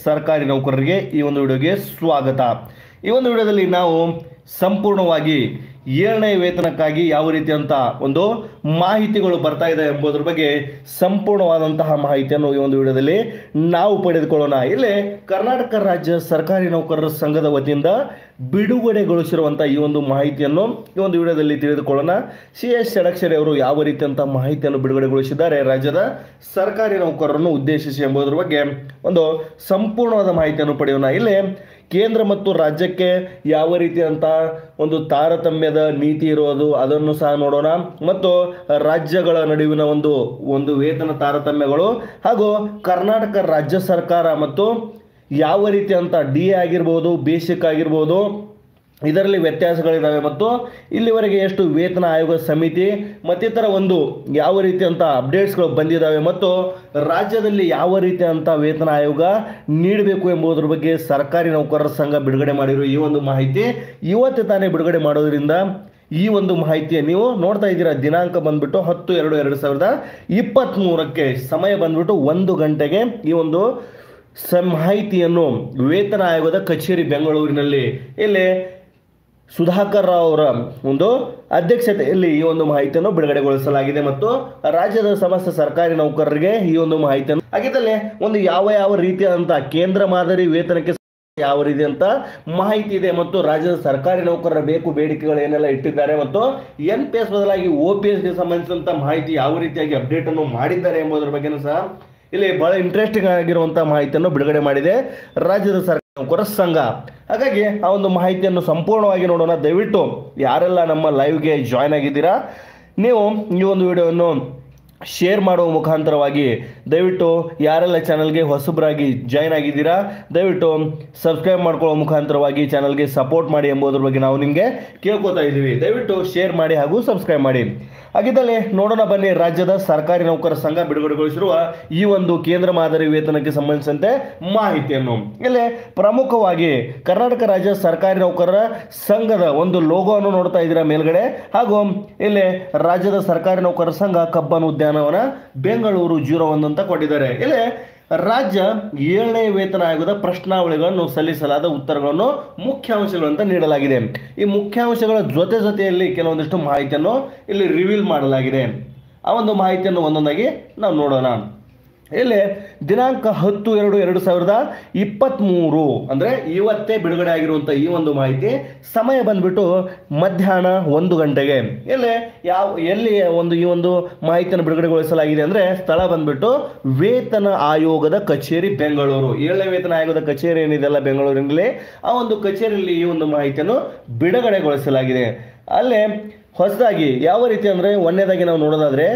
ಸರ್ಕಾರಿ ನೌಕರರಿಗೆ ಈ ಒಂದು ವಿಡಿಯೋಗೆ ಸ್ವಾಗತ ಈ ಒಂದು ವಿಡಿಯೋದಲ್ಲಿ ನಾವು ಸಂಪೂರ್ಣವಾಗಿ ಏಳನೇ ವೇತನಕ್ಕಾಗಿ ಯಾವ ರೀತಿಯಂತ ಒಂದು ಮಾಹಿತಿಗಳು ಬರ್ತಾ ಇದೆ ಎಂಬುದರ ಬಗ್ಗೆ ಸಂಪೂರ್ಣವಾದಂತಹ ಮಾಹಿತಿಯನ್ನು ಈ ಒಂದು ವಿಡಿಯೋದಲ್ಲಿ ನಾವು ಪಡೆದುಕೊಳ್ಳೋಣ ಇಲ್ಲಿ ಕರ್ನಾಟಕ ರಾಜ್ಯ ಸರ್ಕಾರಿ ನೌಕರರ ಸಂಘದ ವತಿಯಿಂದ ಬಿಡುಗಡೆಗೊಳಿಸಿರುವಂತಹ ಈ ಒಂದು ಮಾಹಿತಿಯನ್ನು ಈ ಒಂದು ವಿಡಿಯೋದಲ್ಲಿ ತಿಳಿದುಕೊಳ್ಳೋಣ ಸಿ ಎಸ್ ಷಡಕ್ಷರಿ ಅವರು ಯಾವ ರೀತಿಯಂತ ಮಾಹಿತಿಯನ್ನು ಬಿಡುಗಡೆಗೊಳಿಸಿದ್ದಾರೆ ರಾಜ್ಯದ ಸರ್ಕಾರಿ ನೌಕರರನ್ನು ಉದ್ದೇಶಿಸಿ ಎಂಬುದರ ಬಗ್ಗೆ ಒಂದು ಸಂಪೂರ್ಣವಾದ ಮಾಹಿತಿಯನ್ನು ಪಡೆಯೋಣ ಇಲ್ಲಿ ಕೇಂದ್ರ ಮತ್ತು ರಾಜ್ಯಕ್ಕೆ ಯಾವ ರೀತಿಯಂತ ಒಂದು ತಾರತಮ್ಯದ ನೀತಿ ಇರೋದು ಅದನ್ನು ಸಹ ನೋಡೋಣ ಮತ್ತು ರಾಜ್ಯಗಳ ನಡುವಿನ ಒಂದು ಒಂದು ವೇತನ ತಾರತಮ್ಯಗಳು ಹಾಗೂ ಕರ್ನಾಟಕ ರಾಜ್ಯ ಸರ್ಕಾರ ಮತ್ತು ಯಾವ ರೀತಿಯಂತ ಡಿ ಎ ಆಗಿರ್ಬೋದು ಬೇಸಿಕ್ ಆಗಿರ್ಬೋದು ಇದರಲ್ಲಿ ವ್ಯತ್ಯಾಸಗಳಿದ್ದಾವೆ ಮತ್ತು ಇಲ್ಲಿವರೆಗೆ ಎಷ್ಟು ವೇತನ ಆಯೋಗ ಸಮಿತಿ ಮತ್ತಿತರ ಒಂದು ಯಾವ ರೀತಿಯಂಥ ಅಪ್ಡೇಟ್ಸ್ಗಳು ಬಂದಿದ್ದಾವೆ ಮತ್ತು ರಾಜ್ಯದಲ್ಲಿ ಯಾವ ರೀತಿಯಂಥ ವೇತನ ಆಯೋಗ ನೀಡಬೇಕು ಎಂಬುದರ ಬಗ್ಗೆ ಸರ್ಕಾರಿ ನೌಕರರ ಸಂಘ ಬಿಡುಗಡೆ ಮಾಡಿರೋ ಈ ಒಂದು ಮಾಹಿತಿ ಇವತ್ತು ತಾನೇ ಬಿಡುಗಡೆ ಮಾಡೋದ್ರಿಂದ ಈ ಒಂದು ಮಾಹಿತಿಯ ನೀವು ನೋಡ್ತಾ ಇದ್ದೀರಾ ದಿನಾಂಕ ಬಂದ್ಬಿಟ್ಟು ಹತ್ತು ಎರಡು ಎರಡು ಸಾವಿರದ ಇಪ್ಪತ್ತ್ಮೂರಕ್ಕೆ ಸಮಯ ಬಂದ್ಬಿಟ್ಟು ಒಂದು ಗಂಟೆಗೆ ಈ ಒಂದು ಸ ಮಾಹಿತಿಯನ್ನು ವೇತನ ಆಯೋಗದ ಕಚೇರಿ ಬೆಂಗಳೂರಿನಲ್ಲಿ ಇಲ್ಲಿ ಸುಧಾಕರ್ ರಾವ್ ಅವರ ಒಂದು ಅಧ್ಯಕ್ಷತೆಯಲ್ಲಿ ಈ ಒಂದು ಮಾಹಿತಿಯನ್ನು ಬಿಡುಗಡೆಗೊಳಿಸಲಾಗಿದೆ ಮತ್ತು ರಾಜ್ಯದ ಸಮಸ್ತ ಸರ್ಕಾರಿ ನೌಕರರಿಗೆ ಈ ಒಂದು ಮಾಹಿತಿಯನ್ನು ಹಾಗಿದ್ದಲ್ಲಿ ಒಂದು ಯಾವ ಯಾವ ರೀತಿಯಾದಂಥ ಕೇಂದ್ರ ಮಾದರಿ ವೇತನಕ್ಕೆ ಯಾವ ರೀತಿ ಅಂತ ಮಾಹಿತಿ ಇದೆ ಮತ್ತು ರಾಜ್ಯದ ಸರ್ಕಾರಿ ನೌಕರರ ಬೇಕು ಬೇಡಿಕೆಗಳು ಏನೆಲ್ಲ ಇಟ್ಟಿದ್ದಾರೆ ಮತ್ತು ಎನ್ ಪಿ ಎಸ್ ಬದಲಾಗಿ ಒ ಪಿ ಎಸ್ಗೆ ಸಂಬಂಧಿಸಿದಂಥ ಮಾಹಿತಿ ಯಾವ ರೀತಿಯಾಗಿ ಅಪ್ಡೇಟ್ ಅನ್ನು ಮಾಡಿದ್ದಾರೆ ಎಂಬುದರ ಬಗ್ಗೆನೂ ಸಹ ಇಲ್ಲಿ ಬಹಳ ಇಂಟ್ರೆಸ್ಟಿಂಗ್ ಆಗಿರುವಂತಹ ಮಾಹಿತಿಯನ್ನು ಬಿಡುಗಡೆ ಮಾಡಿದೆ ರಾಜ್ಯದ ಸರ್ಕಾರ ನೌಕರರ ಸಂಘ ಹಾಗಾಗಿ ಆ ಒಂದು ಮಾಹಿತಿಯನ್ನು ಸಂಪೂರ್ಣವಾಗಿ ನೋಡೋಣ ದಯವಿಟ್ಟು ಯಾರೆಲ್ಲ ನಮ್ಮ ಲೈವ್ಗೆ ಜಾಯ್ನ್ ಆಗಿದ್ದೀರಾ ನೀವು ಈ ಒಂದು ವಿಡಿಯೋವನ್ನು ಶೇರ್ ಮಾಡುವ ಮುಖಾಂತರವಾಗಿ ದಯವಿಟ್ಟು ಯಾರೆಲ್ಲ ಚಾನಲ್ಗೆ ಹೊಸಬರಾಗಿ ಜಾಯ್ನ್ ಆಗಿದ್ದೀರಾ ದಯವಿಟ್ಟು ಸಬ್ಸ್ಕ್ರೈಬ್ ಮಾಡ್ಕೊಳ್ಳೋ ಮುಖಾಂತರವಾಗಿ ಚಾನಲ್ಗೆ ಸಪೋರ್ಟ್ ಮಾಡಿ ಎಂಬುದರ ಬಗ್ಗೆ ನಾವು ನಿಮಗೆ ಕೇಳ್ಕೊತಾ ಇದ್ದೀವಿ ದಯವಿಟ್ಟು ಶೇರ್ ಮಾಡಿ ಹಾಗೂ ಸಬ್ಸ್ಕ್ರೈಬ್ ಮಾಡಿ ಹಾಗಿದ್ದಲ್ಲಿ ನೋಡೋಣ ಬನ್ನಿ ರಾಜ್ಯದ ಸರ್ಕಾರಿ ನೌಕರರ ಸಂಘ ಬಿಡುಗಡೆಗೊಳಿಸಿರುವ ಈ ಒಂದು ಕೇಂದ್ರ ಮಾದರಿ ವೇತನಕ್ಕೆ ಸಂಬಂಧಿಸಿದಂತೆ ಮಾಹಿತಿಯನ್ನು ಇಲ್ಲಿ ಪ್ರಮುಖವಾಗಿ ಕರ್ನಾಟಕ ರಾಜ್ಯ ಸರ್ಕಾರಿ ನೌಕರರ ಸಂಘದ ಒಂದು ಲೋಗೋವನ್ನು ನೋಡ್ತಾ ಇದ್ದೀರಾ ಮೇಲ್ಗಡೆ ಹಾಗೂ ಇಲ್ಲಿ ರಾಜ್ಯದ ಸರ್ಕಾರಿ ನೌಕರರ ಸಂಘ ಕಬ್ಬನ್ ಉದ್ಯಾನವನ ಬೆಂಗಳೂರು ಜೀರೋ ಒಂದು ಅಂತ ಕೊಟ್ಟಿದ್ದಾರೆ ಇಲ್ಲಿ ರಾಜ್ಯ ಏಳನೇ ವೇತನ ಆಯೋಗದ ಪ್ರಶ್ನಾವಳಿಗಳನ್ನು ಸಲ್ಲಿಸಲಾದ ಉತ್ತರಗಳನ್ನು ಮುಖ್ಯಾಂಶಗಳು ಅಂತ ನೀಡಲಾಗಿದೆ ಈ ಮುಖ್ಯಾಂಶಗಳ ಜೊತೆ ಜೊತೆಯಲ್ಲಿ ಕೆಲವೊಂದಿಷ್ಟು ಮಾಹಿತಿಯನ್ನು ಇಲ್ಲಿ ರಿವೀಲ್ ಮಾಡಲಾಗಿದೆ ಆ ಒಂದು ಮಾಹಿತಿಯನ್ನು ಒಂದೊಂದಾಗಿ ನಾವು ನೋಡೋಣ ಇಲ್ಲಿ ದಿನಾಂಕ ಹತ್ತು ಎರಡು ಎರಡು ಸಾವಿರದ ಇಪ್ಪತ್ತ್ಮೂರು ಅಂದರೆ ಇವತ್ತೇ ಬಿಡುಗಡೆ ಆಗಿರುವಂಥ ಈ ಒಂದು ಮಾಹಿತಿ ಸಮಯ ಬಂದ್ಬಿಟ್ಟು ಮಧ್ಯಾಹ್ನ ಒಂದು ಗಂಟೆಗೆ ಇಲ್ಲಿ ಯಾವ ಎಲ್ಲಿ ಒಂದು ಈ ಒಂದು ಮಾಹಿತಿಯನ್ನು ಬಿಡುಗಡೆಗೊಳಿಸಲಾಗಿದೆ ಅಂದರೆ ಸ್ಥಳ ಬಂದ್ಬಿಟ್ಟು ವೇತನ ಆಯೋಗದ ಕಚೇರಿ ಬೆಂಗಳೂರು ಏಳನೇ ವೇತನ ಆಯೋಗದ ಕಚೇರಿ ಏನಿದೆಲ್ಲ ಬೆಂಗಳೂರಿನಲ್ಲಿ ಆ ಒಂದು ಕಚೇರಿಯಲ್ಲಿ ಈ ಒಂದು ಮಾಹಿತಿಯನ್ನು ಬಿಡುಗಡೆಗೊಳಿಸಲಾಗಿದೆ ಅಲ್ಲೇ ಹೊಸದಾಗಿ ಯಾವ ರೀತಿ ಅಂದರೆ ಒಂದನೇದಾಗಿ ನಾವು ನೋಡೋದಾದರೆ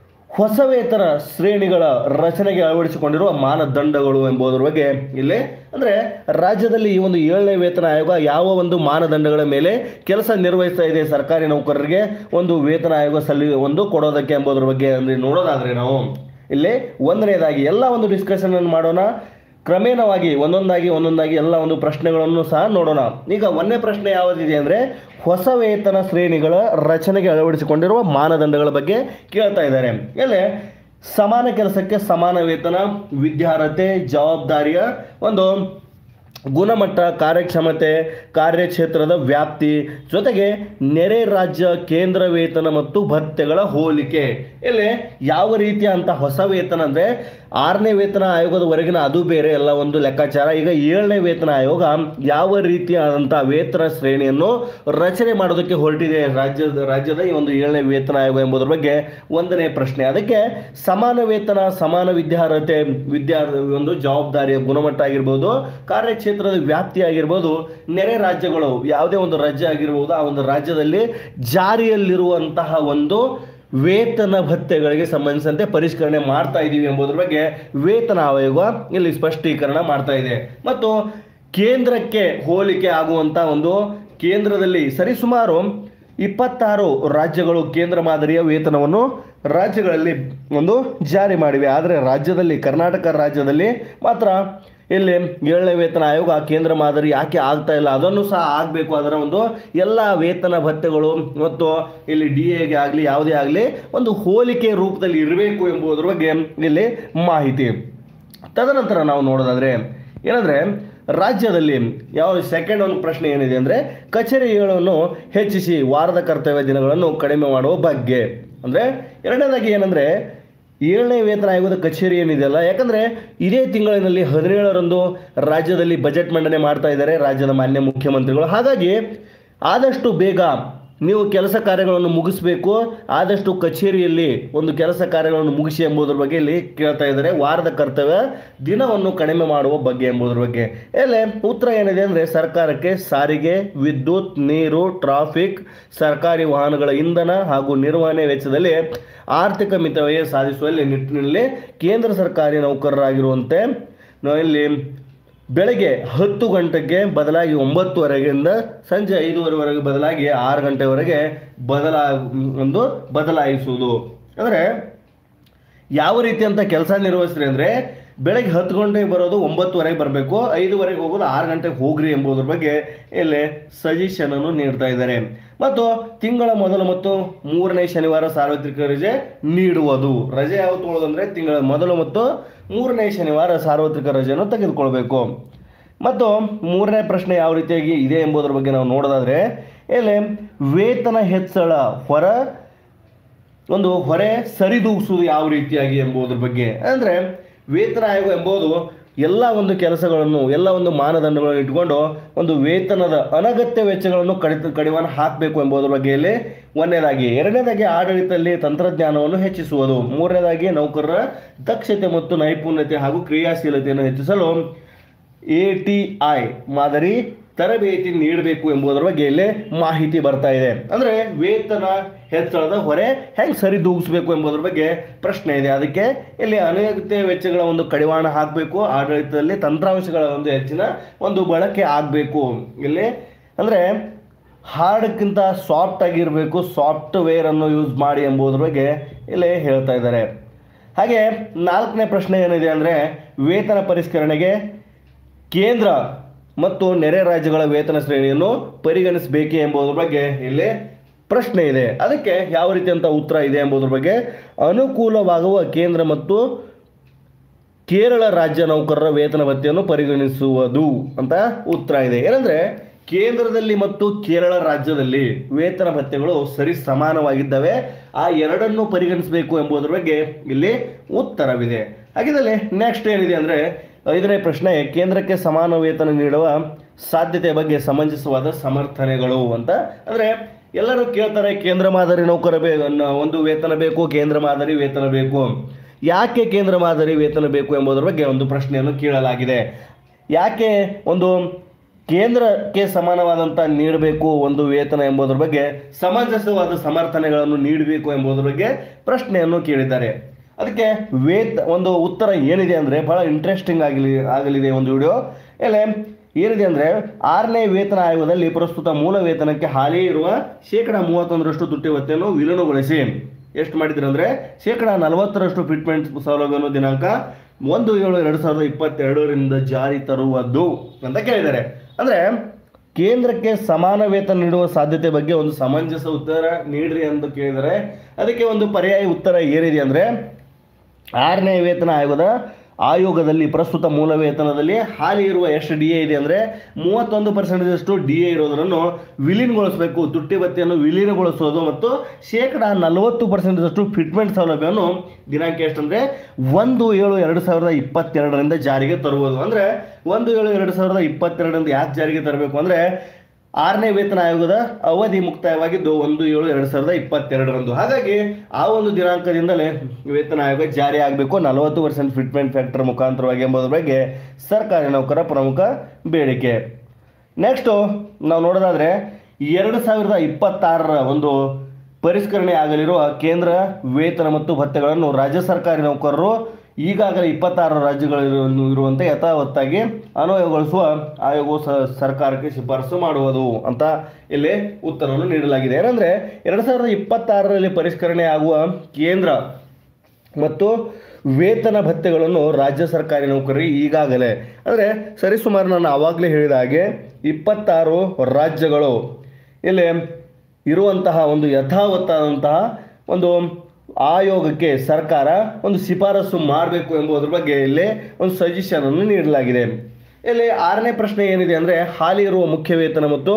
ಹೊಸ ವೇತನ ಶ್ರೇಣಿಗಳ ರಚನೆಗೆ ಅಳವಡಿಸಿಕೊಂಡಿರುವ ಮಾನದಂಡಗಳು ಎಂಬುದರ ಬಗ್ಗೆ ಇಲ್ಲಿ ಅಂದರೆ ರಾಜ್ಯದಲ್ಲಿ ಈ ಒಂದು ಏಳನೇ ವೇತನ ಆಯೋಗ ಯಾವ ಒಂದು ಮಾನದಂಡಗಳ ಮೇಲೆ ಕೆಲಸ ನಿರ್ವಹಿಸ್ತಾ ಇದೆ ಸರ್ಕಾರಿ ನೌಕರರಿಗೆ ಒಂದು ವೇತನ ಆಯೋಗ ಸಲ್ಲಿ ಒಂದು ಕೊಡೋದಕ್ಕೆ ಎಂಬುದರ ಬಗ್ಗೆ ಅಂದರೆ ನೋಡೋದಾದರೆ ನಾವು ಇಲ್ಲಿ ಒಂದನೇದಾಗಿ ಎಲ್ಲ ಒಂದು ಡಿಸ್ಕಷನ್ ಅನ್ನು ಮಾಡೋಣ ಕ್ರಮೇಣವಾಗಿ ಒಂದೊಂದಾಗಿ ಒಂದೊಂದಾಗಿ ಎಲ್ಲ ಒಂದು ಪ್ರಶ್ನೆಗಳನ್ನು ಸಹ ನೋಡೋಣ ಈಗ ಒಂದನೇ ಪ್ರಶ್ನೆ ಯಾವುದಿದೆ ಅಂದರೆ ಹೊಸ ವೇತನ ಶ್ರೇಣಿಗಳ ರಚನೆಗೆ ಅಳವಡಿಸಿಕೊಂಡಿರುವ ಮಾನದಂಡಗಳ ಬಗ್ಗೆ ಕೇಳ್ತಾ ಇದ್ದಾರೆ ಎಲ್ಲಿ ಸಮಾನ ಕೆಲಸಕ್ಕೆ ಸಮಾನ ವೇತನ ವಿದ್ಯಾರ್ಹತೆ ಜವಾಬ್ದಾರಿಯ ಒಂದು ಗುಣಮಟ್ಟ ಕಾರ್ಯಕ್ಷಮತೆ ಕಾರ್ಯಕ್ಷೇತ್ರದ ವ್ಯಾಪ್ತಿ ಜೊತೆಗೆ ನೆರೆ ರಾಜ್ಯ ಕೇಂದ್ರ ವೇತನ ಮತ್ತು ಭತ್ಯೆಗಳ ಹೋಲಿಕೆ ಇಲ್ಲಿ ಯಾವ ರೀತಿಯ ಅಂತ ಹೊಸ ವೇತನ ಅಂದರೆ ಆರನೇ ವೇತನ ಆಯೋಗದವರೆಗಿನ ಅದು ಬೇರೆ ಎಲ್ಲ ಒಂದು ಲೆಕ್ಕಾಚಾರ ಈಗ ಏಳನೇ ವೇತನ ಆಯೋಗ ಯಾವ ರೀತಿಯಾದಂಥ ವೇತನ ಶ್ರೇಣಿಯನ್ನು ರಚನೆ ಮಾಡೋದಕ್ಕೆ ಹೊರಟಿದೆ ರಾಜ್ಯದ ರಾಜ್ಯದ ಈ ಒಂದು ಏಳನೇ ವೇತನ ಆಯೋಗ ಎಂಬುದರ ಬಗ್ಗೆ ಒಂದನೇ ಪ್ರಶ್ನೆ ಅದಕ್ಕೆ ಸಮಾನ ವೇತನ ಸಮಾನ ವಿದ್ಯಾರ್ಹತೆ ವಿದ್ಯಾ ಒಂದು ಜವಾಬ್ದಾರಿಯ ಗುಣಮಟ್ಟ ಆಗಿರ್ಬೋದು ಕಾರ್ಯಕ್ಷೇತ್ರದ ವ್ಯಾಪ್ತಿ ಆಗಿರ್ಬೋದು ನೆರೆ ರಾಜ್ಯಗಳು ಯಾವುದೇ ಒಂದು ರಾಜ್ಯ ಆಗಿರ್ಬೋದು ಆ ಒಂದು ರಾಜ್ಯದಲ್ಲಿ ಜಾರಿಯಲ್ಲಿರುವಂತಹ ಒಂದು ವೇತನ ಭತ್ಯೆಗಳಿಗೆ ಸಂಬಂಧಿಸಿದಂತೆ ಪರಿಷ್ಕರಣೆ ಮಾಡ್ತಾ ಇದ್ದೀವಿ ಎಂಬುದರ ಬಗ್ಗೆ ವೇತನ ಆಯೋಗ ಇಲ್ಲಿ ಸ್ಪಷ್ಟೀಕರಣ ಮಾಡ್ತಾ ಇದೆ ಮತ್ತು ಕೇಂದ್ರಕ್ಕೆ ಹೋಲಿಕೆ ಆಗುವಂಥ ಒಂದು ಕೇಂದ್ರದಲ್ಲಿ ಸರಿಸುಮಾರು ಇಪ್ಪತ್ತಾರು ರಾಜ್ಯಗಳು ಕೇಂದ್ರ ಮಾದರಿಯ ವೇತನವನ್ನು ರಾಜ್ಯಗಳಲ್ಲಿ ಒಂದು ಜಾರಿ ಮಾಡಿವೆ ಆದರೆ ರಾಜ್ಯದಲ್ಲಿ ಕರ್ನಾಟಕ ರಾಜ್ಯದಲ್ಲಿ ಮಾತ್ರ ಇಲ್ಲಿ ಏಳನೇ ವೇತನ ಆಯೋಗ ಕೇಂದ್ರ ಮಾದರಿ ಯಾಕೆ ಆಗ್ತಾ ಇಲ್ಲ ಅದನ್ನು ಸಹ ಆಗಬೇಕು ಅದರ ಒಂದು ಎಲ್ಲ ವೇತನ ಭತ್ಯೆಗಳು ಮತ್ತು ಇಲ್ಲಿ ಡಿ ಎಗೆ ಆಗಲಿ ಯಾವುದೇ ಆಗಲಿ ಒಂದು ಹೋಲಿಕೆ ರೂಪದಲ್ಲಿ ಇರಬೇಕು ಎಂಬುದರ ಬಗ್ಗೆ ಇಲ್ಲಿ ಮಾಹಿತಿ ತದನಂತರ ನಾವು ನೋಡೋದಾದ್ರೆ ಏನಂದ್ರೆ ರಾಜ್ಯದಲ್ಲಿ ಯಾವ ಸೆಕೆಂಡ್ ಒಂದು ಪ್ರಶ್ನೆ ಏನಿದೆ ಅಂದ್ರೆ ಕಚೇರಿಗಳನ್ನು ಹೆಚ್ಚಿಸಿ ವಾರದ ಕರ್ತವ್ಯ ದಿನಗಳನ್ನು ಕಡಿಮೆ ಮಾಡುವ ಬಗ್ಗೆ ಅಂದ್ರೆ ಎರಡನೇದಾಗಿ ಏನಂದ್ರೆ ಏಳನೇ ವೇತನ ಆಯೋಗದ ಕಚೇರಿ ಏನಿದೆಯಲ್ಲ ಯಾಕಂದ್ರೆ ಇದೇ ತಿಂಗಳಿನಲ್ಲಿ ಹದಿನೇಳರಂದು ರಾಜ್ಯದಲ್ಲಿ ಬಜೆಟ್ ಮಂಡನೆ ಮಾಡ್ತಾ ಇದ್ದಾರೆ ರಾಜ್ಯದ ಮಾನ್ಯ ಮುಖ್ಯಮಂತ್ರಿಗಳು ಹಾಗಾಗಿ ಆದಷ್ಟು ಬೇಗ ನೀವು ಕೆಲಸ ಕಾರ್ಯಗಳನ್ನು ಮುಗಿಸ್ಬೇಕು ಆದಷ್ಟು ಕಚೇರಿಯಲ್ಲಿ ಒಂದು ಕೆಲಸ ಕಾರ್ಯಗಳನ್ನು ಮುಗಿಸಿ ಎಂಬುದರ ಬಗ್ಗೆ ಇಲ್ಲಿ ಕೇಳ್ತಾ ಇದ್ದಾರೆ ವಾರದ ಕರ್ತವ್ಯ ದಿನವನ್ನು ಕಡಿಮೆ ಮಾಡುವ ಬಗ್ಗೆ ಎಂಬುದರ ಬಗ್ಗೆ ಎಲೆ ಉತ್ತರ ಏನಿದೆ ಅಂದರೆ ಸರ್ಕಾರಕ್ಕೆ ಸಾರಿಗೆ ವಿದ್ಯುತ್ ನೀರು ಟ್ರಾಫಿಕ್ ಸರ್ಕಾರಿ ವಾಹನಗಳ ಇಂಧನ ಹಾಗೂ ನಿರ್ವಹಣೆ ವೆಚ್ಚದಲ್ಲಿ ಆರ್ಥಿಕ ಮಿತವ್ಯಯ ಸಾಧಿಸುವಲ್ಲಿ ನಿಟ್ಟಿನಲ್ಲಿ ಕೇಂದ್ರ ಸರ್ಕಾರಿ ನೌಕರರಾಗಿರುವಂತೆ ನಾವು ಇಲ್ಲಿ ಬೆಳಗ್ಗೆ ಹತ್ತು ಗಂಟೆಗೆ ಬದಲಾಗಿ ಒಂಬತ್ತುವರೆಗಿಂದ ಸಂಜೆ ಐದೂವರೆವರೆಗೆ ಬದಲಾಗಿ ಆರು ಗಂಟೆವರೆಗೆ ಬದಲಾ ಒಂದು ಬದಲಾಯಿಸುವುದು ಅಂದರೆ ಯಾವ ರೀತಿ ಅಂತ ಕೆಲಸ ನಿರ್ವಹಿಸ್ರಿ ಅಂದರೆ ಬೆಳಗ್ಗೆ ಹತ್ತು ಗಂಟೆಗೆ ಬರೋದು ಒಂಬತ್ತುವರೆಗೆ ಬರಬೇಕು ಐದುವರೆಗೆ ಹೋಗೋದು ಆರು ಗಂಟೆಗೆ ಹೋಗ್ರಿ ಎಂಬುದ್ರ ಬಗ್ಗೆ ಇಲ್ಲಿ ಸಜೆಷನ್ ಅನ್ನು ನೀಡ್ತಾ ಇದ್ದಾರೆ ಮತ್ತು ತಿಂಗಳ ಮೊದಲು ಮತ್ತು ಮೂರನೇ ಶನಿವಾರ ಸಾರ್ವತ್ರಿಕ ರಜೆ ನೀಡುವುದು ರಜೆ ಯಾವತ್ತು ತೊಗೊಳ್ಳೋದಂದ್ರೆ ತಿಂಗಳ ಮೊದಲು ಮತ್ತು ಮೂರನೇ ಶನಿವಾರ ಸಾರ್ವತ್ರಿಕ ರಜೆಯನ್ನು ತೆಗೆದುಕೊಳ್ಬೇಕು ಮತ್ತು ಮೂರನೇ ಪ್ರಶ್ನೆ ಯಾವ ರೀತಿಯಾಗಿ ಇದೆ ಎಂಬುದರ ಬಗ್ಗೆ ನಾವು ನೋಡೋದಾದ್ರೆ ಇಲ್ಲಿ ವೇತನ ಹೆಚ್ಚಳ ಹೊರ ಒಂದು ಹೊರೆ ಸರಿದೂಗಿಸುವುದು ಯಾವ ರೀತಿಯಾಗಿ ಎಂಬುದರ ಬಗ್ಗೆ ಅಂದರೆ ವೇತನ ಆಯೋಗ ಎಂಬುದು ಎಲ್ಲ ಒಂದು ಕೆಲಸಗಳನ್ನು ಎಲ್ಲ ಒಂದು ಮಾನದಂಡಗಳನ್ನು ಇಟ್ಕೊಂಡು ಒಂದು ವೇತನದ ಅನಗತ್ಯ ವೆಚ್ಚಗಳನ್ನು ಕಡಿತ ಕಡಿವಾಣ ಹಾಕಬೇಕು ಎಂಬುದರ ಬಗ್ಗೆ ಇಲ್ಲಿ ಒಂದನೇದಾಗಿ ಎರಡನೇದಾಗಿ ಆಡಳಿತದಲ್ಲಿ ತಂತ್ರಜ್ಞಾನವನ್ನು ಹೆಚ್ಚಿಸುವುದು ಮೂರನೇದಾಗಿ ನೌಕರರ ದಕ್ಷತೆ ಮತ್ತು ನೈಪುಣ್ಯತೆ ಹಾಗೂ ಕ್ರಿಯಾಶೀಲತೆಯನ್ನು ಹೆಚ್ಚಿಸಲು ಎ ಟಿ ಐ ಮಾದರಿ ತರಬೇತಿ ನೀಡಬೇಕು ಎಂಬುದರ ಬಗ್ಗೆ ಇಲ್ಲಿ ಮಾಹಿತಿ ಬರ್ತಾ ಇದೆ ಅಂದ್ರೆ ವೇತನ ಹೆಚ್ಚಳದ ಹೊರೆ ಹೆಂಗ್ ಸರಿದೂಗಿಸ್ಬೇಕು ಎಂಬುದರ ಬಗ್ಗೆ ಪ್ರಶ್ನೆ ಇದೆ ಅದಕ್ಕೆ ಇಲ್ಲಿ ಅನಗತ್ಯ ವೆಚ್ಚಗಳ ಒಂದು ಕಡಿವಾಣ ಹಾಕಬೇಕು ಆಡಳಿತದಲ್ಲಿ ತಂತ್ರಾಂಶಗಳ ಒಂದು ಹೆಚ್ಚಿನ ಒಂದು ಬಳಕೆ ಆಗಬೇಕು ಇಲ್ಲಿ ಅಂದ್ರೆ ಹಾರ್ಡ್ಕ್ಕಿಂತ ಸಾಫ್ಟ್ ಆಗಿರಬೇಕು ಸಾಫ್ಟ್ವೇರ್ ಅನ್ನು ಯೂಸ್ ಮಾಡಿ ಎಂಬುದರ ಬಗ್ಗೆ ಇಲ್ಲಿ ಹೇಳ್ತಾ ಇದ್ದಾರೆ ಹಾಗೆ ನಾಲ್ಕನೇ ಪ್ರಶ್ನೆ ಏನಿದೆ ಅಂದರೆ ವೇತನ ಪರಿಷ್ಕರಣೆಗೆ ಕೇಂದ್ರ ಮತ್ತು ನೆರೆ ರಾಜ್ಯಗಳ ವೇತನ ಶ್ರೇಣಿಯನ್ನು ಪರಿಗಣಿಸಬೇಕೇ ಎಂಬುದರ ಬಗ್ಗೆ ಇಲ್ಲಿ ಪ್ರಶ್ನೆ ಇದೆ ಅದಕ್ಕೆ ಯಾವ ರೀತಿಯಂತ ಉತ್ತರ ಇದೆ ಎಂಬುದರ ಬಗ್ಗೆ ಅನುಕೂಲವಾಗುವ ಕೇಂದ್ರ ಮತ್ತು ಕೇರಳ ರಾಜ್ಯ ನೌಕರರ ವೇತನ ಭತ್ಯೆಯನ್ನು ಪರಿಗಣಿಸುವುದು ಅಂತ ಉತ್ತರ ಇದೆ ಏನಂದ್ರೆ ಕೇಂದ್ರದಲ್ಲಿ ಮತ್ತು ಕೇರಳ ರಾಜ್ಯದಲ್ಲಿ ವೇತನ ಭತ್ಯೆಗಳು ಸರಿ ಸಮಾನವಾಗಿದ್ದಾವೆ ಆ ಎರಡನ್ನು ಪರಿಗಣಿಸಬೇಕು ಎಂಬುದರ ಬಗ್ಗೆ ಇಲ್ಲಿ ಉತ್ತರವಿದೆ ಹಾಗಿದ್ದಲ್ಲಿ ನೆಕ್ಸ್ಟ್ ಏನಿದೆ ಅಂದ್ರೆ ಐದನೇ ಪ್ರಶ್ನೆ ಕೇಂದ್ರಕ್ಕೆ ಸಮಾನ ವೇತನ ನೀಡುವ ಸಾಧ್ಯತೆಯ ಬಗ್ಗೆ ಸಮಂಜಸವಾದ ಸಮರ್ಥನೆಗಳು ಅಂತ ಅಂದ್ರೆ ಎಲ್ಲರೂ ಕೇಳ್ತಾರೆ ಕೇಂದ್ರ ಮಾದರಿ ನೌಕರ ಬೇ ನ- ಒಂದು ವೇತನ ಬೇಕು ಕೇಂದ್ರ ಮಾದರಿ ವೇತನ ಬೇಕು ಯಾಕೆ ಕೇಂದ್ರ ಮಾದರಿ ವೇತನ ಬೇಕು ಎಂಬುದರ ಬಗ್ಗೆ ಒಂದು ಪ್ರಶ್ನೆಯನ್ನು ಕೇಳಲಾಗಿದೆ ಯಾಕೆ ಒಂದು ಕೇಂದ್ರಕ್ಕೆ ಸಮಾನವಾದಂಥ ನೀಡಬೇಕು ಒಂದು ವೇತನ ಎಂಬುದರ ಬಗ್ಗೆ ಸಮಂಜಸವಾದ ಸಮರ್ಥನೆಗಳನ್ನು ನೀಡಬೇಕು ಎಂಬುದರ ಬಗ್ಗೆ ಪ್ರಶ್ನೆಯನ್ನು ಕೇಳಿದ್ದಾರೆ ಅದಕ್ಕೆ ವೇತ ಒಂದು ಉತ್ತರ ಏನಿದೆ ಅಂದರೆ ಬಹಳ ಇಂಟ್ರೆಸ್ಟಿಂಗ್ ಆಗಲಿ ಆಗಲಿದೆ ಒಂದು ವಿಡಿಯೋ ಇಲ್ಲಿ ಏನಿದೆ ಅಂದರೆ ಆರನೇ ವೇತನ ಆಯೋಗದಲ್ಲಿ ಪ್ರಸ್ತುತ ಮೂಲ ವೇತನಕ್ಕೆ ಹಾಲಿ ಇರುವ ಶೇಕಡ ಮೂವತ್ತೊಂದರಷ್ಟು ತುಟ್ಟಿ ಭತ್ಯೆಯನ್ನು ವಿಲೀನಗೊಳಿಸಿ ಎಷ್ಟು ಮಾಡಿದ್ರು ಅಂದರೆ ಶೇಕಡ ನಲವತ್ತರಷ್ಟು ಫಿಟ್ಮೆಂಟ್ ಸೌಲಭ್ಯವನ್ನು ದಿನಾಂಕ ಒಂದು ಏಳು ಎರಡು ಸಾವಿರದ ಇಪ್ಪತ್ತೆರಡರಿಂದ ಜಾರಿ ತರುವುದು ಅಂತ ಕೇಳಿದ್ದಾರೆ ಅಂದರೆ ಕೇಂದ್ರಕ್ಕೆ ಸಮಾನ ವೇತನ ನೀಡುವ ಸಾಧ್ಯತೆ ಬಗ್ಗೆ ಒಂದು ಸಮಂಜಸ ಉತ್ತರ ನೀಡ್ರಿ ಅಂತ ಕೇಳಿದರೆ ಅದಕ್ಕೆ ಒಂದು ಪರ್ಯಾಯ ಉತ್ತರ ಏನಿದೆ ಅಂದರೆ ಆರನೇ ವೇತನ ಆಯೋಗದ ಆಯೋಗದಲ್ಲಿ ಪ್ರಸ್ತುತ ಮೂಲ ವೇತನದಲ್ಲಿ ಹಾಲಿ ಇರುವ ಎಷ್ಟು ಡಿ ಎ ಇದೆ ಅಂದರೆ ಮೂವತ್ತೊಂದು ಪರ್ಸೆಂಟೇಜಷ್ಟು ಡಿ ಎ ಇರೋದನ್ನು ವಿಲೀನಗೊಳಿಸಬೇಕು ತುಟ್ಟಿ ಭತ್ಯೆಯನ್ನು ವಿಲೀನಗೊಳಿಸೋದು ಮತ್ತು ಶೇಕಡ ನಲವತ್ತು ಪರ್ಸೆಂಟೇಜಷ್ಟು ಫಿಟ್ಮೆಂಟ್ ಸೌಲಭ್ಯವನ್ನು ದಿನಾಂಕ ಎಷ್ಟಂದರೆ ಒಂದು ಏಳು ಎರಡು ಸಾವಿರದ ಇಪ್ಪತ್ತೆರಡರಿಂದ ಜಾರಿಗೆ ತರುವುದು ಅಂದರೆ ಒಂದು ಏಳು ಎರಡು ಸಾವಿರದ ಇಪ್ಪತ್ತೆರಡರಿಂದ ಯಾಕೆ ಜಾರಿಗೆ ತರಬೇಕು ಅಂದರೆ ಆರನೇ ವೇತನ ಆಯೋಗದ ಅವಧಿ ಮುಕ್ತಾಯವಾಗಿದ್ದು ಒಂದು ಏಳು ಎರಡು ಸಾವಿರದ ಇಪ್ಪತ್ತೆರಡರಂದು ಹಾಗಾಗಿ ಆ ಒಂದು ದಿನಾಂಕದಿಂದಲೇ ವೇತನ ಆಯೋಗ ಜಾರಿ ಆಗಬೇಕು ನಲವತ್ತು ಪರ್ಸೆಂಟ್ ಫಿಟ್ಮೆಂಟ್ ಫ್ಯಾಕ್ಟರ್ ಮುಖಾಂತರವಾಗಿ ಎಂಬುದರ ಬಗ್ಗೆ ಸರ್ಕಾರಿ ನೌಕರ ಪ್ರಮುಖ ಬೇಡಿಕೆ ನೆಕ್ಸ್ಟು ನಾವು ನೋಡೋದಾದ್ರೆ ಎರಡು ಸಾವಿರದ ಇಪ್ಪತ್ತಾರರ ಒಂದು ಪರಿಷ್ಕರಣೆ ಆಗಲಿರುವ ಕೇಂದ್ರ ವೇತನ ಮತ್ತು ಭತ್ಯೆಗಳನ್ನು ರಾಜ್ಯ ಸರ್ಕಾರಿ ನೌಕರರು ಈಗಾಗಲೇ ಇಪ್ಪತ್ತಾರು ರಾಜ್ಯಗಳು ಇರುವಂತೆ ಯಥಾವತ್ತಾಗಿ ಅನ್ವಯಗೊಳಿಸುವ ಆಯೋಗವು ಸ- ಸರ್ಕಾರಕ್ಕೆ ಶಿಫಾರಸು ಮಾಡುವುದು ಅಂತ ಇಲ್ಲಿ ಉತ್ತರವನ್ನು ನೀಡಲಾಗಿದೆ ಏನಂದ್ರೆ ಎರಡು ಸಾವಿರದ ಇಪ್ಪತ್ತಾರರಲ್ಲಿ ಪರಿಷ್ಕರಣೆ ಆಗುವ ಕೇಂದ್ರ ಮತ್ತು ವೇತನ ಭತ್ಯೆಗಳನ್ನು ರಾಜ್ಯ ಸರ್ಕಾರಿ ನೌಕರರಿಗೆ ಈಗಾಗಲೇ ಅಂದರೆ ಸರಿಸುಮಾರು ನಾನು ಆವಾಗಲೇ ಹೇಳಿದ ಹಾಗೆ ಇಪ್ಪತ್ತಾರು ರಾಜ್ಯಗಳು ಇಲ್ಲಿ ಇರುವಂತಹ ಒಂದು ಯಥಾವತ್ತಾದಂತಹ ಒಂದು ಆಯೋಗಕ್ಕೆ ಸರ್ಕಾರ ಒಂದು ಶಿಫಾರಸು ಮಾಡಬೇಕು ಎಂಬುದರ ಬಗ್ಗೆ ಇಲ್ಲಿ ಒಂದು ಸಜೆಷನ್ ಅನ್ನು ನೀಡಲಾಗಿದೆ ಇಲ್ಲಿ ಆರನೇ ಪ್ರಶ್ನೆ ಏನಿದೆ ಅಂದರೆ ಹಾಲಿ ಇರುವ ಮುಖ್ಯ ವೇತನ ಮತ್ತು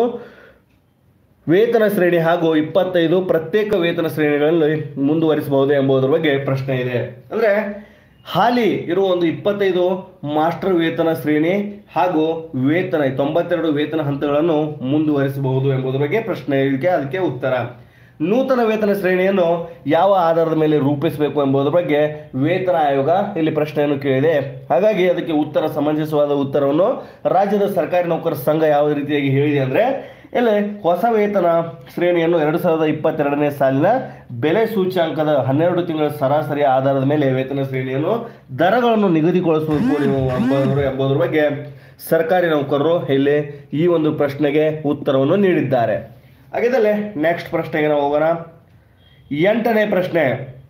ವೇತನ ಶ್ರೇಣಿ ಹಾಗೂ ಇಪ್ಪತ್ತೈದು ಪ್ರತ್ಯೇಕ ವೇತನ ಶ್ರೇಣಿಗಳಲ್ಲಿ ಮುಂದುವರಿಸಬಹುದು ಎಂಬುದರ ಬಗ್ಗೆ ಪ್ರಶ್ನೆ ಇದೆ ಅಂದರೆ ಹಾಲಿ ಇರುವ ಒಂದು ಇಪ್ಪತ್ತೈದು ಮಾಸ್ಟರ್ ವೇತನ ಶ್ರೇಣಿ ಹಾಗೂ ವೇತನ ತೊಂಬತ್ತೆರಡು ವೇತನ ಹಂತಗಳನ್ನು ಮುಂದುವರಿಸಬಹುದು ಎಂಬುದರ ಬಗ್ಗೆ ಪ್ರಶ್ನೆ ಇದಕ್ಕೆ ಅದಕ್ಕೆ ಉತ್ತರ ನೂತನ ವೇತನ ಶ್ರೇಣಿಯನ್ನು ಯಾವ ಆಧಾರದ ಮೇಲೆ ರೂಪಿಸಬೇಕು ಎಂಬುದರ ಬಗ್ಗೆ ವೇತನ ಆಯೋಗ ಇಲ್ಲಿ ಪ್ರಶ್ನೆಯನ್ನು ಕೇಳಿದೆ ಹಾಗಾಗಿ ಅದಕ್ಕೆ ಉತ್ತರ ಸಮಂಜಸವಾದ ಉತ್ತರವನ್ನು ರಾಜ್ಯದ ಸರ್ಕಾರಿ ನೌಕರರ ಸಂಘ ಯಾವ ರೀತಿಯಾಗಿ ಹೇಳಿದೆ ಅಂದರೆ ಇಲ್ಲಿ ಹೊಸ ವೇತನ ಶ್ರೇಣಿಯನ್ನು ಎರಡು ಸಾವಿರದ ಇಪ್ಪತ್ತೆರಡನೇ ಸಾಲಿನ ಬೆಲೆ ಸೂಚ್ಯಾಂಕದ ಹನ್ನೆರಡು ತಿಂಗಳ ಸರಾಸರಿ ಆಧಾರದ ಮೇಲೆ ವೇತನ ಶ್ರೇಣಿಯನ್ನು ದರಗಳನ್ನು ನಿಗದಿಗೊಳಿಸಬೇಕು ನೀವು ಎಂಬುದರ ಎಂಬುದರ ಬಗ್ಗೆ ಸರ್ಕಾರಿ ನೌಕರರು ಇಲ್ಲಿ ಈ ಒಂದು ಪ್ರಶ್ನೆಗೆ ಉತ್ತರವನ್ನು ನೀಡಿದ್ದಾರೆ ಹಾಗಿದ್ದಲ್ಲಿ ನೆಕ್ಸ್ಟ್ ಪ್ರಶ್ನೆಗೆ ನಾವು ಹೋಗೋಣ ಎಂಟನೇ ಪ್ರಶ್ನೆ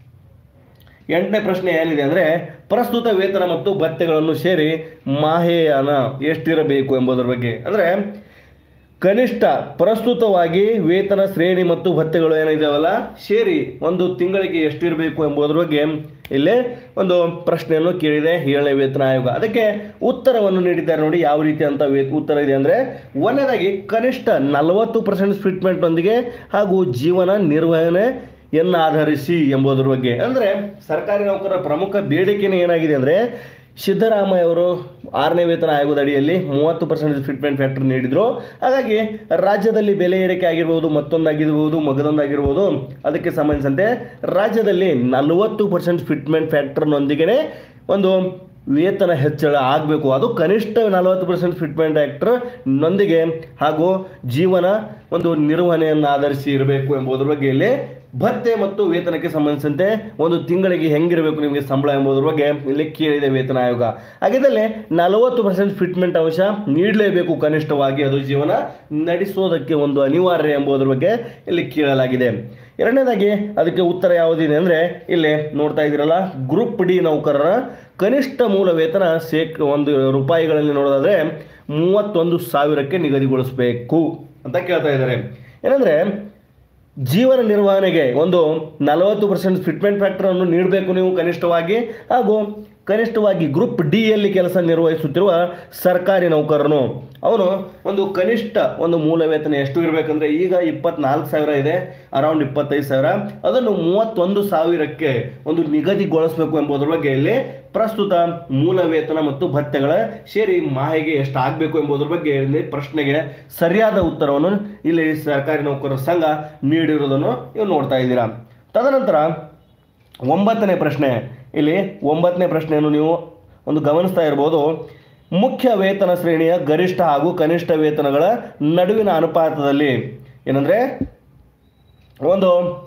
ಎಂಟನೇ ಪ್ರಶ್ನೆ ಏನಿದೆ ಅಂದರೆ ಪ್ರಸ್ತುತ ವೇತನ ಮತ್ತು ಭತ್ಯೆಗಳನ್ನು ಸೇರಿ ಮಾಹೆಯಾನ ಎಷ್ಟಿರಬೇಕು ಎಂಬುದರ ಬಗ್ಗೆ ಅಂದರೆ ಕನಿಷ್ಠ ಪ್ರಸ್ತುತವಾಗಿ ವೇತನ ಶ್ರೇಣಿ ಮತ್ತು ಭತ್ಯೆಗಳು ಏನಿದಾವಲ್ಲ ಸೇರಿ ಒಂದು ತಿಂಗಳಿಗೆ ಎಷ್ಟಿರಬೇಕು ಎಂಬುದರ ಬಗ್ಗೆ ಇಲ್ಲಿ ಒಂದು ಪ್ರಶ್ನೆಯನ್ನು ಕೇಳಿದೆ ಏಳನೇ ವೇತನ ಆಯೋಗ ಅದಕ್ಕೆ ಉತ್ತರವನ್ನು ನೀಡಿದ್ದಾರೆ ನೋಡಿ ಯಾವ ರೀತಿ ಅಂತ ವೇ ಉತ್ತರ ಇದೆ ಅಂದರೆ ಒಂದನೇದಾಗಿ ಕನಿಷ್ಠ ನಲವತ್ತು ಪರ್ಸೆಂಟ್ ಫಿಟ್ಮೆಂಟ್ನೊಂದಿಗೆ ಹಾಗೂ ಜೀವನ ನಿರ್ವಹಣೆ ಎನ್ನ ಆಧರಿಸಿ ಎಂಬುದರ ಬಗ್ಗೆ ಅಂದರೆ ಸರ್ಕಾರಿ ನೌಕರರ ಪ್ರಮುಖ ಬೇಡಿಕೆನೇ ಏನಾಗಿದೆ ಅಂದರೆ ಸಿದ್ದರಾಮಯ್ಯ ಅವರು ಆರನೇ ವೇತನ ಆಯೋಗದ ಅಡಿಯಲ್ಲಿ ಮೂವತ್ತು ಪರ್ಸೆಂಟ್ ಫಿಟ್ಮೆಂಟ್ ಫ್ಯಾಕ್ಟರ್ ನೀಡಿದ್ರು ಹಾಗಾಗಿ ರಾಜ್ಯದಲ್ಲಿ ಬೆಲೆ ಏರಿಕೆ ಆಗಿರ್ಬೋದು ಮತ್ತೊಂದಾಗಿರ್ಬೋದು ಮಗದೊಂದಾಗಿರ್ಬೋದು ಅದಕ್ಕೆ ಸಂಬಂಧಿಸಿದಂತೆ ರಾಜ್ಯದಲ್ಲಿ ನಲವತ್ತು ಪರ್ಸೆಂಟ್ ಫಿಟ್ಮೆಂಟ್ ಫ್ಯಾಕ್ಟರ್ನೊಂದಿಗೆ ಒಂದು ವೇತನ ಹೆಚ್ಚಳ ಆಗಬೇಕು ಅದು ಕನಿಷ್ಠ ನಲವತ್ತು ಪರ್ಸೆಂಟ್ ಫಿಟ್ಮೆಂಟ್ ಆ್ಯಕ್ಟರ್ ನೊಂದಿಗೆ ಹಾಗೂ ಜೀವನ ಒಂದು ನಿರ್ವಹಣೆಯನ್ನು ಆಧರಿಸಿ ಇರಬೇಕು ಎಂಬುದರ ಬಗ್ಗೆ ಇಲ್ಲಿ ಭತ್ಯೆ ಮತ್ತು ವೇತನಕ್ಕೆ ಸಂಬಂಧಿಸಿದಂತೆ ಒಂದು ತಿಂಗಳಿಗೆ ಹೆಂಗಿರಬೇಕು ನಿಮಗೆ ಸಂಬಳ ಎಂಬುದರ ಬಗ್ಗೆ ಇಲ್ಲಿ ಕೇಳಿದೆ ವೇತನ ಆಯೋಗ ಹಾಗಿದ್ದಲ್ಲಿ ನಲವತ್ತು ಪರ್ಸೆಂಟ್ ಫಿಟ್ಮೆಂಟ್ ಅಂಶ ನೀಡಲೇಬೇಕು ಕನಿಷ್ಠವಾಗಿ ಅದು ಜೀವನ ನಡೆಸೋದಕ್ಕೆ ಒಂದು ಅನಿವಾರ್ಯ ಎಂಬುದರ ಬಗ್ಗೆ ಇಲ್ಲಿ ಕೇಳಲಾಗಿದೆ ಎರಡನೇದಾಗಿ ಅದಕ್ಕೆ ಉತ್ತರ ಯಾವುದಿದೆ ಅಂದರೆ ಇಲ್ಲಿ ನೋಡ್ತಾ ಇದ್ದೀರಲ್ಲ ಗ್ರೂಪ್ ಡಿ ನೌಕರರ ಕನಿಷ್ಠ ಮೂಲ ವೇತನ ಶೇಕ್ ಒಂದು ರೂಪಾಯಿಗಳಲ್ಲಿ ನೋಡೋದಾದ್ರೆ ಮೂವತ್ತೊಂದು ಸಾವಿರಕ್ಕೆ ನಿಗದಿಗೊಳಿಸಬೇಕು ಅಂತ ಕೇಳ್ತಾ ಇದ್ದಾರೆ ಏನಂದರೆ ಜೀವನ ನಿರ್ವಹಣೆಗೆ ಒಂದು ನಲವತ್ತು ಪರ್ಸೆಂಟ್ ಫಿಟ್ಮೆಂಟ್ ಫ್ಯಾಕ್ಟರನ್ನು ನೀಡಬೇಕು ನೀವು ಕನಿಷ್ಠವಾಗಿ ಹಾಗೂ ಕನಿಷ್ಠವಾಗಿ ಗ್ರೂಪ್ ಡಿ ಯಲ್ಲಿ ಕೆಲಸ ನಿರ್ವಹಿಸುತ್ತಿರುವ ಸರ್ಕಾರಿ ನೌಕರನು ಅವನು ಒಂದು ಕನಿಷ್ಠ ಒಂದು ಮೂಲ ವೇತನ ಎಷ್ಟು ಇರಬೇಕಂದ್ರೆ ಈಗ ಇಪ್ಪತ್ನಾಲ್ಕು ಸಾವಿರ ಇದೆ ಅರೌಂಡ್ ಇಪ್ಪತ್ತೈದು ಸಾವಿರ ಅದನ್ನು ಮೂವತ್ತೊಂದು ಸಾವಿರಕ್ಕೆ ಒಂದು ನಿಗದಿಗೊಳಿಸಬೇಕು ಎಂಬುದರ ಬಗ್ಗೆ ಇಲ್ಲಿ ಪ್ರಸ್ತುತ ಮೂಲ ವೇತನ ಮತ್ತು ಭತ್ಯೆಗಳ ಸೇರಿ ಮಾಹಿಗೆ ಎಷ್ಟು ಆಗಬೇಕು ಎಂಬುದರ ಬಗ್ಗೆ ಇಲ್ಲಿ ಪ್ರಶ್ನೆಗೆ ಸರಿಯಾದ ಉತ್ತರವನ್ನು ಇಲ್ಲಿ ಸರ್ಕಾರಿ ನೌಕರರ ಸಂಘ ನೀಡಿರುವುದನ್ನು ನೀವು ನೋಡ್ತಾ ಇದ್ದೀರಾ ತದನಂತರ ಒಂಬತ್ತನೇ ಪ್ರಶ್ನೆ ಇಲ್ಲಿ ಒಂಬತ್ತನೇ ಪ್ರಶ್ನೆಯನ್ನು ನೀವು ಒಂದು ಗಮನಿಸ್ತಾ ಇರ್ಬೋದು ಮುಖ್ಯ ವೇತನ ಶ್ರೇಣಿಯ ಗರಿಷ್ಠ ಹಾಗೂ ಕನಿಷ್ಠ ವೇತನಗಳ ನಡುವಿನ ಅನುಪಾತದಲ್ಲಿ ಏನಂದರೆ ಒಂದು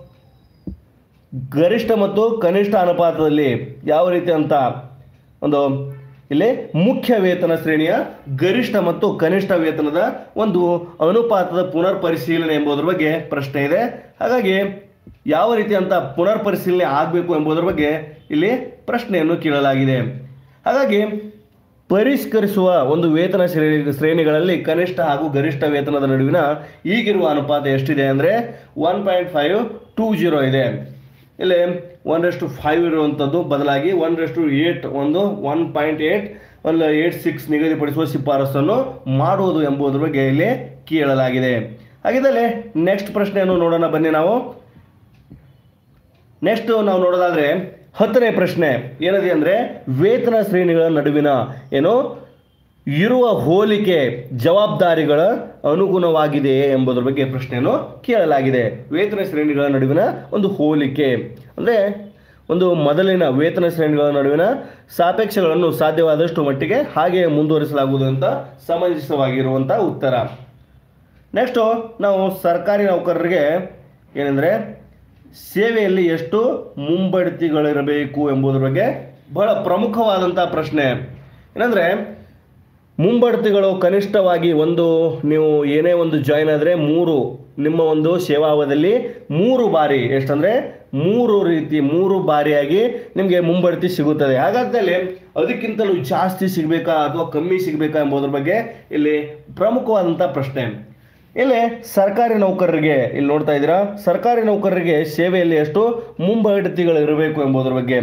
ಗರಿಷ್ಠ ಮತ್ತು ಕನಿಷ್ಠ ಅನುಪಾತದಲ್ಲಿ ಯಾವ ರೀತಿ ಅಂತ ಒಂದು ಇಲ್ಲಿ ಮುಖ್ಯ ವೇತನ ಶ್ರೇಣಿಯ ಗರಿಷ್ಠ ಮತ್ತು ಕನಿಷ್ಠ ವೇತನದ ಒಂದು ಅನುಪಾತದ ಪುನರ್ ಪರಿಶೀಲನೆ ಎಂಬುದರ ಬಗ್ಗೆ ಪ್ರಶ್ನೆ ಇದೆ ಹಾಗಾಗಿ ಯಾವ ರೀತಿ ಅಂತ ಪುನರ್ ಪರಿಶೀಲನೆ ಆಗಬೇಕು ಎಂಬುದರ ಬಗ್ಗೆ ಇಲ್ಲಿ ಪ್ರಶ್ನೆಯನ್ನು ಕೇಳಲಾಗಿದೆ ಹಾಗಾಗಿ ಪರಿಷ್ಕರಿಸುವ ಒಂದು ವೇತನ ಶ್ರೇಣಿ ಶ್ರೇಣಿಗಳಲ್ಲಿ ಕನಿಷ್ಠ ಹಾಗೂ ಗರಿಷ್ಠ ವೇತನದ ನಡುವಿನ ಈಗಿರುವ ಅನುಪಾತ ಎಷ್ಟಿದೆ ಅಂದರೆ one point five two zero ಇದೆ ಇಲ್ಲಿ ಒಂದಷ್ಟು ಫೈವ್ ಇರುವಂಥದ್ದು ಬದಲಾಗಿ ಒಂದಷ್ಟು ಏಟ್ ಒಂದು ಒನ್ ಪಾಯಿಂಟ್ ಏಟ್ ಒಂದು ಏಟ್ ಸಿಕ್ಸ್ ನಿಗದಿಪಡಿಸುವ ಶಿಫಾರಸನ್ನು ಮಾಡುವುದು ಎಂಬುದರ ಬಗ್ಗೆ ಇಲ್ಲಿ ಕೇಳಲಾಗಿದೆ ಹಾಗಿದ್ದಲ್ಲಿ ನೆಕ್ಸ್ಟ್ ಪ್ರಶ್ನೆಯನ್ನು ನೋಡೋಣ ಬನ್ನಿ ನಾವು ನೆಕ್ಸ್ಟ್ ನಾವು ನೋಡೋದಾದ್ರೆ ಹತ್ತನೇ ಪ್ರಶ್ನೆ ಏನಿದೆ ಅಂದರೆ ವೇತನ ಶ್ರೇಣಿಗಳ ನಡುವಿನ ಏನು ಇರುವ ಹೋಲಿಕೆ ಜವಾಬ್ದಾರಿಗಳ ಅನುಗುಣವಾಗಿದೆಯೇ ಎಂಬುದರ ಬಗ್ಗೆ ಪ್ರಶ್ನೆಯನ್ನು ಕೇಳಲಾಗಿದೆ ವೇತನ ಶ್ರೇಣಿಗಳ ನಡುವಿನ ಒಂದು ಹೋಲಿಕೆ ಅಂದರೆ ಒಂದು ಮೊದಲಿನ ವೇತನ ಶ್ರೇಣಿಗಳ ನಡುವಿನ ಸಾಪೇಕ್ಷಗಳನ್ನು ಸಾಧ್ಯವಾದಷ್ಟು ಮಟ್ಟಿಗೆ ಹಾಗೆ ಮುಂದುವರಿಸಲಾಗುವುದು ಅಂತ ಸಮಂಜಸವಾಗಿರುವಂಥ ಉತ್ತರ ನೆಕ್ಸ್ಟು ನಾವು ಸರ್ಕಾರಿ ನೌಕರರಿಗೆ ಏನೆಂದರೆ ಸೇವೆಯಲ್ಲಿ ಎಷ್ಟು ಮುಂಬಡ್ತಿಗಳಿರಬೇಕು ಎಂಬುದರ ಬಗ್ಗೆ ಬಹಳ ಪ್ರಮುಖವಾದಂಥ ಪ್ರಶ್ನೆ ಏನಂದರೆ ಮುಂಬಡ್ತಿಗಳು ಕನಿಷ್ಠವಾಗಿ ಒಂದು ನೀವು ಏನೇ ಒಂದು ಜಾಯ್ನ್ ಆದರೆ ಮೂರು ನಿಮ್ಮ ಒಂದು ಸೇವಾವಧಿಯಲ್ಲಿ ಮೂರು ಬಾರಿ ಎಷ್ಟಂದರೆ ಮೂರು ರೀತಿ ಮೂರು ಬಾರಿಯಾಗಿ ನಿಮಗೆ ಮುಂಬಡ್ತಿ ಸಿಗುತ್ತದೆ ಹಾಗಾದಲ್ಲಿ ಅದಕ್ಕಿಂತಲೂ ಜಾಸ್ತಿ ಸಿಗಬೇಕಾ ಅಥವಾ ಕಮ್ಮಿ ಸಿಗಬೇಕಾ ಎಂಬುದರ ಬಗ್ಗೆ ಇಲ್ಲಿ ಪ್ರಮುಖವಾದಂಥ ಪ್ರಶ್ನೆ ಇಲ್ಲಿ ಸರ್ಕಾರಿ ನೌಕರರಿಗೆ ಇಲ್ಲಿ ನೋಡ್ತಾ ಇದ್ದೀರಾ ಸರ್ಕಾರಿ ನೌಕರರಿಗೆ ಸೇವೆಯಲ್ಲಿ ಎಷ್ಟು ಮುಂಬಡ್ತಿಗಳು ಇರಬೇಕು ಎಂಬುದರ ಬಗ್ಗೆ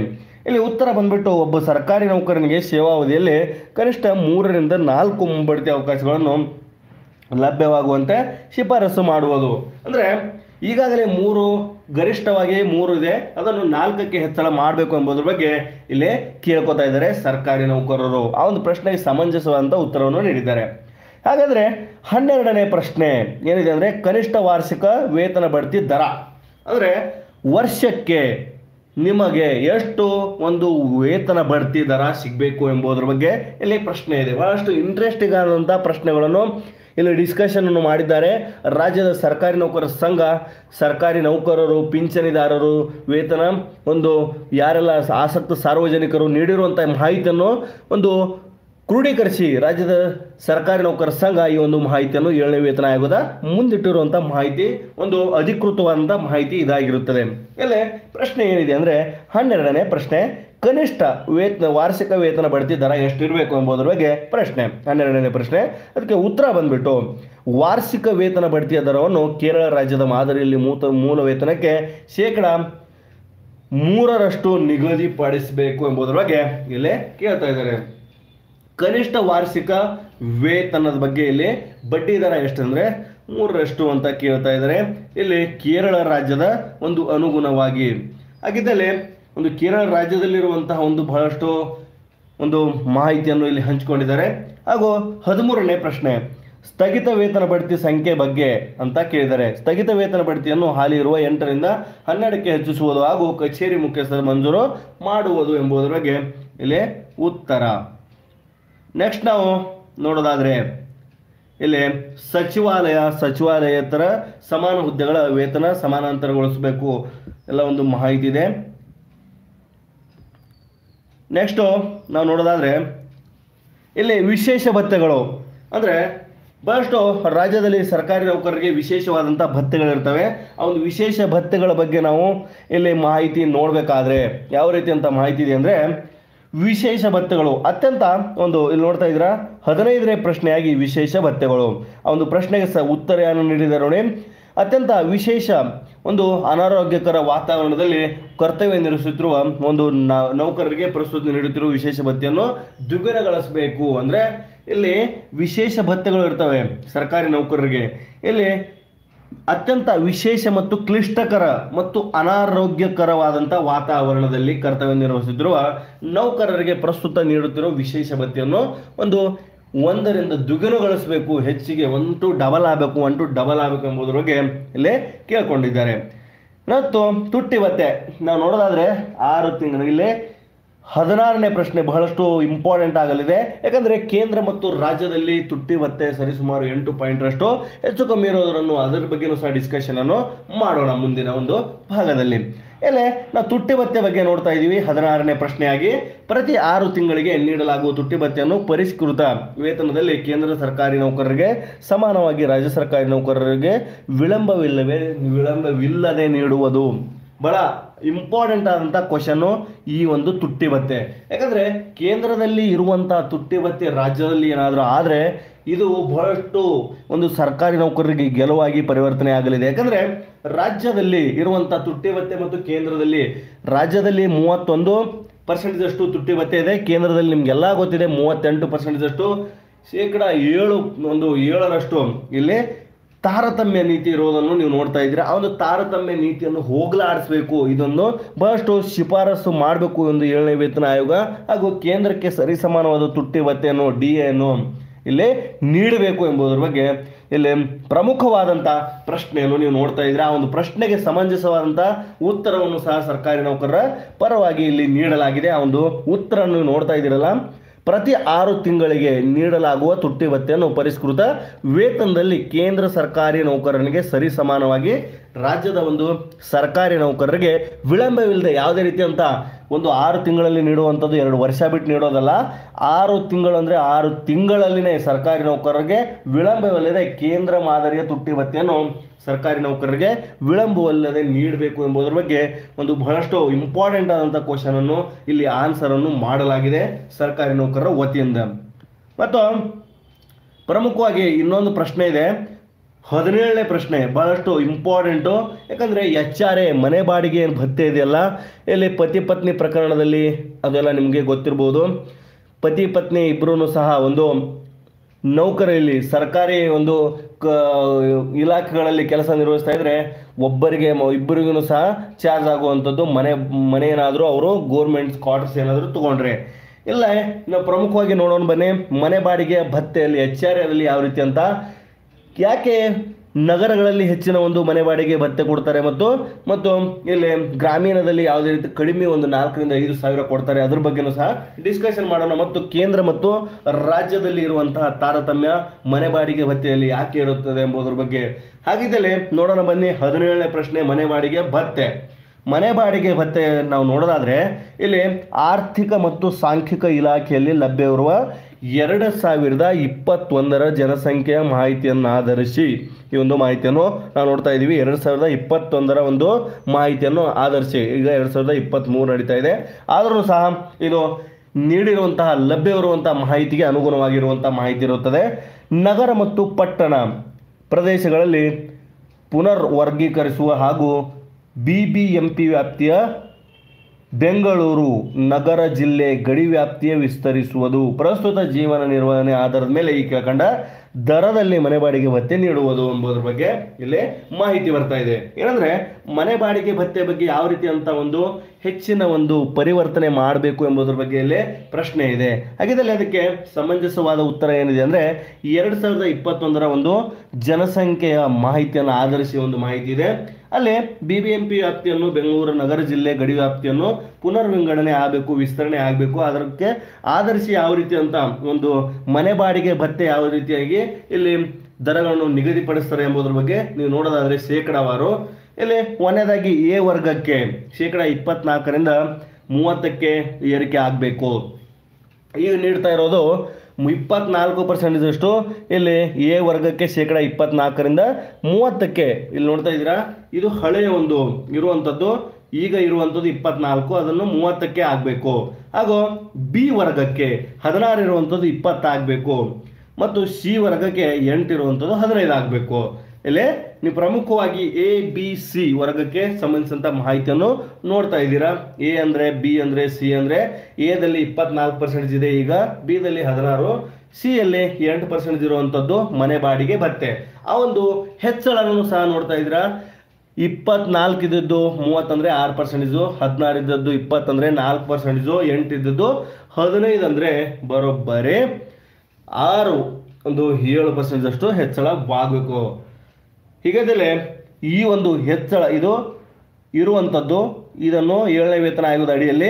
ಇಲ್ಲಿ ಉತ್ತರ ಬಂದ್ಬಿಟ್ಟು ಒಬ್ಬ ಸರ್ಕಾರಿ ನೌಕರನಿಗೆ ಸೇವಾವಧಿಯಲ್ಲಿ ಕನಿಷ್ಠ ಮೂರರಿಂದ ನಾಲ್ಕು ಮುಂಬಡ್ತಿ ಅವಕಾಶಗಳನ್ನು ಲಭ್ಯವಾಗುವಂತೆ ಶಿಫಾರಸು ಮಾಡುವುದು ಅಂದರೆ ಈಗಾಗಲೇ ಮೂರು ಗರಿಷ್ಠವಾಗಿ ಮೂರು ಇದೆ ಅದನ್ನು ನಾಲ್ಕಕ್ಕೆ ಹೆಚ್ಚಳ ಮಾಡಬೇಕು ಎಂಬುದ್ರ ಬಗ್ಗೆ ಇಲ್ಲಿ ಕೇಳ್ಕೊತಾ ಇದ್ದಾರೆ ಸರ್ಕಾರಿ ನೌಕರರು ಆ ಒಂದು ಪ್ರಶ್ನೆಗೆ ಸಮಂಜಸವಾದಂಥ ಉತ್ತರವನ್ನು ನೀಡಿದ್ದಾರೆ ಹಾಗಾದರೆ ಹನ್ನೆರಡನೇ ಪ್ರಶ್ನೆ ಏನಿದೆ ಅಂದರೆ ಕನಿಷ್ಠ ವಾರ್ಷಿಕ ವೇತನ ಬಡ್ತಿ ದರ ಅಂದರೆ ವರ್ಷಕ್ಕೆ ನಿಮಗೆ ಎಷ್ಟು ಒಂದು ವೇತನ ಬಡ್ತಿ ದರ ಸಿಗಬೇಕು ಎಂಬುದರ ಬಗ್ಗೆ ಇಲ್ಲಿ ಪ್ರಶ್ನೆ ಇದೆ ಬಹಳಷ್ಟು ಇಂಟ್ರೆಸ್ಟಿಂಗ್ ಆದಂಥ ಪ್ರಶ್ನೆಗಳನ್ನು ಇಲ್ಲಿ ಡಿಸ್ಕಷನ್ ಅನ್ನು ಮಾಡಿದ್ದಾರೆ ರಾಜ್ಯದ ಸರ್ಕಾರಿ ನೌಕರರ ಸಂಘ ಸರ್ಕಾರಿ ನೌಕರರು ಪಿಂಚಣಿದಾರರು ವೇತನ ಒಂದು ಯಾರೆಲ್ಲ ಆಸಕ್ತ ಸಾರ್ವಜನಿಕರು ನೀಡಿರುವಂಥ ಮಾಹಿತಿಯನ್ನು ಒಂದು ಕ್ರೋಢೀಕರಿಸಿ ರಾಜ್ಯದ ಸರ್ಕಾರಿ ನೌಕರರ ಸಂಘ ಈ ಒಂದು ಮಾಹಿತಿಯನ್ನು ಏಳನೇ ವೇತನ ಆಯೋಗದ ಮುಂದಿಟ್ಟಿರುವಂಥ ಮಾಹಿತಿ ಒಂದು ಅಧಿಕೃತವಾದಂಥ ಮಾಹಿತಿ ಇದಾಗಿರುತ್ತದೆ ಇಲ್ಲಿ ಪ್ರಶ್ನೆ ಏನಿದೆ ಅಂದರೆ ಹನ್ನೆರಡನೇ ಪ್ರಶ್ನೆ ಕನಿಷ್ಠ ವೇತನ ವಾರ್ಷಿಕ ವೇತನ ಬಡ್ತಿ ದರ ಎಷ್ಟಿರಬೇಕು ಎಂಬುದರ ಬಗ್ಗೆ ಪ್ರಶ್ನೆ ಹನ್ನೆರಡನೇ ಪ್ರಶ್ನೆ ಅದಕ್ಕೆ ಉತ್ತರ ಬಂದ್ಬಿಟ್ಟು ವಾರ್ಷಿಕ ವೇತನ ಬಡ್ತಿಯ ದರವನ್ನು ಕೇರಳ ರಾಜ್ಯದ ಮಾದರಿಯಲ್ಲಿ ಮೂತ ಮೂಲ ವೇತನಕ್ಕೆ ಶೇಕಡ ಮೂರರಷ್ಟು ನಿಗದಿಪಡಿಸಬೇಕು ಎಂಬುದರ ಬಗ್ಗೆ ಇಲ್ಲಿ ಕೇಳ್ತಾ ಇದ್ದಾರೆ ಕನಿಷ್ಠ ವಾರ್ಷಿಕ ವೇತನದ ಬಗ್ಗೆ ಇಲ್ಲಿ ಬಡ್ಡಿ ದರ ಎಷ್ಟಂದ್ರೆ ಮೂರರಷ್ಟು ಅಂತ ಕೇಳ್ತಾ ಇದ್ದಾರೆ ಇಲ್ಲಿ ಕೇರಳ ರಾಜ್ಯದ ಒಂದು ಅನುಗುಣವಾಗಿ ಹಾಗಿದ್ದಲ್ಲಿ ಒಂದು ಕೇರಳ ರಾಜ್ಯದಲ್ಲಿರುವಂತಹ ಒಂದು ಬಹಳಷ್ಟು ಒಂದು ಮಾಹಿತಿಯನ್ನು ಇಲ್ಲಿ ಹಂಚಿಕೊಂಡಿದ್ದಾರೆ ಹಾಗೂ ಹದಿಮೂರನೇ ಪ್ರಶ್ನೆ ಸ್ಥಗಿತ ವೇತನ ಬಡ್ತಿ ಸಂಖ್ಯೆ ಬಗ್ಗೆ ಅಂತ ಕೇಳಿದ್ದಾರೆ ಸ್ಥಗಿತ ವೇತನ ಬಡ್ತಿಯನ್ನು ಹಾಲಿ ಇರುವ ಎಂಟರಿಂದ ಹನ್ನೆರಡಕ್ಕೆ ಹೆಚ್ಚಿಸುವುದು ಹಾಗೂ ಕಚೇರಿ ಮುಖ್ಯಸ್ಥರ ಮಂಜೂರು ಮಾಡುವುದು ಎಂಬುದರ ಬಗ್ಗೆ ಇಲ್ಲಿ ಉತ್ತರ ನೆಕ್ಸ್ಟ್ ನಾವು ನೋಡೋದಾದ್ರೆ ಇಲ್ಲಿ ಸಚಿವಾಲಯ ಸಚಿವಾಲಯೇತರ ಸಮಾನ ಹುದ್ದೆಗಳ ವೇತನ ಸಮಾನಾಂತರಗೊಳಿಸಬೇಕು ಎಲ್ಲ ಒಂದು ಮಾಹಿತಿ ಇದೆ ನೆಕ್ಸ್ಟು ನಾವು ನೋಡೋದಾದ್ರೆ ಇಲ್ಲಿ ವಿಶೇಷ ಭತ್ಯೆಗಳು ಅಂದರೆ ಬಹಳಷ್ಟು ರಾಜ್ಯದಲ್ಲಿ ಸರ್ಕಾರಿ ನೌಕರರಿಗೆ ವಿಶೇಷವಾದಂಥ ಭತ್ಯೆಗಳಿರ್ತವೆ ಆ ಒಂದು ವಿಶೇಷ ಭತ್ಯೆಗಳ ಬಗ್ಗೆ ನಾವು ಇಲ್ಲಿ ಮಾಹಿತಿ ನೋಡಬೇಕಾದ್ರೆ ಯಾವ ರೀತಿ ಅಂತ ಮಾಹಿತಿ ಇದೆ ಅಂದರೆ ವಿಶೇಷ ಭತ್ಯೆಗಳು ಅತ್ಯಂತ ಒಂದು ಇಲ್ಲಿ ನೋಡ್ತಾ ಇದ್ದೀರಾ ಹದಿನೈದನೇ ಪ್ರಶ್ನೆಯಾಗಿ ವಿಶೇಷ ಭತ್ಯೆಗಳು ಆ ಒಂದು ಪ್ರಶ್ನೆಗೆ ಸ ಉತ್ತರ ಏನು ನೀಡಿದ್ದಾರೆ ನೋಡಿ ಅತ್ಯಂತ ವಿಶೇಷ ಒಂದು ಅನಾರೋಗ್ಯಕರ ವಾತಾವರಣದಲ್ಲಿ ಕರ್ತವ್ಯ ನಿರ್ವಹಿಸುತ್ತಿರುವ ಒಂದು ನ- ನೌಕರರಿಗೆ ಪ್ರಸ್ತುತಿ ನೀಡುತ್ತಿರುವ ವಿಶೇಷ ಭತ್ಯೆಯನ್ನು ದ್ವಿಗುಣಗೊಳಿಸಬೇಕು ಅಂದರೆ ಇಲ್ಲಿ ವಿಶೇಷ ಭತ್ಯೆಗಳು ಇರ್ತವೆ ಸರ್ಕಾರಿ ನೌಕರರಿಗೆ ಇಲ್ಲಿ ಅತ್ಯಂತ ವಿಶೇಷ ಮತ್ತು ಕ್ಲಿಷ್ಟಕರ ಮತ್ತು ಅನಾರೋಗ್ಯಕರವಾದಂಥ ವಾತಾವರಣದಲ್ಲಿ ಕರ್ತವ್ಯ ನಿರ್ವಹಿಸುತ್ತಿರುವ ನೌಕರರಿಗೆ ಪ್ರಸ್ತುತ ನೀಡುತ್ತಿರುವ ವಿಶೇಷ ಭತ್ಯೆಯನ್ನು ಒಂದು ಒಂದರಿಂದ ದ್ವಿಗುಣಗೊಳಿಸಬೇಕು ಹೆಚ್ಚಿಗೆ ಒನ್ ಟು ಡಬಲ್ ಆಗಬೇಕು ಒನ್ ಟು ಡಬಲ್ ಆಗಬೇಕು ಎಂಬುದರ ಬಗ್ಗೆ ಇಲ್ಲಿ ಕೇಳ್ಕೊಂಡಿದ್ದಾರೆ ಮತ್ತು ತುಟ್ಟಿ ಭತ್ಯೆ ನಾವು ನೋಡೋದಾದ್ರೆ ಆರು ತಿಂಗಳು ಇಲ್ಲಿ ಹದಿನಾರನೇ ಪ್ರಶ್ನೆ ಬಹಳಷ್ಟು ಇಂಪಾರ್ಟೆಂಟ್ ಆಗಲಿದೆ ಯಾಕಂದ್ರೆ ಕೇಂದ್ರ ಮತ್ತು ರಾಜ್ಯದಲ್ಲಿ ತುಟ್ಟಿ ಭತ್ಯೆ ಸರಿಸುಮಾರು ಎಂಟು ಪಾಯಿಂಟರಷ್ಟು ಹೆಚ್ಚು ಕಮ್ಮಿ ಇರೋದನ್ನು ಅದರ ಬಗ್ಗೆನೂ ಸಹ ಡಿಸ್ಕಷನ್ ಅನ್ನು ಮಾಡೋಣ ಮುಂದಿನ ಒಂದು ಭಾಗದಲ್ಲಿ ಇಲ್ಲಿ ನಾವು ತುಟ್ಟಿ ಭತ್ಯೆ ಬಗ್ಗೆ ನೋಡ್ತಾ ಇದ್ದೀವಿ ಹದಿನಾರನೇ ಪ್ರಶ್ನೆಯಾಗಿ ಪ್ರತಿ ಆರು ತಿಂಗಳಿಗೆ ನೀಡಲಾಗುವ ತುಟ್ಟಿ ಭತ್ಯೆಯನ್ನು ಪರಿಷ್ಕೃತ ವೇತನದಲ್ಲಿ ಕೇಂದ್ರ ಸರ್ಕಾರಿ ನೌಕರರಿಗೆ ಸಮಾನವಾಗಿ ರಾಜ್ಯ ಸರ್ಕಾರಿ ನೌಕರರಿಗೆ ವಿಳಂಬವಿಲ್ಲವೇ ವಿಳಂಬವಿಲ್ಲದೆ ನೀಡುವುದು ಬಹಳ ಇಂಪಾರ್ಟೆಂಟ್ ಆದಂಥ ಕ್ವಶನ್ನು ಈ ಒಂದು ತುಟ್ಟಿ ಭತ್ಯೆ ಯಾಕಂದ್ರೆ ಕೇಂದ್ರದಲ್ಲಿ ಇರುವಂತಹ ತುಟ್ಟಿ ಭತ್ಯೆ ರಾಜ್ಯದಲ್ಲಿ ಏನಾದರೂ ಆದರೆ ಇದು ಬಹಳಷ್ಟು ಒಂದು ಸರ್ಕಾರಿ ನೌಕರರಿಗೆ ಗೆಲುವಾಗಿ ಪರಿವರ್ತನೆ ಆಗಲಿದೆ ಯಾಕಂದ್ರೆ ರಾಜ್ಯದಲ್ಲಿ ಇರುವಂತಹ ತುಟ್ಟಿ ಭತ್ಯೆ ಮತ್ತು ಕೇಂದ್ರದಲ್ಲಿ ರಾಜ್ಯದಲ್ಲಿ ಮೂವತ್ತೊಂದು ಪರ್ಸೆಂಟೇಜ್ ಅಷ್ಟು ತುಟ್ಟಿ ಭತ್ಯೆ ಇದೆ ಕೇಂದ್ರದಲ್ಲಿ ನಿಮ್ಗೆಲ್ಲ ಗೊತ್ತಿದೆ ಮೂವತ್ತೆಂಟು ಪರ್ಸೆಂಟೇಜ್ ಅಷ್ಟು ಶೇಕಡ ಏಳು ಒಂದು ಏಳರಷ್ಟು ಇಲ್ಲಿ ತಾರತಮ್ಯ ನೀತಿ ಇರೋದನ್ನು ನೀವು ನೋಡ್ತಾ ಇದ್ದೀರಾ ಆ ಒಂದು ತಾರತಮ್ಯ ನೀತಿಯನ್ನು ಹೋಗಲಾಡಿಸಬೇಕು ಇದನ್ನು ಬಹಳಷ್ಟು ಶಿಫಾರಸು ಮಾಡಬೇಕು ಒಂದು ಏಳನೇ ವೇತನ ಆಯೋಗ ಹಾಗೂ ಕೇಂದ್ರಕ್ಕೆ ಸರಿಸಮಾನವಾದ ತುಟ್ಟಿ ಭತ್ಯೆಯನ್ನು ಡಿ ಎನ್ನು ಇಲ್ಲಿ ನೀಡಬೇಕು ಎಂಬುದರ ಬಗ್ಗೆ ಇಲ್ಲಿ ಪ್ರಮುಖವಾದಂಥ ಪ್ರಶ್ನೆಯನ್ನು ನೀವು ನೋಡ್ತಾ ಇದ್ದೀರಾ ಆ ಒಂದು ಪ್ರಶ್ನೆಗೆ ಸಮಂಜಸವಾದಂಥ ಉತ್ತರವನ್ನು ಸಹ ಸರ್ಕಾರಿ ನೌಕರರ ಪರವಾಗಿ ಇಲ್ಲಿ ನೀಡಲಾಗಿದೆ ಆ ಒಂದು ಉತ್ತರ ನೀವು ನೋಡ್ತಾ ಇದ್ದೀರಲ್ಲ ಪ್ರತಿ ಆರು ತಿಂಗಳಿಗೆ ನೀಡಲಾಗುವ ತುಟ್ಟಿ ಭತ್ಯೆಯನ್ನು ಪರಿಷ್ಕೃತ ವೇತನದಲ್ಲಿ ಕೇಂದ್ರ ಸರ್ಕಾರಿ ನೌಕರನಿಗೆ ಸರಿ ಸಮಾನವಾಗಿ ರಾಜ್ಯದ ಒಂದು ಸರ್ಕಾರಿ ನೌಕರರಿಗೆ ವಿಳಂಬವಿಲ್ಲದೆ ಯಾವುದೇ ರೀತಿಯಂತ ಒಂದು ಆರು ತಿಂಗಳಲ್ಲಿ ನೀಡುವಂಥದ್ದು ಎರಡು ವರ್ಷ ಬಿಟ್ಟು ನೀಡೋದಲ್ಲ ಆರು ತಿಂಗಳು ಅಂದರೆ ಆರು ತಿಂಗಳಲ್ಲಿನೇ ಸರ್ಕಾರಿ ನೌಕರರಿಗೆ ವಿಳಂಬವಿಲ್ಲದೆ ಕೇಂದ್ರ ಮಾದರಿಯ ತುಟ್ಟಿ ಭತ್ಯೆಯನ್ನು ಸರ್ಕಾರಿ ನೌಕರರಿಗೆ ವಿಳಂಬವಲ್ಲದೆ ನೀಡಬೇಕು ಎಂಬುದರ ಬಗ್ಗೆ ಒಂದು ಬಹಳಷ್ಟು ಇಂಪಾರ್ಟೆಂಟ್ ಆದಂಥ ಕ್ವಶನ್ ಅನ್ನು ಇಲ್ಲಿ ಆನ್ಸರ್ ಅನ್ನು ಮಾಡಲಾಗಿದೆ ಸರ್ಕಾರಿ ನೌಕರರ ವತಿಯಿಂದ ಮತ್ತು ಪ್ರಮುಖವಾಗಿ ಇನ್ನೊಂದು ಪ್ರಶ್ನೆ ಇದೆ ಹದಿನೇಳನೇ ಪ್ರಶ್ನೆ ಬಹಳಷ್ಟು ಇಂಪಾರ್ಟೆಂಟು ಯಾಕಂದರೆ ಎಚ್ ಆರ್ ಎ ಮನೆ ಬಾಡಿಗೆ ಏನು ಭತ್ಯೆ ಇದೆಯಲ್ಲ ಇಲ್ಲಿ ಪತಿ ಪತ್ನಿ ಪ್ರಕರಣದಲ್ಲಿ ಅದೆಲ್ಲ ನಿಮಗೆ ಗೊತ್ತಿರ್ಬೋದು ಪತಿ ಪತ್ನಿ ಇಬ್ಬರೂ ಸಹ ಒಂದು ನೌಕರಿಯಲ್ಲಿ ಸರ್ಕಾರಿ ಒಂದು ಕ ಇಲಾಖೆಗಳಲ್ಲಿ ಕೆಲಸ ನಿರ್ವಹಿಸ್ತಾ ಇದ್ರೆ ಒಬ್ಬರಿಗೆ ಮ- ಇಬ್ಬರಿಗೂ ಸಹ ಚಾರ್ಜ್ ಆಗುವಂಥದ್ದು ಮನೆ ಮನೆ ಏನಾದರೂ ಅವರು ಗೋರ್ಮೆಂಟ್ ಕ್ವಾರ್ಟರ್ಸ್ ಏನಾದರೂ ತಗೊಂಡ್ರೆ ಇಲ್ಲ ನಾವು ಪ್ರಮುಖವಾಗಿ ನೋಡೋಣ ಬನ್ನಿ ಮನೆ ಬಾಡಿಗೆ ಭತ್ತೆಯಲ್ಲಿ ಎಚ್ ಆರ್ ಎಲ್ಲಿ ಯಾವ ರೀತಿ ಅಂತ ಯಾಕೆ ನಗರಗಳಲ್ಲಿ ಹೆಚ್ಚಿನ ಒಂದು ಮನೆ ಬಾಡಿಗೆ ಭತ್ಯೆ ಕೊಡ್ತಾರೆ ಮತ್ತು ಮತ್ತು ಇಲ್ಲಿ ಗ್ರಾಮೀಣದಲ್ಲಿ ಯಾವುದೇ ರೀತಿ ಕಡಿಮೆ ಒಂದು ನಾಲ್ಕರಿಂದ ಐದು ಸಾವಿರ ಕೊಡ್ತಾರೆ ಅದ್ರ ಬಗ್ಗೆನೂ ಸಹ ಡಿಸ್ಕಷನ್ ಮಾಡೋಣ ಮತ್ತು ಕೇಂದ್ರ ಮತ್ತು ರಾಜ್ಯದಲ್ಲಿ ಇರುವಂತಹ ತಾರತಮ್ಯ ಮನೆ ಬಾಡಿಗೆ ಭತ್ಯೆಯಲ್ಲಿ ಯಾಕೆ ಇರುತ್ತದೆ ಎಂಬುದರ ಬಗ್ಗೆ ಹಾಗಿದ್ದಲ್ಲಿ ನೋಡೋಣ ಬನ್ನಿ ಹದಿನೇಳನೇ ಪ್ರಶ್ನೆ ಮನೆ ಬಾಡಿಗೆ ಭತ್ಯೆ ಮನೆ ಬಾಡಿಗೆ ಭತ್ಯೆ ನಾವು ನೋಡೋದಾದ್ರೆ ಇಲ್ಲಿ ಆರ್ಥಿಕ ಮತ್ತು ಸಾಂಖ್ಯಿಕ ಇಲಾಖೆಯಲ್ಲಿ ಲಭ್ಯವಿರುವ ಎರಡು ಸಾವಿರದ ಇಪ್ಪತ್ತೊಂದರ ಜನಸಂಖ್ಯೆಯ ಮಾಹಿತಿಯನ್ನು ಆಧರಿಸಿ ಈ ಒಂದು ಮಾಹಿತಿಯನ್ನು ನಾವು ನೋಡ್ತಾ ಇದ್ದೀವಿ ಎರಡು ಸಾವಿರದ ಇಪ್ಪತ್ತೊಂದರ ಒಂದು ಮಾಹಿತಿಯನ್ನು ಆಧರಿಸಿ ಈಗ ಎರಡು ಸಾವಿರದ ಇಪ್ಪತ್ತ್ಮೂರು ನಡೀತಾ ಇದೆ ಆದರೂ ಸಹ ಇದು ನೀಡಿರುವಂತಹ ಲಭ್ಯವಿರುವಂತಹ ಮಾಹಿತಿಗೆ ಅನುಗುಣವಾಗಿರುವಂತಹ ಮಾಹಿತಿ ಇರುತ್ತದೆ ನಗರ ಮತ್ತು ಪಟ್ಟಣ ಪ್ರದೇಶಗಳಲ್ಲಿ ಪುನರ್ ವರ್ಗೀಕರಿಸುವ ಹಾಗೂ ಬಿ ಬಿ ಎಂ ಪಿ ವ್ಯಾಪ್ತಿಯ ಬೆಂಗಳೂರು ನಗರ ಜಿಲ್ಲೆ ಗಡಿ ವ್ಯಾಪ್ತಿಯ ವಿಸ್ತರಿಸುವುದು ಪ್ರಸ್ತುತ ಜೀವನ ನಿರ್ವಹಣೆ ಆಧಾರದ ಮೇಲೆ ಈ ಕೆಳಕಂಡ ದರದಲ್ಲಿ ಮನೆ ಬಾಡಿಗೆ ಭತ್ಯೆ ನೀಡುವುದು ಎಂಬುದರ ಬಗ್ಗೆ ಇಲ್ಲಿ ಮಾಹಿತಿ ಬರ್ತಾ ಇದೆ ಏನಂದ್ರೆ ಮನೆ ಬಾಡಿಗೆ ಭತ್ಯೆ ಬಗ್ಗೆ ಯಾವ ರೀತಿ ಅಂತ ಒಂದು ಹೆಚ್ಚಿನ ಒಂದು ಪರಿವರ್ತನೆ ಮಾಡಬೇಕು ಎಂಬುದರ ಬಗ್ಗೆ ಇಲ್ಲಿ ಪ್ರಶ್ನೆ ಇದೆ ಹಾಗಿದ್ದಲ್ಲಿ ಅದಕ್ಕೆ ಸಮಂಜಸವಾದ ಉತ್ತರ ಏನಿದೆ ಅಂದ್ರೆ ಎರಡು ಸಾವಿರದ ಇಪ್ಪತ್ತೊಂದರ ಒಂದು ಜನಸಂಖ್ಯೆಯ ಮಾಹಿತಿಯನ್ನು ಆಧರಿಸಿ ಒಂದು ಮಾಹಿತಿ ಇದೆ ಅಲ್ಲಿ ಬಿ ಬಿ ಎಂ ಪಿ ವ್ಯಾಪ್ತಿಯನ್ನು ಬೆಂಗಳೂರು ನಗರ ಜಿಲ್ಲೆ ಗಡಿ ವ್ಯಾಪ್ತಿಯನ್ನು ಪುನರ್ ವಿಂಗಡಣೆ ಆಗಬೇಕು ವಿಸ್ತರಣೆ ಆಗಬೇಕು ಅದಕ್ಕೆ ಆಧರಿಸಿ ಯಾವ ರೀತಿ ಅಂತ ಒಂದು ಮನೆ ಬಾಡಿಗೆ ಭತ್ಯೆ ಯಾವ ರೀತಿಯಾಗಿ ಇಲ್ಲಿ ದರಗಳನ್ನು ನಿಗದಿಪಡಿಸ್ತಾರೆ ಎಂಬುದರ ಬಗ್ಗೆ ನೀವು ನೋಡೋದಾದ್ರೆ ಶೇಕಡಾವಾರು ಇಲ್ಲಿ ಒಂದನೇದಾಗಿ ಎ ವರ್ಗಕ್ಕೆ ಶೇಕಡ ಇಪ್ಪತ್ನಾಲ್ಕರಿಂದ ಮೂವತ್ತಕ್ಕೆ ಏರಿಕೆ ಆಗಬೇಕು ಈಗ ನೀಡ್ತಾ ಇರೋದು ಇಪ್ಪತ್ನಾಲ್ಕು ಪರ್ಸೆಂಟೇಜ್ ಅಷ್ಟು ಇಲ್ಲಿ ಎ ವರ್ಗಕ್ಕೆ ಶೇಕಡ ಇಪ್ಪತ್ನಾಲ್ಕರಿಂದ ಮೂವತ್ತಕ್ಕೆ ಇಲ್ಲಿ ನೋಡ್ತಾ ಇದ್ದೀರಾ ಇದು ಹಳೆಯ ಒಂದು ಇರುವಂಥದ್ದು ಈಗ ಇರುವಂಥದ್ದು ಇಪ್ಪತ್ನಾಲ್ಕು ಅದನ್ನು ಮೂವತ್ತಕ್ಕೆ ಆಗಬೇಕು ಹಾಗೂ ಬಿ ವರ್ಗಕ್ಕೆ ಹದಿನಾರು ಇರುವಂಥದ್ದು ಇಪ್ಪತ್ತಾಗಬೇಕು ಮತ್ತು ಸಿ ವರ್ಗಕ್ಕೆ ಎಂಟು ಇರುವಂಥದ್ದು ಹದಿನೈದು ಆಗಬೇಕು ಇಲ್ಲಿ ನೀವು ಪ್ರಮುಖವಾಗಿ ಎ ಬಿ ಸಿ ವರ್ಗಕ್ಕೆ ಸಂಬಂಧಿಸಿದಂಥ ಮಾಹಿತಿಯನ್ನು ನೋಡ್ತಾ ಇದ್ದೀರಾ ಎ ಅಂದರೆ ಬಿ ಅಂದರೆ ಸಿ ಅಂದರೆ ಎದಲ್ಲಿ ಇಪ್ಪತ್ನಾಲ್ಕು ಪರ್ಸೆಂಟೇಜ್ ಇದೆ ಈಗ ಬಿ ದಲ್ಲಿ ಹದಿನಾರು ಸಿ ಯಲ್ಲಿ ಎಂಟು ಪರ್ಸೆಂಟೇಜ್ ಇರುವಂಥದ್ದು ಮನೆ ಬಾಡಿಗೆ ಭತ್ತೆ ಆ ಒಂದು ಹೆಚ್ಚಳವನ್ನು ಸಹ ನೋಡ್ತಾ ಇದ್ದೀರಾ ಇಪ್ಪತ್ನಾಲ್ಕು ಇದ್ದದ್ದು ಮೂವತ್ತಂದ್ರೆ ಆರು ಪರ್ಸೆಂಟೇಜು ಹದಿನಾರು ಇದ್ದದ್ದು ಇಪ್ಪತ್ತಂದ್ರೆ ನಾಲ್ಕು ಪರ್ಸೆಂಟೇಜು ಎಂಟು ಇದ್ದದ್ದು ಹದಿನೈದು ಅಂದರೆ ಬರೋಬ್ಬರಿ ಆರು ಒಂದು ಏಳು ಪರ್ಸೆಂಟ್ ಅಷ್ಟು ಹೆಚ್ಚಳವಾಗಬೇಕು ಹೀಗಾದರೆ ಈ ಒಂದು ಹೆಚ್ಚಳ ಇದು ಇರುವಂಥದ್ದು ಇದನ್ನು ಏಳನೇ ವೇತನ ಆಯೋಗದ ಅಡಿಯಲ್ಲಿ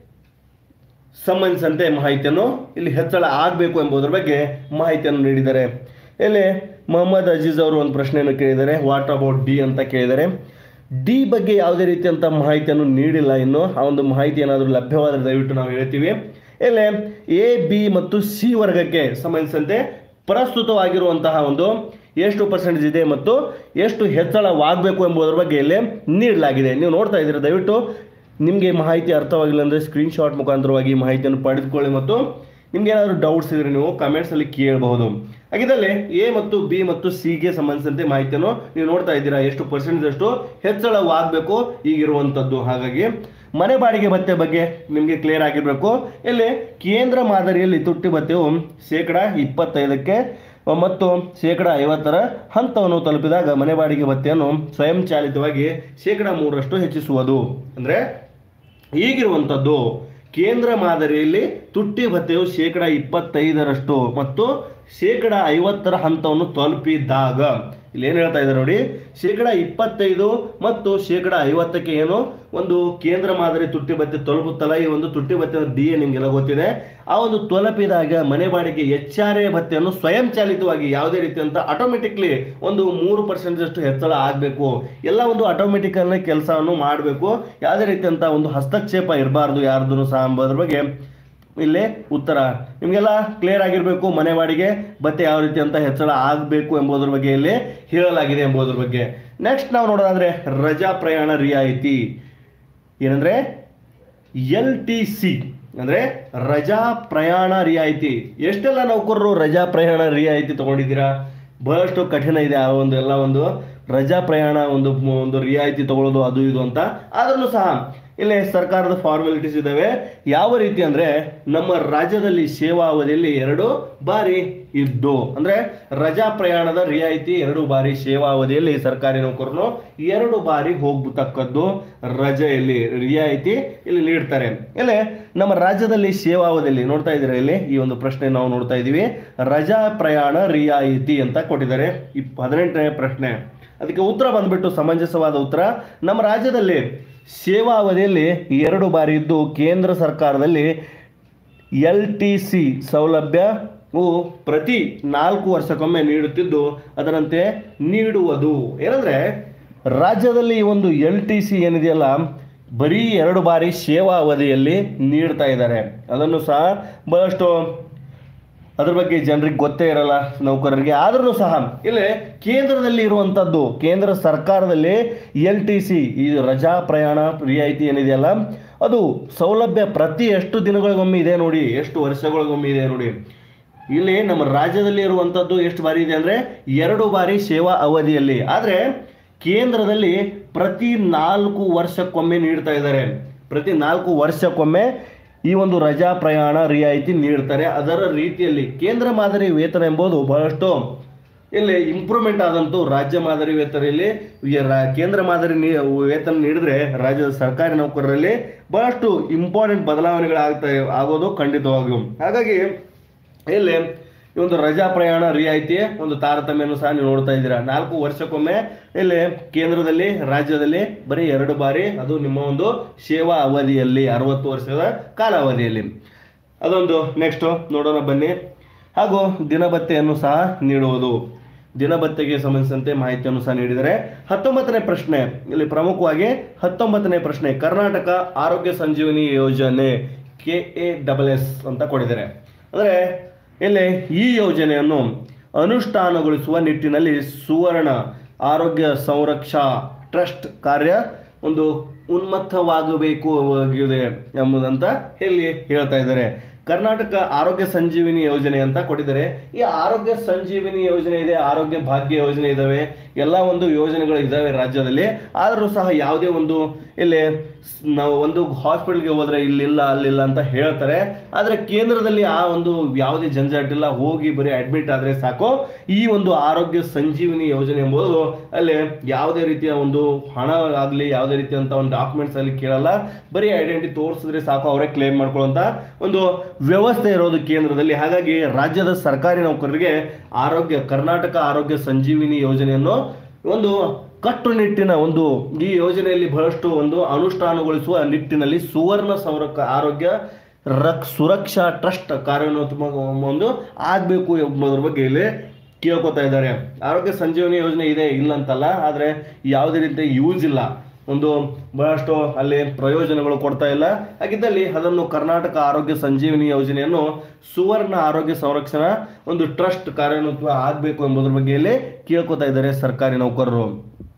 ಸಂಬಂಧಿಸಿದಂತೆ ಮಾಹಿತಿಯನ್ನು ಇಲ್ಲಿ ಹೆಚ್ಚಳ ಆಗಬೇಕು ಎಂಬುದರ ಬಗ್ಗೆ ಮಾಹಿತಿಯನ್ನು ನೀಡಿದ್ದಾರೆ ಇಲ್ಲಿ ಮೊಹಮ್ಮದ್ ಅಜೀಜ್ ಅವರು ಒಂದು ಪ್ರಶ್ನೆಯನ್ನು ಕೇಳಿದ್ದಾರೆ ವಾಟ್ ಅಬೌಟ್ ಡಿ ಅಂತ ಕೇಳಿದ್ದಾರೆ ಡಿ ಬಗ್ಗೆ ಯಾವುದೇ ರೀತಿಯಂಥ ಮಾಹಿತಿಯನ್ನು ನೀಡಿಲ್ಲ ಇನ್ನು ಆ ಒಂದು ಮಾಹಿತಿ ಏನಾದರೂ ಲಭ್ಯವಾದರೆ ದಯವಿಟ್ಟು ನಾವು ಹೇಳ್ತೀವಿ ಇಲ್ಲಿ ಎ ಬಿ ಮತ್ತು ಸಿ ವರ್ಗಕ್ಕೆ ಸಂಬಂಧಿಸಿದಂತೆ ಪ್ರಸ್ತುತವಾಗಿರುವಂತಹ ಒಂದು ಎಷ್ಟು ಪರ್ಸೆಂಟೇಜ್ ಇದೆ ಮತ್ತು ಎಷ್ಟು ಹೆಚ್ಚಳವಾಗಬೇಕು ಎಂಬುದರ ಬಗ್ಗೆ ಇಲ್ಲಿ ನೀಡಲಾಗಿದೆ ನೀವು ನೋಡ್ತಾ ಇದ್ದೀರಾ ದಯವಿಟ್ಟು ನಿಮಗೆ ಮಾಹಿತಿ ಅರ್ಥವಾಗಿಲ್ಲ ಅಂದರೆ ಸ್ಕ್ರೀನ್ಶಾಟ್ ಮುಖಾಂತರವಾಗಿ ಈ ಮಾಹಿತಿಯನ್ನು ಪಡೆದುಕೊಳ್ಳಿ ಮತ್ತು ನಿಮ್ಗೆ ಏನಾದರೂ ಡೌಟ್ಸ್ ಇದ್ರೆ ನೀವು ಕಮೆಂಟ್ಸಲ್ಲಿ ಕೇಳಬಹುದು ಹಾಗಿದ್ದಲ್ಲಿ ಎ ಮತ್ತು ಬಿ ಮತ್ತು ಸಿಗೆ ಸಂಬಂಧಿಸಿದಂತೆ ಮಾಹಿತಿಯನ್ನು ನೀವು ನೋಡ್ತಾ ಇದ್ದೀರಾ ಎಷ್ಟು ಪರ್ಸೆಂಟೇಜ್ ಅಷ್ಟು ಹೆಚ್ಚಳವಾಗಬೇಕು ಈಗಿರುವಂಥದ್ದು ಹಾಗಾಗಿ ಮನೆ ಬಾಡಿಗೆ ಭತ್ಯೆ ಬಗ್ಗೆ ನಿಮಗೆ ಕ್ಲಿಯರ್ ಆಗಿರಬೇಕು ಇಲ್ಲಿ ಕೇಂದ್ರ ಮಾದರಿಯಲ್ಲಿ ತುಟ್ಟಿ ಭತ್ಯೆಯು ಶೇಕಡ ಇಪ್ಪತ್ತೈದಕ್ಕೆ ಮತ್ತು ಶೇಕಡ ಐವತ್ತರ ಹಂತವನ್ನು ತಲುಪಿದಾಗ ಮನೆ ಬಾಡಿಗೆ ಭತ್ಯೆಯನ್ನು ಸ್ವಯಂಚಾಲಿತವಾಗಿ ಶೇಕಡ ಮೂರರಷ್ಟು ಹೆಚ್ಚಿಸುವುದು ಅಂದರೆ ಈಗಿರುವಂಥದ್ದು ಕೇಂದ್ರ ಮಾದರಿಯಲ್ಲಿ ತುಟ್ಟಿ ಭತ್ಯೆಯು ಶೇಕಡ ಇಪ್ಪತ್ತೈದರಷ್ಟು ಮತ್ತು ಶೇಕಡ ಐವತ್ತರ ಹಂತವನ್ನು ತಲುಪಿದಾಗ ಇಲ್ಲಿ ಏನು ಹೇಳ್ತಾ ಇದ್ದಾರೆ ನೋಡಿ ಶೇಕಡ ಇಪ್ಪತ್ತೈದು ಮತ್ತು ಶೇಕಡ ಐವತ್ತಕ್ಕೆ ಏನು ಒಂದು ಕೇಂದ್ರ ಮಾದರಿ ತುಟ್ಟಿ ಭತ್ಯೆ ತಲುಪುತ್ತಲ್ಲ ಈ ಒಂದು ತುಟ್ಟಿ ಭತ್ಯೆ ಡಿ ಎ ನಿಮಗೆಲ್ಲ ಗೊತ್ತಿದೆ ಆ ಒಂದು ತಲುಪಿದಾಗ ಮನೆ ಬಾಡಿಗೆ ಎಚ್ ಆರ್ ಎ ಭತ್ಯೆಯನ್ನು ಸ್ವಯಂಚಾಲಿತವಾಗಿ ಯಾವುದೇ ರೀತಿಯಂತ ಆಟೋಮೆಟಿಕ್ಲಿ ಒಂದು ಮೂರು ಪರ್ಸೆಂಟ್ ಅಷ್ಟು ಹೆಚ್ಚಳ ಆಗಬೇಕು ಎಲ್ಲ ಒಂದು ಆಟೋಮೆಟಿಕ್ ಅನ್ನ ಕೆಲಸವನ್ನು ಮಾಡಬೇಕು ಯಾವುದೇ ರೀತಿಯಂತ ಒಂದು ಹಸ್ತಕ್ಷೇಪ ಇರಬಾರ್ದು ಯಾರ್ದು ಸಹ ಎಂಬುದ್ರ ಬಗ್ಗೆ ಇಲ್ಲಿ ಉತ್ತರ ನಿಮಗೆಲ್ಲ ಕ್ಲಿಯರ್ ಆಗಿರಬೇಕು ಮನೆ ಬಾಡಿಗೆ ಭತ್ಯೆ ಯಾವ ರೀತಿ ಅಂತ ಹೆಚ್ಚಳ ಆಗಬೇಕು ಎಂಬುದರ ಬಗ್ಗೆ ಇಲ್ಲಿ ಹೇಳಲಾಗಿದೆ ಎಂಬುದರ ಬಗ್ಗೆ ನೆಕ್ಸ್ಟ್ ನಾವು ನೋಡೋದಾದ್ರೆ ರಜಾ ಪ್ರಯಾಣ ರಿಯಾಯಿತಿ ಏನಂದ್ರೆ ಎಲ್ ಟಿ ಸಿ ಅಂದ್ರೆ ರಜಾ ಪ್ರಯಾಣ ರಿಯಾಯಿತಿ ಎಷ್ಟೆಲ್ಲ ನೌಕರರು ರಜಾ ಪ್ರಯಾಣ ರಿಯಾಯಿತಿ ತಗೊಂಡಿದ್ದೀರಾ ಬಹಳಷ್ಟು ಕಠಿಣ ಇದೆ ಆ ಒಂದು ಎಲ್ಲ ಒಂದು ರಜಾ ಪ್ರಯಾಣ ಒಂದು ಒಂದು ರಿಯಾಯಿತಿ ತಗೊಳ್ಳೋದು ಅದು ಇದು ಅಂತ ಆದ್ರೂ ಸಹ ಇಲ್ಲಿ ಸರ್ಕಾರದ ಫಾರ್ಮಾಲಿಟೀಸ್ ಇದಾವೆ ಯಾವ ರೀತಿ ಅಂದ್ರೆ ನಮ್ಮ ರಾಜ್ಯದಲ್ಲಿ ಸೇವಾ ಅವಧಿಯಲ್ಲಿ ಎರಡು ಬಾರಿ ಇದ್ದು ಅಂದ್ರೆ ರಜಾ ಪ್ರಯಾಣದ ರಿಯಾಯಿತಿ ಎರಡು ಬಾರಿ ಸೇವಾ ಅವಧಿಯಲ್ಲಿ ಸರ್ಕಾರಿ ನೌಕರನು ಎರಡು ಬಾರಿ ಹೋಗ್ತಕ್ಕದ್ದು ರಜೆಯಲ್ಲಿ ರಿಯಾಯಿತಿ ಇಲ್ಲಿ ನೀಡ್ತಾರೆ ಇಲ್ಲಿ ನಮ್ಮ ರಾಜ್ಯದಲ್ಲಿ ಸೇವಾ ಅವಧಿಯಲ್ಲಿ ನೋಡ್ತಾ ಇದ್ದೀರಾ ಇಲ್ಲಿ ಈ ಒಂದು ಪ್ರಶ್ನೆ ನಾವು ನೋಡ್ತಾ ಇದ್ದೀವಿ ರಜಾ ಪ್ರಯಾಣ ರಿಯಾಯಿತಿ ಅಂತ ಕೊಟ್ಟಿದ್ದಾರೆ ಈ ಹದಿನೆಂಟನೇ ಪ್ರಶ್ನೆ ಅದಕ್ಕೆ ಉತ್ತರ ಬಂದ್ಬಿಟ್ಟು ಸಮಂಜಸವಾದ ಉತ್ತರ ನಮ್ಮ ರಾಜ್ಯದಲ್ಲಿ ಸೇವಾ ಅವಧಿಯಲ್ಲಿ ಎರಡು ಬಾರಿ ಇದ್ದು ಕೇಂದ್ರ ಸರ್ಕಾರದಲ್ಲಿ ಎಲ್ ಟಿ ಸಿ ಸೌಲಭ್ಯವು ಪ್ರತಿ ನಾಲ್ಕು ವರ್ಷಕ್ಕೊಮ್ಮೆ ನೀಡುತ್ತಿದ್ದು ಅದರಂತೆ ನೀಡುವುದು ಏನಂದ್ರೆ ರಾಜ್ಯದಲ್ಲಿ ಈ ಒಂದು ಎಲ್ ಟಿ ಸಿ ಏನಿದೆಯಲ್ಲ ಬರೀ ಎರಡು ಬಾರಿ ಸೇವಾ ಅವಧಿಯಲ್ಲಿ ನೀಡ್ತಾ ಇದ್ದಾರೆ ಅದನ್ನು ಸಹ ಬಹಳಷ್ಟು ಅದ್ರ ಬಗ್ಗೆ ಜನರಿಗೆ ಗೊತ್ತೇ ಇರಲ್ಲ ನೌಕರರಿಗೆ ಆದ್ರೂ ಸಹ ಇಲ್ಲಿ ಕೇಂದ್ರದಲ್ಲಿ ಇರುವಂಥದ್ದು ಕೇಂದ್ರ ಸರ್ಕಾರದಲ್ಲಿ ಎಲ್ ಟಿ ಸಿ ಈ ರಜಾ ಪ್ರಯಾಣ ರಿಯಾಯಿತಿ ಏನಿದೆಯಲ್ಲ ಅದು ಸೌಲಭ್ಯ ಪ್ರತಿ ಎಷ್ಟು ದಿನಗಳಿಗೊಮ್ಮೆ ಇದೆ ನೋಡಿ ಎಷ್ಟು ವರ್ಷಗಳಿಗೊಮ್ಮೆ ಇದೆ ನೋಡಿ ಇಲ್ಲಿ ನಮ್ಮ ರಾಜ್ಯದಲ್ಲಿ ಇರುವಂಥದ್ದು ಎಷ್ಟು ಬಾರಿ ಇದೆ ಅಂದರೆ ಎರಡು ಬಾರಿ ಸೇವಾ ಅವಧಿಯಲ್ಲಿ ಆದರೆ ಕೇಂದ್ರದಲ್ಲಿ ಪ್ರತಿ ನಾಲ್ಕು ವರ್ಷಕ್ಕೊಮ್ಮೆ ನೀಡ್ತಾ ಇದ್ದಾರೆ ಪ್ರತಿ ನಾಲ್ಕು ವರ್ಷಕ್ಕೊಮ್ಮೆ ಈ ಒಂದು ರಜಾ ಪ್ರಯಾಣ ರಿಯಾಯಿತಿ ನೀಡ್ತಾರೆ ಅದರ ರೀತಿಯಲ್ಲಿ ಕೇಂದ್ರ ಮಾದರಿ ವೇತನ ಎಂಬುದು ಬಹಳಷ್ಟು ಇಲ್ಲಿ ಇಂಪ್ರೂವ್ಮೆಂಟ್ ಆದಂತೂ ರಾಜ್ಯ ಮಾದರಿ ವೇತನಲ್ಲಿ ಈ ರಾ- ಕೇಂದ್ರ ಮಾದರಿ ನೀ- ವೇತನ ನೀಡಿದ್ರೆ ರಾಜ್ಯದ ಸರ್ಕಾರಿ ನೌಕರರಲ್ಲಿ ಬಹಳಷ್ಟು ಇಂಪಾರ್ಟೆಂಟ್ ಬದಲಾವಣೆಗಳಾಗ್ತಾ ಆಗೋದು ಖಂಡಿತವಾಗಿಯೂ ಹಾಗಾಗಿ ಇಲ್ಲಿ ಈ ಒಂದು ರಜಾ ಪ್ರಯಾಣ ರಿಯಾಯಿತಿ ಒಂದು ತಾರತಮ್ಯನು ಸಹ ನೀವು ನೋಡ್ತಾ ಇದ್ದೀರಾ ನಾಲ್ಕು ವರ್ಷಕ್ಕೊಮ್ಮೆ ಇಲ್ಲಿ ಕೇಂದ್ರದಲ್ಲಿ ರಾಜ್ಯದಲ್ಲಿ ಬರೀ ಎರಡು ಬಾರಿ ಅದು ನಿಮ್ಮ ಒಂದು ಸೇವಾ ಅವಧಿಯಲ್ಲಿ ಅರವತ್ತು ವರ್ಷದ ಕಾಲಾವಧಿಯಲ್ಲಿ ಅದೊಂದು ನೆಕ್ಸ್ಟ್ ನೋಡೋಣ ಬನ್ನಿ ಹಾಗೂ ದಿನಭತ್ಯೆಯನ್ನು ಸಹ ನೀಡುವುದು ದಿನಭತ್ಯೆಗೆ ಸಂಬಂಧಿಸಿದಂತೆ ಮಾಹಿತಿಯನ್ನು ಸಹ ನೀಡಿದರೆ ಹತ್ತೊಂಬತ್ತನೇ ಪ್ರಶ್ನೆ ಇಲ್ಲಿ ಪ್ರಮುಖವಾಗಿ ಹತ್ತೊಂಬತ್ತನೇ ಪ್ರಶ್ನೆ ಕರ್ನಾಟಕ ಆರೋಗ್ಯ ಸಂಜೀವನಿ ಯೋಜನೆ ಕೆ ಎ ಡಬಲ್ ಎಸ್ ಅಂತ ಕೊಟ್ಟಿದ್ದಾರೆ ಅಂದರೆ ಇಲ್ಲಿ ಈ ಯೋಜನೆಯನ್ನು ಅನುಷ್ಠಾನಗೊಳಿಸುವ ನಿಟ್ಟಿನಲ್ಲಿ ಸುವರ್ಣ ಆರೋಗ್ಯ ಸಂರಕ್ಷಾ ಟ್ರಸ್ಟ್ ಕಾರ್ಯ ಒಂದು ಉನ್ಮತ್ತವಾಗಬೇಕು ಆಗಿದೆ ಎಂಬುದಂತ ಇಲ್ಲಿ ಹೇಳ್ತಾ ಇದ್ದಾರೆ ಕರ್ನಾಟಕ ಆರೋಗ್ಯ ಸಂಜೀವಿನಿ ಯೋಜನೆ ಅಂತ ಕೊಟ್ಟಿದ್ದಾರೆ ಈ ಆರೋಗ್ಯ ಸಂಜೀವಿನಿ ಯೋಜನೆ ಇದೆ ಆರೋಗ್ಯ ಭಾಗ್ಯ ಯೋಜನೆ ಇದಾವೆ ಎಲ್ಲ ಒಂದು ಯೋಜನೆಗಳು ಇದಾವೆ ರಾಜ್ಯದಲ್ಲಿ ಆದರೂ ಸಹ ಯಾವುದೇ ಒಂದು ಇಲ್ಲಿ ಸ್- ನಾವು ಒಂದು ಹಾಸ್ಪಿಟಲ್ಗೆ ಹೋದ್ರೆ ಇಲ್ಲಿಲ್ಲ ಅಲ್ಲಿಲ್ಲ ಅಂತ ಹೇಳ್ತಾರೆ ಆದರೆ ಕೇಂದ್ರದಲ್ಲಿ ಆ ಒಂದು ಯಾವುದೇ ಜಂಜಾಟಿಲ್ಲ ಹೋಗಿ ಬರೀ ಅಡ್ಮಿಟ್ ಆದರೆ ಸಾಕು ಈ ಒಂದು ಆರೋಗ್ಯ ಸಂಜೀವಿನಿ ಯೋಜನೆ ಎಂಬುದು ಅಲ್ಲಿ ಯಾವುದೇ ರೀತಿಯ ಒಂದು ಹಣ ಆಗಲಿ ಯಾವುದೇ ರೀತಿಯಂತ ಒಂದು ಡಾಕ್ಯುಮೆಂಟ್ಸ್ ಅಲ್ಲಿ ಕೇಳಲ್ಲ ಬರೀ ಐಡೆಂಟಿ ತೋರಿಸಿದ್ರೆ ಸಾಕು ಅವರೇ ಕ್ಲೇಮ್ ಮಾಡ್ಕೊಳ್ಳುವಂತ ಒಂದು ವ್ಯವಸ್ಥೆ ಇರೋದು ಕೇಂದ್ರದಲ್ಲಿ ಹಾಗಾಗಿ ರಾಜ್ಯದ ಸರ್ಕಾರಿ ನೌಕರರಿಗೆ ಆರೋಗ್ಯ ಕರ್ನಾಟಕ ಆರೋಗ್ಯ ಸಂಜೀವಿನಿ ಯೋಜನೆಯನ್ನು ಒಂದು ಕಟ್ಟುನಿಟ್ಟಿನ ಒಂದು ಈ ಯೋಜನೆಯಲ್ಲಿ ಬಹಳಷ್ಟು ಒಂದು ಅನುಷ್ಠಾನಗೊಳಿಸುವ ನಿಟ್ಟಿನಲ್ಲಿ ಸುವರ್ಣ ಸಂರಕ್ಷ ಆರೋಗ್ಯ ರಕ್ ಸುರಕ್ಷಾ ಟ್ರಸ್ಟ್ ಕಾರ್ಯೋನ್ಮುಖ ಒಂದು ಆಗಬೇಕು ಎಂಬುದರ ಬಗ್ಗೆ ಇಲ್ಲಿ ಕೇಳ್ಕೊತಾ ಇದ್ದಾರೆ ಆರೋಗ್ಯ ಸಂಜೀವನಿ ಯೋಜನೆ ಇದೆ ಇಲ್ಲ ಅಂತಲ್ಲ ಆದರೆ ಯಾವುದೇ ರೀತಿ ಯೂಸ್ ಇಲ್ಲ ಒಂದು ಬಹಳಷ್ಟು ಅಲ್ಲಿ ಪ್ರಯೋಜನಗಳು ಕೊಡ್ತಾ ಇಲ್ಲ ಹಾಗಿದ್ದಲ್ಲಿ ಅದನ್ನು ಕರ್ನಾಟಕ ಆರೋಗ್ಯ ಸಂಜೀವಿನಿ ಯೋಜನೆಯನ್ನು ಸುವರ್ಣ ಆರೋಗ್ಯ ಸಂರಕ್ಷಣಾ ಒಂದು ಟ್ರಸ್ಟ್ ಕಾರ್ಯೋನ್ಮುಖ ಆಗಬೇಕು ಎಂಬುದರ ಬಗ್ಗೆ ಇಲ್ಲಿ ಕೇಳ್ಕೊತಾ ಇದ್ದಾರೆ ಸರ್ಕಾರಿ ನೌಕರರು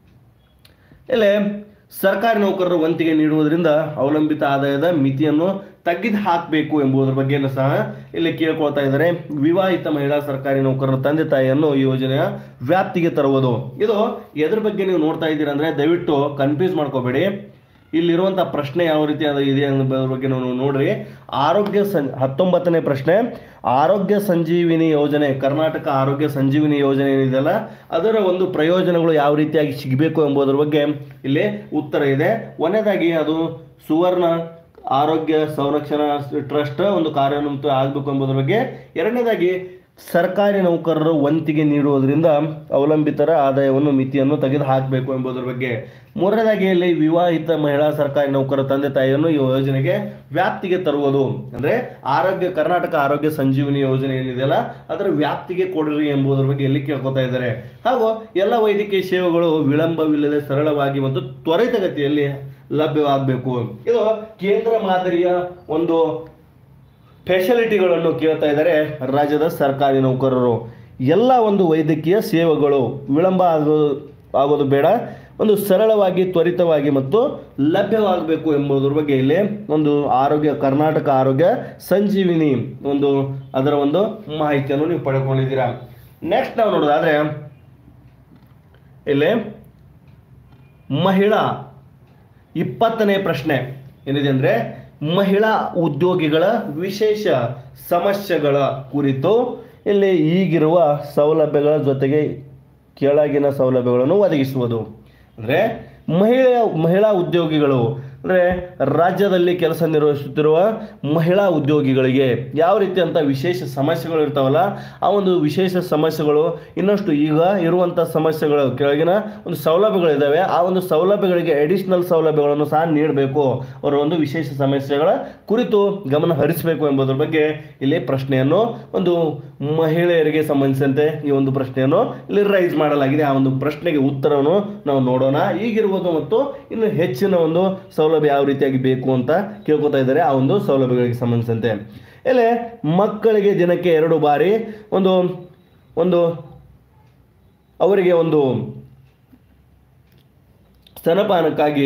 ಇಲ್ಲಿ ಸರ್ಕಾರಿ ನೌಕರರು ವಂತಿಗೆ ನೀಡುವುದರಿಂದ ಅವಲಂಬಿತ ಆದಾಯದ ಮಿತಿಯನ್ನು ತೆಗೆದು ಹಾಕಬೇಕು ಎಂಬುದರ ಬಗ್ಗೆನೂ ಸಹ ಇಲ್ಲಿ ಕೇಳ್ಕೊಳ್ತಾ ಇದ್ದಾರೆ ವಿವಾಹಿತ ಮಹಿಳಾ ಸರ್ಕಾರಿ ನೌಕರರ ತಂದೆ ತಾಯಿಯನ್ನು ಈ ಯೋಜನೆಯ ವ್ಯಾಪ್ತಿಗೆ ತರುವುದು ಇದು ಎದ್ರ ಬಗ್ಗೆ ನೀವು ನೋಡ್ತಾ ಇದ್ದೀರಾ ಅಂದ್ರೆ ದಯವಿಟ್ಟು ಕನ್ಫ್ಯೂಸ್ ಮಾಡ್ಕೋಬೇಡಿ ಇಲ್ಲಿರುವಂತಹ ಪ್ರಶ್ನೆ ಯಾವ ರೀತಿ ಅದು ಇದೆ ಅನ್ನೋದ್ರ ಬಗ್ಗೆ ನಾವು ನೋಡ್ರಿ ಆರೋಗ್ಯ ಸಂ ಹತ್ತೊಂಬತ್ತನೇ ಪ್ರಶ್ನೆ ಆರೋಗ್ಯ ಸಂಜೀವಿನಿ ಯೋಜನೆ ಕರ್ನಾಟಕ ಆರೋಗ್ಯ ಸಂಜೀವಿನಿ ಯೋಜನೆ ಏನಿದೆಯಲ್ಲ ಅದರ ಒಂದು ಪ್ರಯೋಜನಗಳು ಯಾವ ರೀತಿಯಾಗಿ ಸಿಗಬೇಕು ಎಂಬುದರ ಬಗ್ಗೆ ಇಲ್ಲಿ ಉತ್ತರ ಇದೆ ಒಂದನೇದಾಗಿ ಅದು ಸುವರ್ಣ ಆರೋಗ್ಯ ಸಂರಕ್ಷಣಾ ಟ್ರಸ್ಟ್ ಒಂದು ಕಾರ್ಯೋನ್ಮುಖ ಆಗಬೇಕು ಎಂಬುದರ ಬಗ್ಗೆ ಎರಡನೇದಾಗಿ ಸರ್ಕಾರಿ ನೌಕರರು ವಂತಿಗೆ ನೀಡುವುದರಿಂದ ಅವಲಂಬಿತರ ಆದಾಯವನ್ನು ಮಿತಿಯನ್ನು ತೆಗೆದು ಹಾಕಬೇಕು ಎಂಬುದರ ಬಗ್ಗೆ ಮೂರನೇದಾಗಿ ಇಲ್ಲಿ ವಿವಾಹಿತ ಮಹಿಳಾ ಸರ್ಕಾರಿ ನೌಕರ ತಂದೆ ತಾಯಿಯನ್ನು ಈ ಯೋಜನೆಗೆ ವ್ಯಾಪ್ತಿಗೆ ತರುವುದು ಅಂದ್ರೆ ಆರೋಗ್ಯ ಕರ್ನಾಟಕ ಆರೋಗ್ಯ ಸಂಜೀವಿನಿ ಯೋಜನೆ ಏನಿದೆಯಲ್ಲ ಅದರ ವ್ಯಾಪ್ತಿಗೆ ಕೊಡ್ರಿ ಎಂಬುದರ ಬಗ್ಗೆ ಇಲ್ಲಿ ಕೇಳ್ಕೊತಾ ಇದ್ದಾರೆ ಹಾಗೂ ಎಲ್ಲ ವೈದ್ಯಕೀಯ ಸೇವೆಗಳು ವಿಳಂಬವಿಲ್ಲದೆ ಸರಳವಾಗಿ ಮತ್ತು ತ್ವರಿತಗತಿಯಲ್ಲಿ ಲಭ್ಯವಾಗಬೇಕು ಇದು ಕೇಂದ್ರ ಮಾದರಿಯ ಒಂದು ಫೆಸಿಲಿಟಿಗಳನ್ನು ಕೇಳ್ತಾ ಇದ್ದಾರೆ ರಾಜ್ಯದ ಸರ್ಕಾರಿ ನೌಕರರು ಎಲ್ಲ ಒಂದು ವೈದ್ಯಕೀಯ ಸೇವೆಗಳು ವಿಳಂಬ ಆಗೋ ಆಗೋದು ಬೇಡ ಒಂದು ಸರಳವಾಗಿ ತ್ವರಿತವಾಗಿ ಮತ್ತು ಲಭ್ಯವಾಗಬೇಕು ಎಂಬುದರ ಬಗ್ಗೆ ಇಲ್ಲಿ ಒಂದು ಆರೋಗ್ಯ ಕರ್ನಾಟಕ ಆರೋಗ್ಯ ಸಂಜೀವಿನಿ ಒಂದು ಅದರ ಒಂದು ಮಾಹಿತಿಯನ್ನು ನೀವು ಪಡ್ಕೊಂಡಿದ್ದೀರಾ ನೆಕ್ಸ್ಟ್ ನಾವು ನೋಡೋದಾದ್ರೆ ಇಲ್ಲಿ ಮಹಿಳಾ ಇಪ್ಪತ್ತನೇ ಪ್ರಶ್ನೆ ಏನಿದೆ ಅಂದ್ರೆ ಮಹಿಳಾ ಉದ್ಯೋಗಿಗಳ ವಿಶೇಷ ಸಮಸ್ಯೆಗಳ ಕುರಿತು ಇಲ್ಲಿ ಈಗಿರುವ ಸೌಲಭ್ಯಗಳ ಜೊತೆಗೆ ಕೆಳಗಿನ ಸೌಲಭ್ಯಗಳನ್ನು ಒದಗಿಸುವುದು ಅಂದರೆ ಮಹಿಳೆಯ ಮಹಿಳಾ ಉದ್ಯೋಗಿಗಳು ಅಂದರೆ ರಾಜ್ಯದಲ್ಲಿ ಕೆಲಸ ನಿರ್ವಹಿಸುತ್ತಿರುವ ಮಹಿಳಾ ಉದ್ಯೋಗಿಗಳಿಗೆ ಯಾವ ರೀತಿಯಂಥ ವಿಶೇಷ ಸಮಸ್ಯೆಗಳು ಇರ್ತಾವಲ್ಲ ಆ ಒಂದು ವಿಶೇಷ ಸಮಸ್ಯೆಗಳು ಇನ್ನಷ್ಟು ಈಗ ಇರುವಂಥ ಸಮಸ್ಯೆಗಳು ಕೆಳಗಿನ ಒಂದು ಸೌಲಭ್ಯಗಳಿದ್ದಾವೆ ಆ ಒಂದು ಸೌಲಭ್ಯಗಳಿಗೆ ಅಡಿಷನಲ್ ಸೌಲಭ್ಯಗಳನ್ನು ಸಹ ನೀಡಬೇಕು ಅವರ ಒಂದು ವಿಶೇಷ ಸಮಸ್ಯೆಗಳ ಕುರಿತು ಗಮನ ಹರಿಸಬೇಕು ಎಂಬುದರ ಬಗ್ಗೆ ಇಲ್ಲಿ ಪ್ರಶ್ನೆಯನ್ನು ಒಂದು ಮಹಿಳೆಯರಿಗೆ ಸಂಬಂಧಿಸಿದಂತೆ ಈ ಒಂದು ಪ್ರಶ್ನೆಯನ್ನು ಇಲ್ಲಿ ರೈಸ್ ಮಾಡಲಾಗಿದೆ ಆ ಒಂದು ಪ್ರಶ್ನೆಗೆ ಉತ್ತರವನ್ನು ನಾವು ನೋಡೋಣ ಈಗಿರುವುದು ಮತ್ತು ಇನ್ನು ಹೆಚ್ಚಿನ ಒಂದು ಸೌಲಭ್ಯ ಯಾವ ರೀತಿಯಾಗಿ ಬೇಕು ಅಂತ ಕೇಳ್ಕೊತಾ ಇದ್ದಾರೆ ಆ ಒಂದು ಸೌಲಭ್ಯಗಳಿಗೆ ಸಂಬಂಧಿಸಿದಂತೆ ಇಲ್ಲಿ ಮಕ್ಕಳಿಗೆ ದಿನಕ್ಕೆ ಎರಡು ಬಾರಿ ಒಂದು ಒಂದು ಅವರಿಗೆ ಒಂದು ಸ್ತನಪಾನಕ್ಕಾಗಿ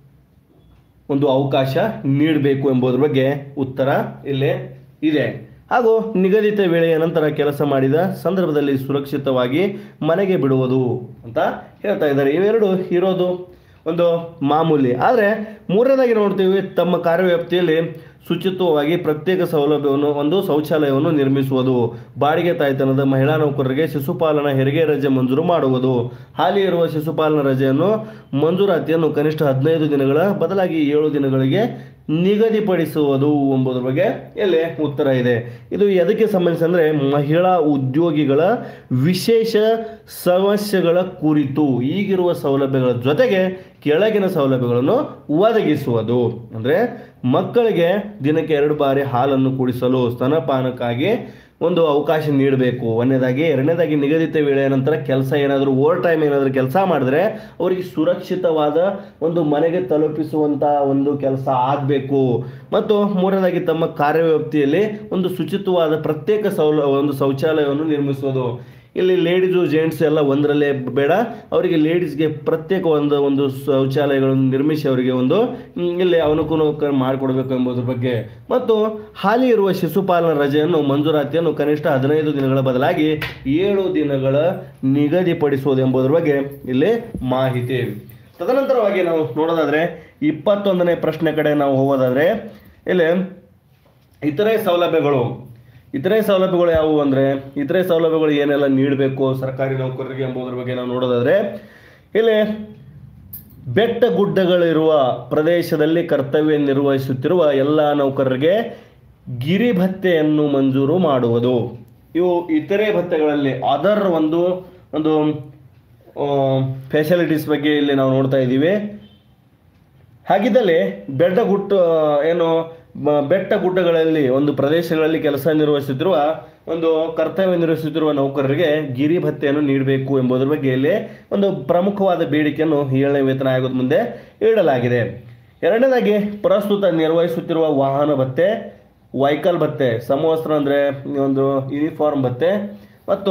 ಒಂದು ಅವಕಾಶ ನೀಡಬೇಕು ಎಂಬುದರ ಬಗ್ಗೆ ಉತ್ತರ ಇಲ್ಲೇ ಇದೆ ಹಾಗೂ ನಿಗದಿತ ವೇಳೆಯ ನಂತರ ಕೆಲಸ ಮಾಡಿದ ಸಂದರ್ಭದಲ್ಲಿ ಸುರಕ್ಷಿತವಾಗಿ ಮನೆಗೆ ಬಿಡುವುದು ಅಂತ ಹೇಳ್ತಾ ಇದ್ದಾರೆ ಇವೆರಡು ಇರೋದು ಒಂದು ಮಾಮೂಲಿ ಆದರೆ ಮೂರನೇದಾಗಿ ನೋಡ್ತೀವಿ ತಮ್ಮ ಕಾರ್ಯವ್ಯಾಪ್ತಿಯಲ್ಲಿ ಶುಚಿತ್ವವಾಗಿ ಪ್ರತ್ಯೇಕ ಸೌಲಭ್ಯವನ್ನು ಒಂದು ಶೌಚಾಲಯವನ್ನು ನಿರ್ಮಿಸುವುದು ಬಾಡಿಗೆ ತಾಯ್ತನದ ಮಹಿಳಾ ನೌಕರರಿಗೆ ಶಿಶುಪಾಲನಾ ಹೆರಿಗೆ ರಜೆ ಮಂಜೂರು ಮಾಡುವುದು ಹಾಲಿ ಇರುವ ಶಿಶುಪಾಲನಾ ರಜೆಯನ್ನು ಮಂಜೂರಾತಿಯನ್ನು ಕನಿಷ್ಠ ಹದಿನೈದು ದಿನಗಳ ಬದಲಾಗಿ ಏಳು ದಿನಗಳಿಗೆ ನಿಗದಿಪಡಿಸುವುದು ಎಂಬುದರ ಬಗ್ಗೆ ಇಲ್ಲಿ ಉತ್ತರ ಇದೆ ಇದು ಎದಕ್ಕೆ ಸಂಬಂಧಿಸಿದ್ರೆ ಮಹಿಳಾ ಉದ್ಯೋಗಿಗಳ ವಿಶೇಷ ಸಮಸ್ಯೆಗಳ ಕುರಿತು ಈಗಿರುವ ಸೌಲಭ್ಯಗಳ ಜೊತೆಗೆ ಕೆಳಗಿನ ಸೌಲಭ್ಯಗಳನ್ನು ಒದಗಿಸುವುದು ಅಂದರೆ ಮಕ್ಕಳಿಗೆ ದಿನಕ್ಕೆ ಎರಡು ಬಾರಿ ಹಾಲನ್ನು ಕುಡಿಸಲು ಸ್ತನಪಾನಕ್ಕಾಗಿ ಒಂದು ಅವಕಾಶ ನೀಡಬೇಕು ಒಂದನೇದಾಗಿ ಎರಡನೇದಾಗಿ ನಿಗದಿತ ವೇಳೆಯ ನಂತರ ಕೆಲಸ ಏನಾದರೂ ಓವರ್ ಟೈಮ್ ಏನಾದರೂ ಕೆಲಸ ಮಾಡಿದ್ರೆ ಅವರಿಗೆ ಸುರಕ್ಷಿತವಾದ ಒಂದು ಮನೆಗೆ ತಲುಪಿಸುವಂಥ ಒಂದು ಕೆಲಸ ಆಗಬೇಕು ಮತ್ತು ಮೂರನೇದಾಗಿ ತಮ್ಮ ಕಾರ್ಯವ್ಯಾಪ್ತಿಯಲ್ಲಿ ಒಂದು ಶುಚಿತ್ವವಾದ ಪ್ರತ್ಯೇಕ ಸೌಲ ಒಂದು ಶೌಚಾಲಯವನ್ನು ನಿರ್ಮಿಸುವುದು ಇಲ್ಲಿ ಲೇಡೀಸು ಜೆಂಟ್ಸ್ ಎಲ್ಲ ಒಂದರಲ್ಲೇ ಬೇಡ ಅವರಿಗೆ ಲೇಡೀಸ್ಗೆ ಪ್ರತ್ಯೇಕ ಒಂದು ಒಂದು ಶೌಚಾಲಯಗಳನ್ನು ನಿರ್ಮಿಸಿ ಅವರಿಗೆ ಒಂದು ಮ್, ಇಲ್ಲಿ ಅನುಕೂಲ ಮಾಡಿಕೊಡ್ಬೇಕು ಎಂಬುದ್ರ ಬಗ್ಗೆ ಮತ್ತು ಹಾಲಿ ಇರುವ ಶಿಶುಪಾಲನಾ ರಜೆಯನ್ನು ಮಂಜೂರಾತಿಯನ್ನು ಕನಿಷ್ಠ ಹದಿನೈದು ದಿನಗಳ ಬದಲಾಗಿ ಏಳು ದಿನಗಳ ನಿಗದಿಪಡಿಸುವುದು ಎಂಬುದರ ಬಗ್ಗೆ ಇಲ್ಲಿ ಮಾಹಿತಿ ತದನಂತರವಾಗಿ ನಾವು ನೋಡೋದಾದ್ರೆ ಇಪ್ಪತ್ತೊಂದನೇ ಪ್ರಶ್ನೆ ಕಡೆ ನಾವು ಹೋಗೋದಾದ್ರೆ ಇಲ್ಲಿ ಇತರೆ ಸೌಲಭ್ಯಗಳು ಇತರೆ ಸೌಲಭ್ಯಗಳು ಯಾವುವು ಅಂದರೆ ಇತರೆ ಸೌಲಭ್ಯಗಳು ಏನೆಲ್ಲ ನೀಡಬೇಕು ಸರ್ಕಾರಿ ನೌಕರರಿಗೆ ಎಂಬುದರ ಬಗ್ಗೆ ನಾವು ನೋಡೋದಾದ್ರೆ ಇಲ್ಲಿ ಬೆಟ್ಟ ಗುಡ್ಡಗಳಿರುವ ಪ್ರದೇಶದಲ್ಲಿ ಕರ್ತವ್ಯ ನಿರ್ವಹಿಸುತ್ತಿರುವ ಎಲ್ಲ ನೌಕರರಿಗೆ ಗಿರಿ ಭತ್ಯೆಯನ್ನು ಮಂಜೂರು ಮಾಡುವುದು ಇವು ಇತರೆ ಭತ್ಯೆಗಳಲ್ಲಿ ಅದರ್ ಒಂದು ಒಂದು ಫೆಸಿಲಿಟೀಸ್ ಬಗ್ಗೆ ಇಲ್ಲಿ ನಾವು ನೋಡ್ತಾ ಇದ್ದೀವಿ ಹಾಗಿದ್ದಲ್ಲಿ ಬೆಟ್ಟ ಗುಟ್ಟ ಏನು ಬ- ಬೆಟ್ಟ ಗುಡ್ಡಗಳಲ್ಲಿ ಒಂದು ಪ್ರದೇಶಗಳಲ್ಲಿ ಕೆಲಸ ನಿರ್ವಹಿಸುತ್ತಿರುವ ಒಂದು ಕರ್ತವ್ಯ ನಿರ್ವಹಿಸುತ್ತಿರುವ ನೌಕರರಿಗೆ ಗಿರಿ ಭತ್ಯೆಯನ್ನು ನೀಡಬೇಕು ಎಂಬುದರ ಬಗ್ಗೆ ಇಲ್ಲಿ ಒಂದು ಪ್ರಮುಖವಾದ ಬೇಡಿಕೆಯನ್ನು ಏಳನೇ ವೇತನ ಆಯೋಗದ ಮುಂದೆ ಇಡಲಾಗಿದೆ ಎರಡನೇದಾಗಿ ಪ್ರಸ್ತುತ ನಿರ್ವಹಿಸುತ್ತಿರುವ ವಾಹನ ಭತ್ಯೆ ವೈಕಲ್ ಭತ್ಯೆ ಸಮವಸ್ತ್ರ ಅಂದರೆ ಒಂದು ಯೂನಿಫಾರ್ಮ್ ಭತ್ಯೆ ಮತ್ತು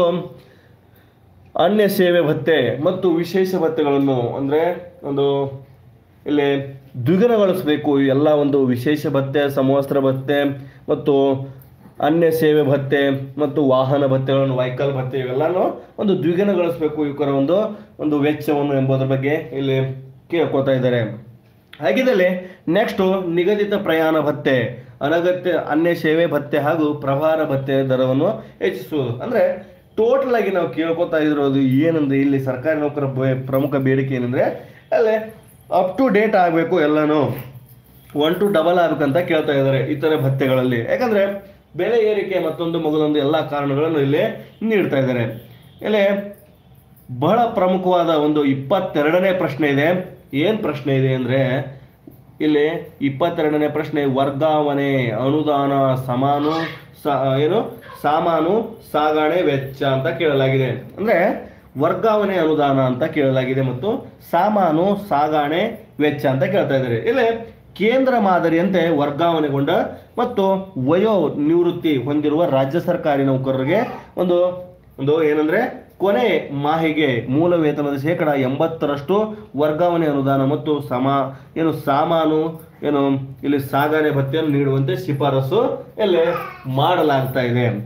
ಅನ್ಯ ಸೇವೆ ಭತ್ಯೆ ಮತ್ತು ವಿಶೇಷ ಭತ್ಯೆಗಳನ್ನು ಅಂದರೆ ಒಂದು ಇಲ್ಲಿ ದ್ವಿಗುಣಗೊಳಿಸಬೇಕು ಈ ಎಲ್ಲ ಒಂದು ವಿಶೇಷ ಭತ್ಯೆ ಸಮವಸ್ತ್ರ ಭತ್ಯೆ ಮತ್ತು ಅನ್ಯ ಸೇವೆ ಭತ್ಯೆ ಮತ್ತು ವಾಹನ ಭತ್ಯೆಗಳನ್ನು ವೈಕಲ್ ಭತ್ಯೆ ಇವೆಲ್ಲನೂ ಒಂದು ದ್ವಿಗುಣಗೊಳಿಸಬೇಕು ಇವರ ಒಂದು ಒಂದು ವೆಚ್ಚವನ್ನು ಎಂಬುದರ ಬಗ್ಗೆ ಇಲ್ಲಿ ಕೇಳ್ಕೊತಾ ಇದ್ದಾರೆ ಹಾಗಿದ್ದಲ್ಲಿ ನೆಕ್ಸ್ಟು ನಿಗದಿತ ಪ್ರಯಾಣ ಭತ್ಯೆ ಅನಗತ್ಯ ಅನ್ಯ ಸೇವೆ ಭತ್ಯೆ ಹಾಗೂ ಪ್ರಭಾರ ಭತ್ಯೆ ದರವನ್ನು ಹೆಚ್ಚಿಸುವುದು ಅಂದರೆ ಟೋಟಲ್ ಆಗಿ ನಾವು ಕೇಳ್ಕೊತಾ ಇರೋದು ಏನಂದ್ರೆ ಇಲ್ಲಿ ಸರ್ಕಾರಿ ನೌಕರ ಬೆ- ಪ್ರಮುಖ ಬೇಡಿಕೆ ಏನಂದ್ರೆ ಅಲ್ಲೇ ಅಪ್ ಟು ಡೇಟ್ ಆಗಬೇಕು ಎಲ್ಲನೂ ಒನ್ ಟು ಡಬಲ್ ಆಗ್ಬೇಕಂತ ಕೇಳ್ತಾ ಇದ್ದಾರೆ ಇತರೆ ಭತ್ಯೆಗಳಲ್ಲಿ ಯಾಕಂದ್ರೆ ಬೆಲೆ ಏರಿಕೆ ಮತ್ತೊಂದು ಮಗದೊಂದು ಎಲ್ಲ ಕಾರಣಗಳನ್ನು ಇಲ್ಲಿ ನೀಡ್ತಾ ಇದ್ದಾರೆ ಇಲ್ಲಿ ಬಹಳ ಪ್ರಮುಖವಾದ ಒಂದು ಇಪ್ಪತ್ತೆರಡನೇ ಪ್ರಶ್ನೆ ಇದೆ ಏನು ಪ್ರಶ್ನೆ ಇದೆ ಅಂದರೆ ಇಲ್ಲಿ ಇಪ್ಪತ್ತೆರಡನೇ ಪ್ರಶ್ನೆ ವರ್ಗಾವಣೆ ಅನುದಾನ ಸಮಾನು ಸ ಏನು ಸಾಮಾನು ಸಾಗಣೆ ವೆಚ್ಚ ಅಂತ ಕೇಳಲಾಗಿದೆ ಅಂದರೆ ವರ್ಗಾವಣೆ ಅನುದಾನ ಅಂತ ಕೇಳಲಾಗಿದೆ ಮತ್ತು ಸಾಮಾನು ಸಾಗಣೆ ವೆಚ್ಚ ಅಂತ ಕೇಳ್ತಾ ಇದ್ದಾರೆ ಇಲ್ಲಿ ಕೇಂದ್ರ ಮಾದರಿಯಂತೆ ವರ್ಗಾವಣೆಗೊಂಡ ಮತ್ತು ವಯೋ ನಿವೃತ್ತಿ ಹೊಂದಿರುವ ರಾಜ್ಯ ಸರ್ಕಾರಿ ನೌಕರರಿಗೆ ಒಂದು ಒಂದು ಏನಂದ್ರೆ ಕೊನೆ ಮಾಹಿಗೆ ಮೂಲ ವೇತನದ ಶೇಕಡ ಎಂಬತ್ತರಷ್ಟು ವರ್ಗಾವಣೆ ಅನುದಾನ ಮತ್ತು ಸಮ ಏನು ಸಾಮಾನು ಏನು ಇಲ್ಲಿ ಸಾಗಣೆ ಭತ್ಯೆಯನ್ನು ನೀಡುವಂತೆ ಶಿಫಾರಸು ಇಲ್ಲಿ ಮಾಡಲಾಗ್ತಾ ಇದೆ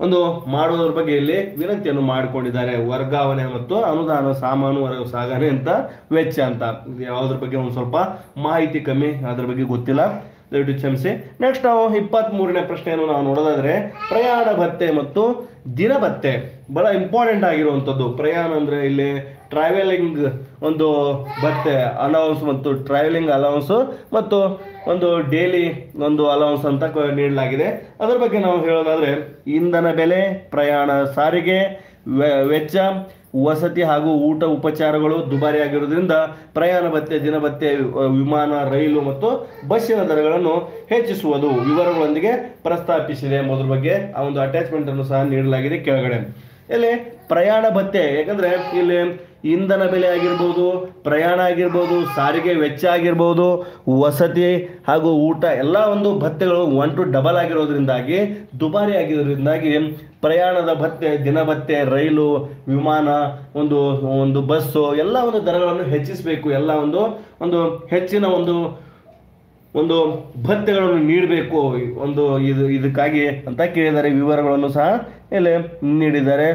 ಒಂದು ಮಾಡುವುದರ ಬಗ್ಗೆ ಇಲ್ಲಿ ವಿನಂತಿಯನ್ನು ಮಾಡಿಕೊಂಡಿದ್ದಾರೆ ವರ್ಗಾವಣೆ ಮತ್ತು ಅನುದಾನ ಸಾಮಾನು ಹೊರ ಸಾಗಣೆ ಅಂತ ವೆಚ್ಚ ಅಂತ ಇದು ಯಾವುದ್ರ ಬಗ್ಗೆ ಒಂದು ಸ್ವಲ್ಪ ಮಾಹಿತಿ ಕಮ್ಮಿ ಅದ್ರ ಬಗ್ಗೆ ಗೊತ್ತಿಲ್ಲ ದಯವಿಟ್ಟು ಕ್ಷಮಿಸಿ ನೆಕ್ಸ್ಟ್ ನಾವು ಇಪ್ಪತ್ತ್ ಮೂರನೇ ಪ್ರಶ್ನೆಯನ್ನು ನಾವು ನೋಡೋದಾದ್ರೆ ಪ್ರಯಾಣ ಭತ್ಯೆ ಮತ್ತು ದಿನ ಭತ್ಯೆ ಬಹಳ ಇಂಪಾರ್ಟೆಂಟ್ ಆಗಿರುವಂಥದ್ದು ಪ್ರಯಾಣ ಅಂದ್ರೆ ಇಲ್ಲಿ ಟ್ರಾವೆಲಿಂಗ್ ಒಂದು ಭತ್ಯೆ ಅಲೌನ್ಸ್ ಮತ್ತು ಟ್ರಾವೆಲಿಂಗ್ ಅಲೌನ್ಸ್ ಮತ್ತು ಒಂದು ಡೈಲಿ ಒಂದು ಅಲೌನ್ಸ್ ಅಂತ ಕ- ನೀಡಲಾಗಿದೆ ಅದರ ಬಗ್ಗೆ ನಾವು ಹೇಳೋದಾದ್ರೆ ಇಂಧನ ಬೆಲೆ ಪ್ರಯಾಣ ಸಾರಿಗೆ ವೆ- ವೆಚ್ಚ ವಸತಿ ಹಾಗೂ ಊಟ ಉಪಚಾರಗಳು ದುಬಾರಿ ಆಗಿರೋದ್ರಿಂದ ಪ್ರಯಾಣ ಭತ್ಯೆ ದಿನ ಭತ್ಯೆ ವ- ವಿಮಾನ ರೈಲು ಮತ್ತು ಬಸ್ಸಿನ ದರಗಳನ್ನು ಹೆಚ್ಚಿಸುವುದು ವಿವರಗಳೊಂದಿಗೆ ಪ್ರಸ್ತಾಪಿಸಿದೆ ಎಂಬುದರ ಬಗ್ಗೆ ಆ ಒಂದು ಅಟ್ಯಾಚ್ಮೆಂಟ್ ಅನ್ನು ಸಹ ನೀಡಲಾಗಿದೆ ಕೆಳಗಡೆ ಇಲ್ಲಿ ಪ್ರಯಾಣ ಭತ್ಯೆ ಯಾಕಂದ್ರೆ ಇಲ್ಲಿ ಇಂಧನ ಬೆಲೆ ಆಗಿರ್ಬೋದು ಪ್ರಯಾಣ ಆಗಿರ್ಬೋದು ಸಾರಿಗೆ ವೆಚ್ಚ ಆಗಿರ್ಬೋದು ವಸತಿ ಹಾಗೂ ಊಟ ಎಲ್ಲ ಒಂದು ಭತ್ಯೆಗಳು ಒನ್ ಟು ಡಬಲ್ ಆಗಿರೋದ್ರಿಂದಾಗಿ ದುಬಾರಿ ಆಗಿರೋದ್ರಿಂದಾಗಿ ಪ್ರಯಾಣದ ಭತ್ಯೆ ದಿನ ಭತ್ಯೆ ರೈಲು ವಿಮಾನ ಒಂದು ಒಂದು ಬಸ್ಸು ಎಲ್ಲ ಒಂದು ದರಗಳನ್ನು ಹೆಚ್ಚಿಸಬೇಕು ಎಲ್ಲ ಒಂದು ಒಂದು ಹೆಚ್ಚಿನ ಒಂದು ಒಂದು ಭತ್ಯೆಗಳನ್ನು ನೀಡಬೇಕು ಒಂದು ಇದು ಇದಕ್ಕಾಗಿ ಅಂತ ಕೇಳಿದ್ದಾರೆ ವಿವರಗಳನ್ನು ಸಹ ಇಲ್ಲಿ ನೀಡಿದ್ದಾರೆ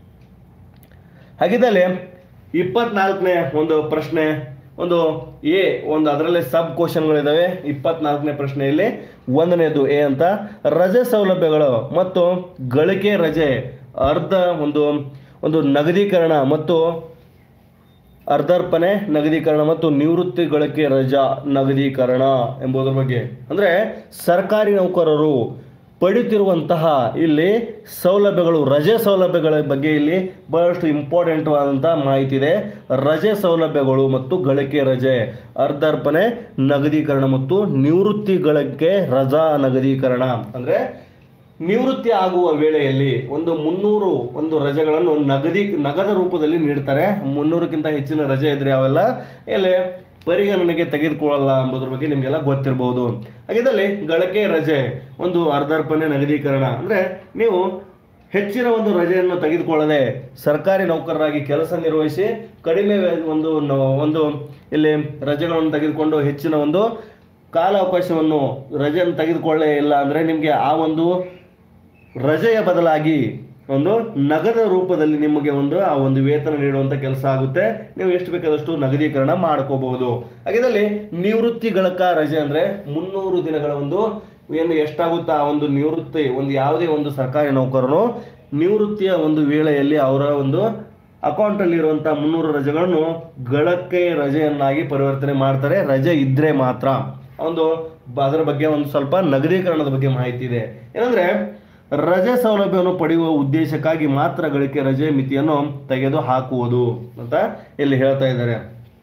ಹಾಗಿದ್ದಲ್ಲಿ ಇಪ್ಪತ್ನಾಲ್ಕನೇ ಒಂದು ಪ್ರಶ್ನೆ ಒಂದು ಎ ಒಂದು ಅದರಲ್ಲಿ ಸಬ್ ಕ್ವಶನ್ಗಳಿದಾವೆ ಇಪ್ಪತ್ನಾಲ್ಕನೇ ಪ್ರಶ್ನೆಯಲ್ಲಿ ಒಂದನೇದು ಎ ಅಂತ ರಜೆ ಸೌಲಭ್ಯಗಳು ಮತ್ತು ಗಳಿಕೆ ರಜೆ ಅರ್ಧ ಒಂದು ಒಂದು ನಗದೀಕರಣ ಮತ್ತು ಅರ್ಧರ್ಪಣೆ ನಗದೀಕರಣ ಮತ್ತು ನಿವೃತ್ತಿ ಗಳಿಕೆ ರಜಾ ನಗದೀಕರಣ ಎಂಬುದರ ಬಗ್ಗೆ ಅಂದರೆ ಸರ್ಕಾರಿ ನೌಕರರು ಪಡಿತಿರುವಂತಹ ಇಲ್ಲಿ ಸೌಲಭ್ಯಗಳು ರಜೆ ಸೌಲಭ್ಯಗಳ ಬಗ್ಗೆ ಇಲ್ಲಿ ಬಹಳಷ್ಟು ಇಂಪಾರ್ಟೆಂಟ್ ಆದಂತಹ ಮಾಹಿತಿ ಇದೆ ರಜೆ ಸೌಲಭ್ಯಗಳು ಮತ್ತು ಗಳಿಕೆ ರಜೆ ಅರ್ಧರ್ಪಣೆ ನಗದೀಕರಣ ಮತ್ತು ನಿವೃತ್ತಿ ಗಳಿಕೆ ರಜಾ ನಗದೀಕರಣ ಅಂದರೆ ನಿವೃತ್ತಿ ಆಗುವ ವೇಳೆಯಲ್ಲಿ ಒಂದು ಮುನ್ನೂರು ಒಂದು ರಜೆಗಳನ್ನು ನಗದಿ ನಗದ ರೂಪದಲ್ಲಿ ನೀಡ್ತಾರೆ ಮುನ್ನೂರಕ್ಕಿಂತ ಹೆಚ್ಚಿನ ರಜೆ ಇದ್ರೆ ಅವೆಲ್ಲ ಇಲ್ಲಿ ಪರಿಗಣನೆಗೆ ತೆಗೆದುಕೊಳ್ಳಲ್ಲ ಎಂಬುದ್ರ ಬಗ್ಗೆ ನಿಮಗೆಲ್ಲ ಗೊತ್ತಿರಬಹುದು ಹಾಗಿದ್ದಲ್ಲಿ ಗಳಿಕೆ ರಜೆ ಒಂದು ಅರ್ಧರ್ಪಣೆ ನಗದೀಕರಣ ಅಂದ್ರೆ ನೀವು ಹೆಚ್ಚಿನ ಒಂದು ರಜೆಯನ್ನು ತೆಗೆದುಕೊಳ್ಳದೆ ಸರ್ಕಾರಿ ನೌಕರರಾಗಿ ಕೆಲಸ ನಿರ್ವಹಿಸಿ ಕಡಿಮೆ ವೇ- ಒಂದು ನ- ಒಂದು ಇಲ್ಲಿ ರಜೆಗಳನ್ನು ತೆಗೆದುಕೊಂಡು ಹೆಚ್ಚಿನ ಒಂದು ಕಾಲಾವಕಾಶವನ್ನು ರಜೆಯನ್ನು ತೆಗೆದುಕೊಳ್ಳೇ ಇಲ್ಲ ಅಂದರೆ ನಿಮಗೆ ಆ ಒಂದು ರಜೆಯ ಬದಲಾಗಿ ಒಂದು ನಗದ ರೂಪದಲ್ಲಿ ನಿಮಗೆ ಒಂದು ಆ ಒಂದು ವೇತನ ನೀಡುವಂತ ಕೆಲಸ ಆಗುತ್ತೆ ನೀವು ಎಷ್ಟು ಬೇಕಾದಷ್ಟು ನಗದೀಕರಣ ಮಾಡ್ಕೋಬಹುದು ಹಾಗಿದ್ದಲ್ಲಿ ನಿವೃತ್ತಿ ಗಳಕ ರಜೆ ಅಂದ್ರೆ ಮುನ್ನೂರು ದಿನಗಳ ಒಂದು ಏನು ಎಷ್ಟಾಗುತ್ತಾ ಆ ಒಂದು ನಿವೃತ್ತಿ ಒಂದು ಯಾವುದೇ ಒಂದು ಸರ್ಕಾರಿ ನೌಕರನು ನಿವೃತ್ತಿಯ ಒಂದು ವೇಳೆಯಲ್ಲಿ ಅವರ ಒಂದು ಅಕೌಂಟ್ ಅಲ್ಲಿ ಇರುವಂತಹ ಮುನ್ನೂರು ರಜೆಗಳನ್ನು ಗಳಕ್ಕೆ ರಜೆಯನ್ನಾಗಿ ಪರಿವರ್ತನೆ ಮಾಡ್ತಾರೆ ರಜೆ ಇದ್ರೆ ಮಾತ್ರ ಒಂದು ಬ- ಅದರ ಬಗ್ಗೆ ಒಂದು ಸ್ವಲ್ಪ ನಗದೀಕರಣದ ಬಗ್ಗೆ ಮಾಹಿತಿ ಇದೆ ಏನಂದ್ರೆ ರಜೆ ಸೌಲಭ್ಯವನ್ನು ಪಡೆಯುವ ಉದ್ದೇಶಕ್ಕಾಗಿ ಮಾತ್ರ ಗಳಿಕೆ ರಜೆ ಮಿತಿಯನ್ನು ತೆಗೆದು ಹಾಕುವುದು ಅಂತ ಇಲ್ಲಿ ಹೇಳ್ತಾ ಇದ್ದಾರೆ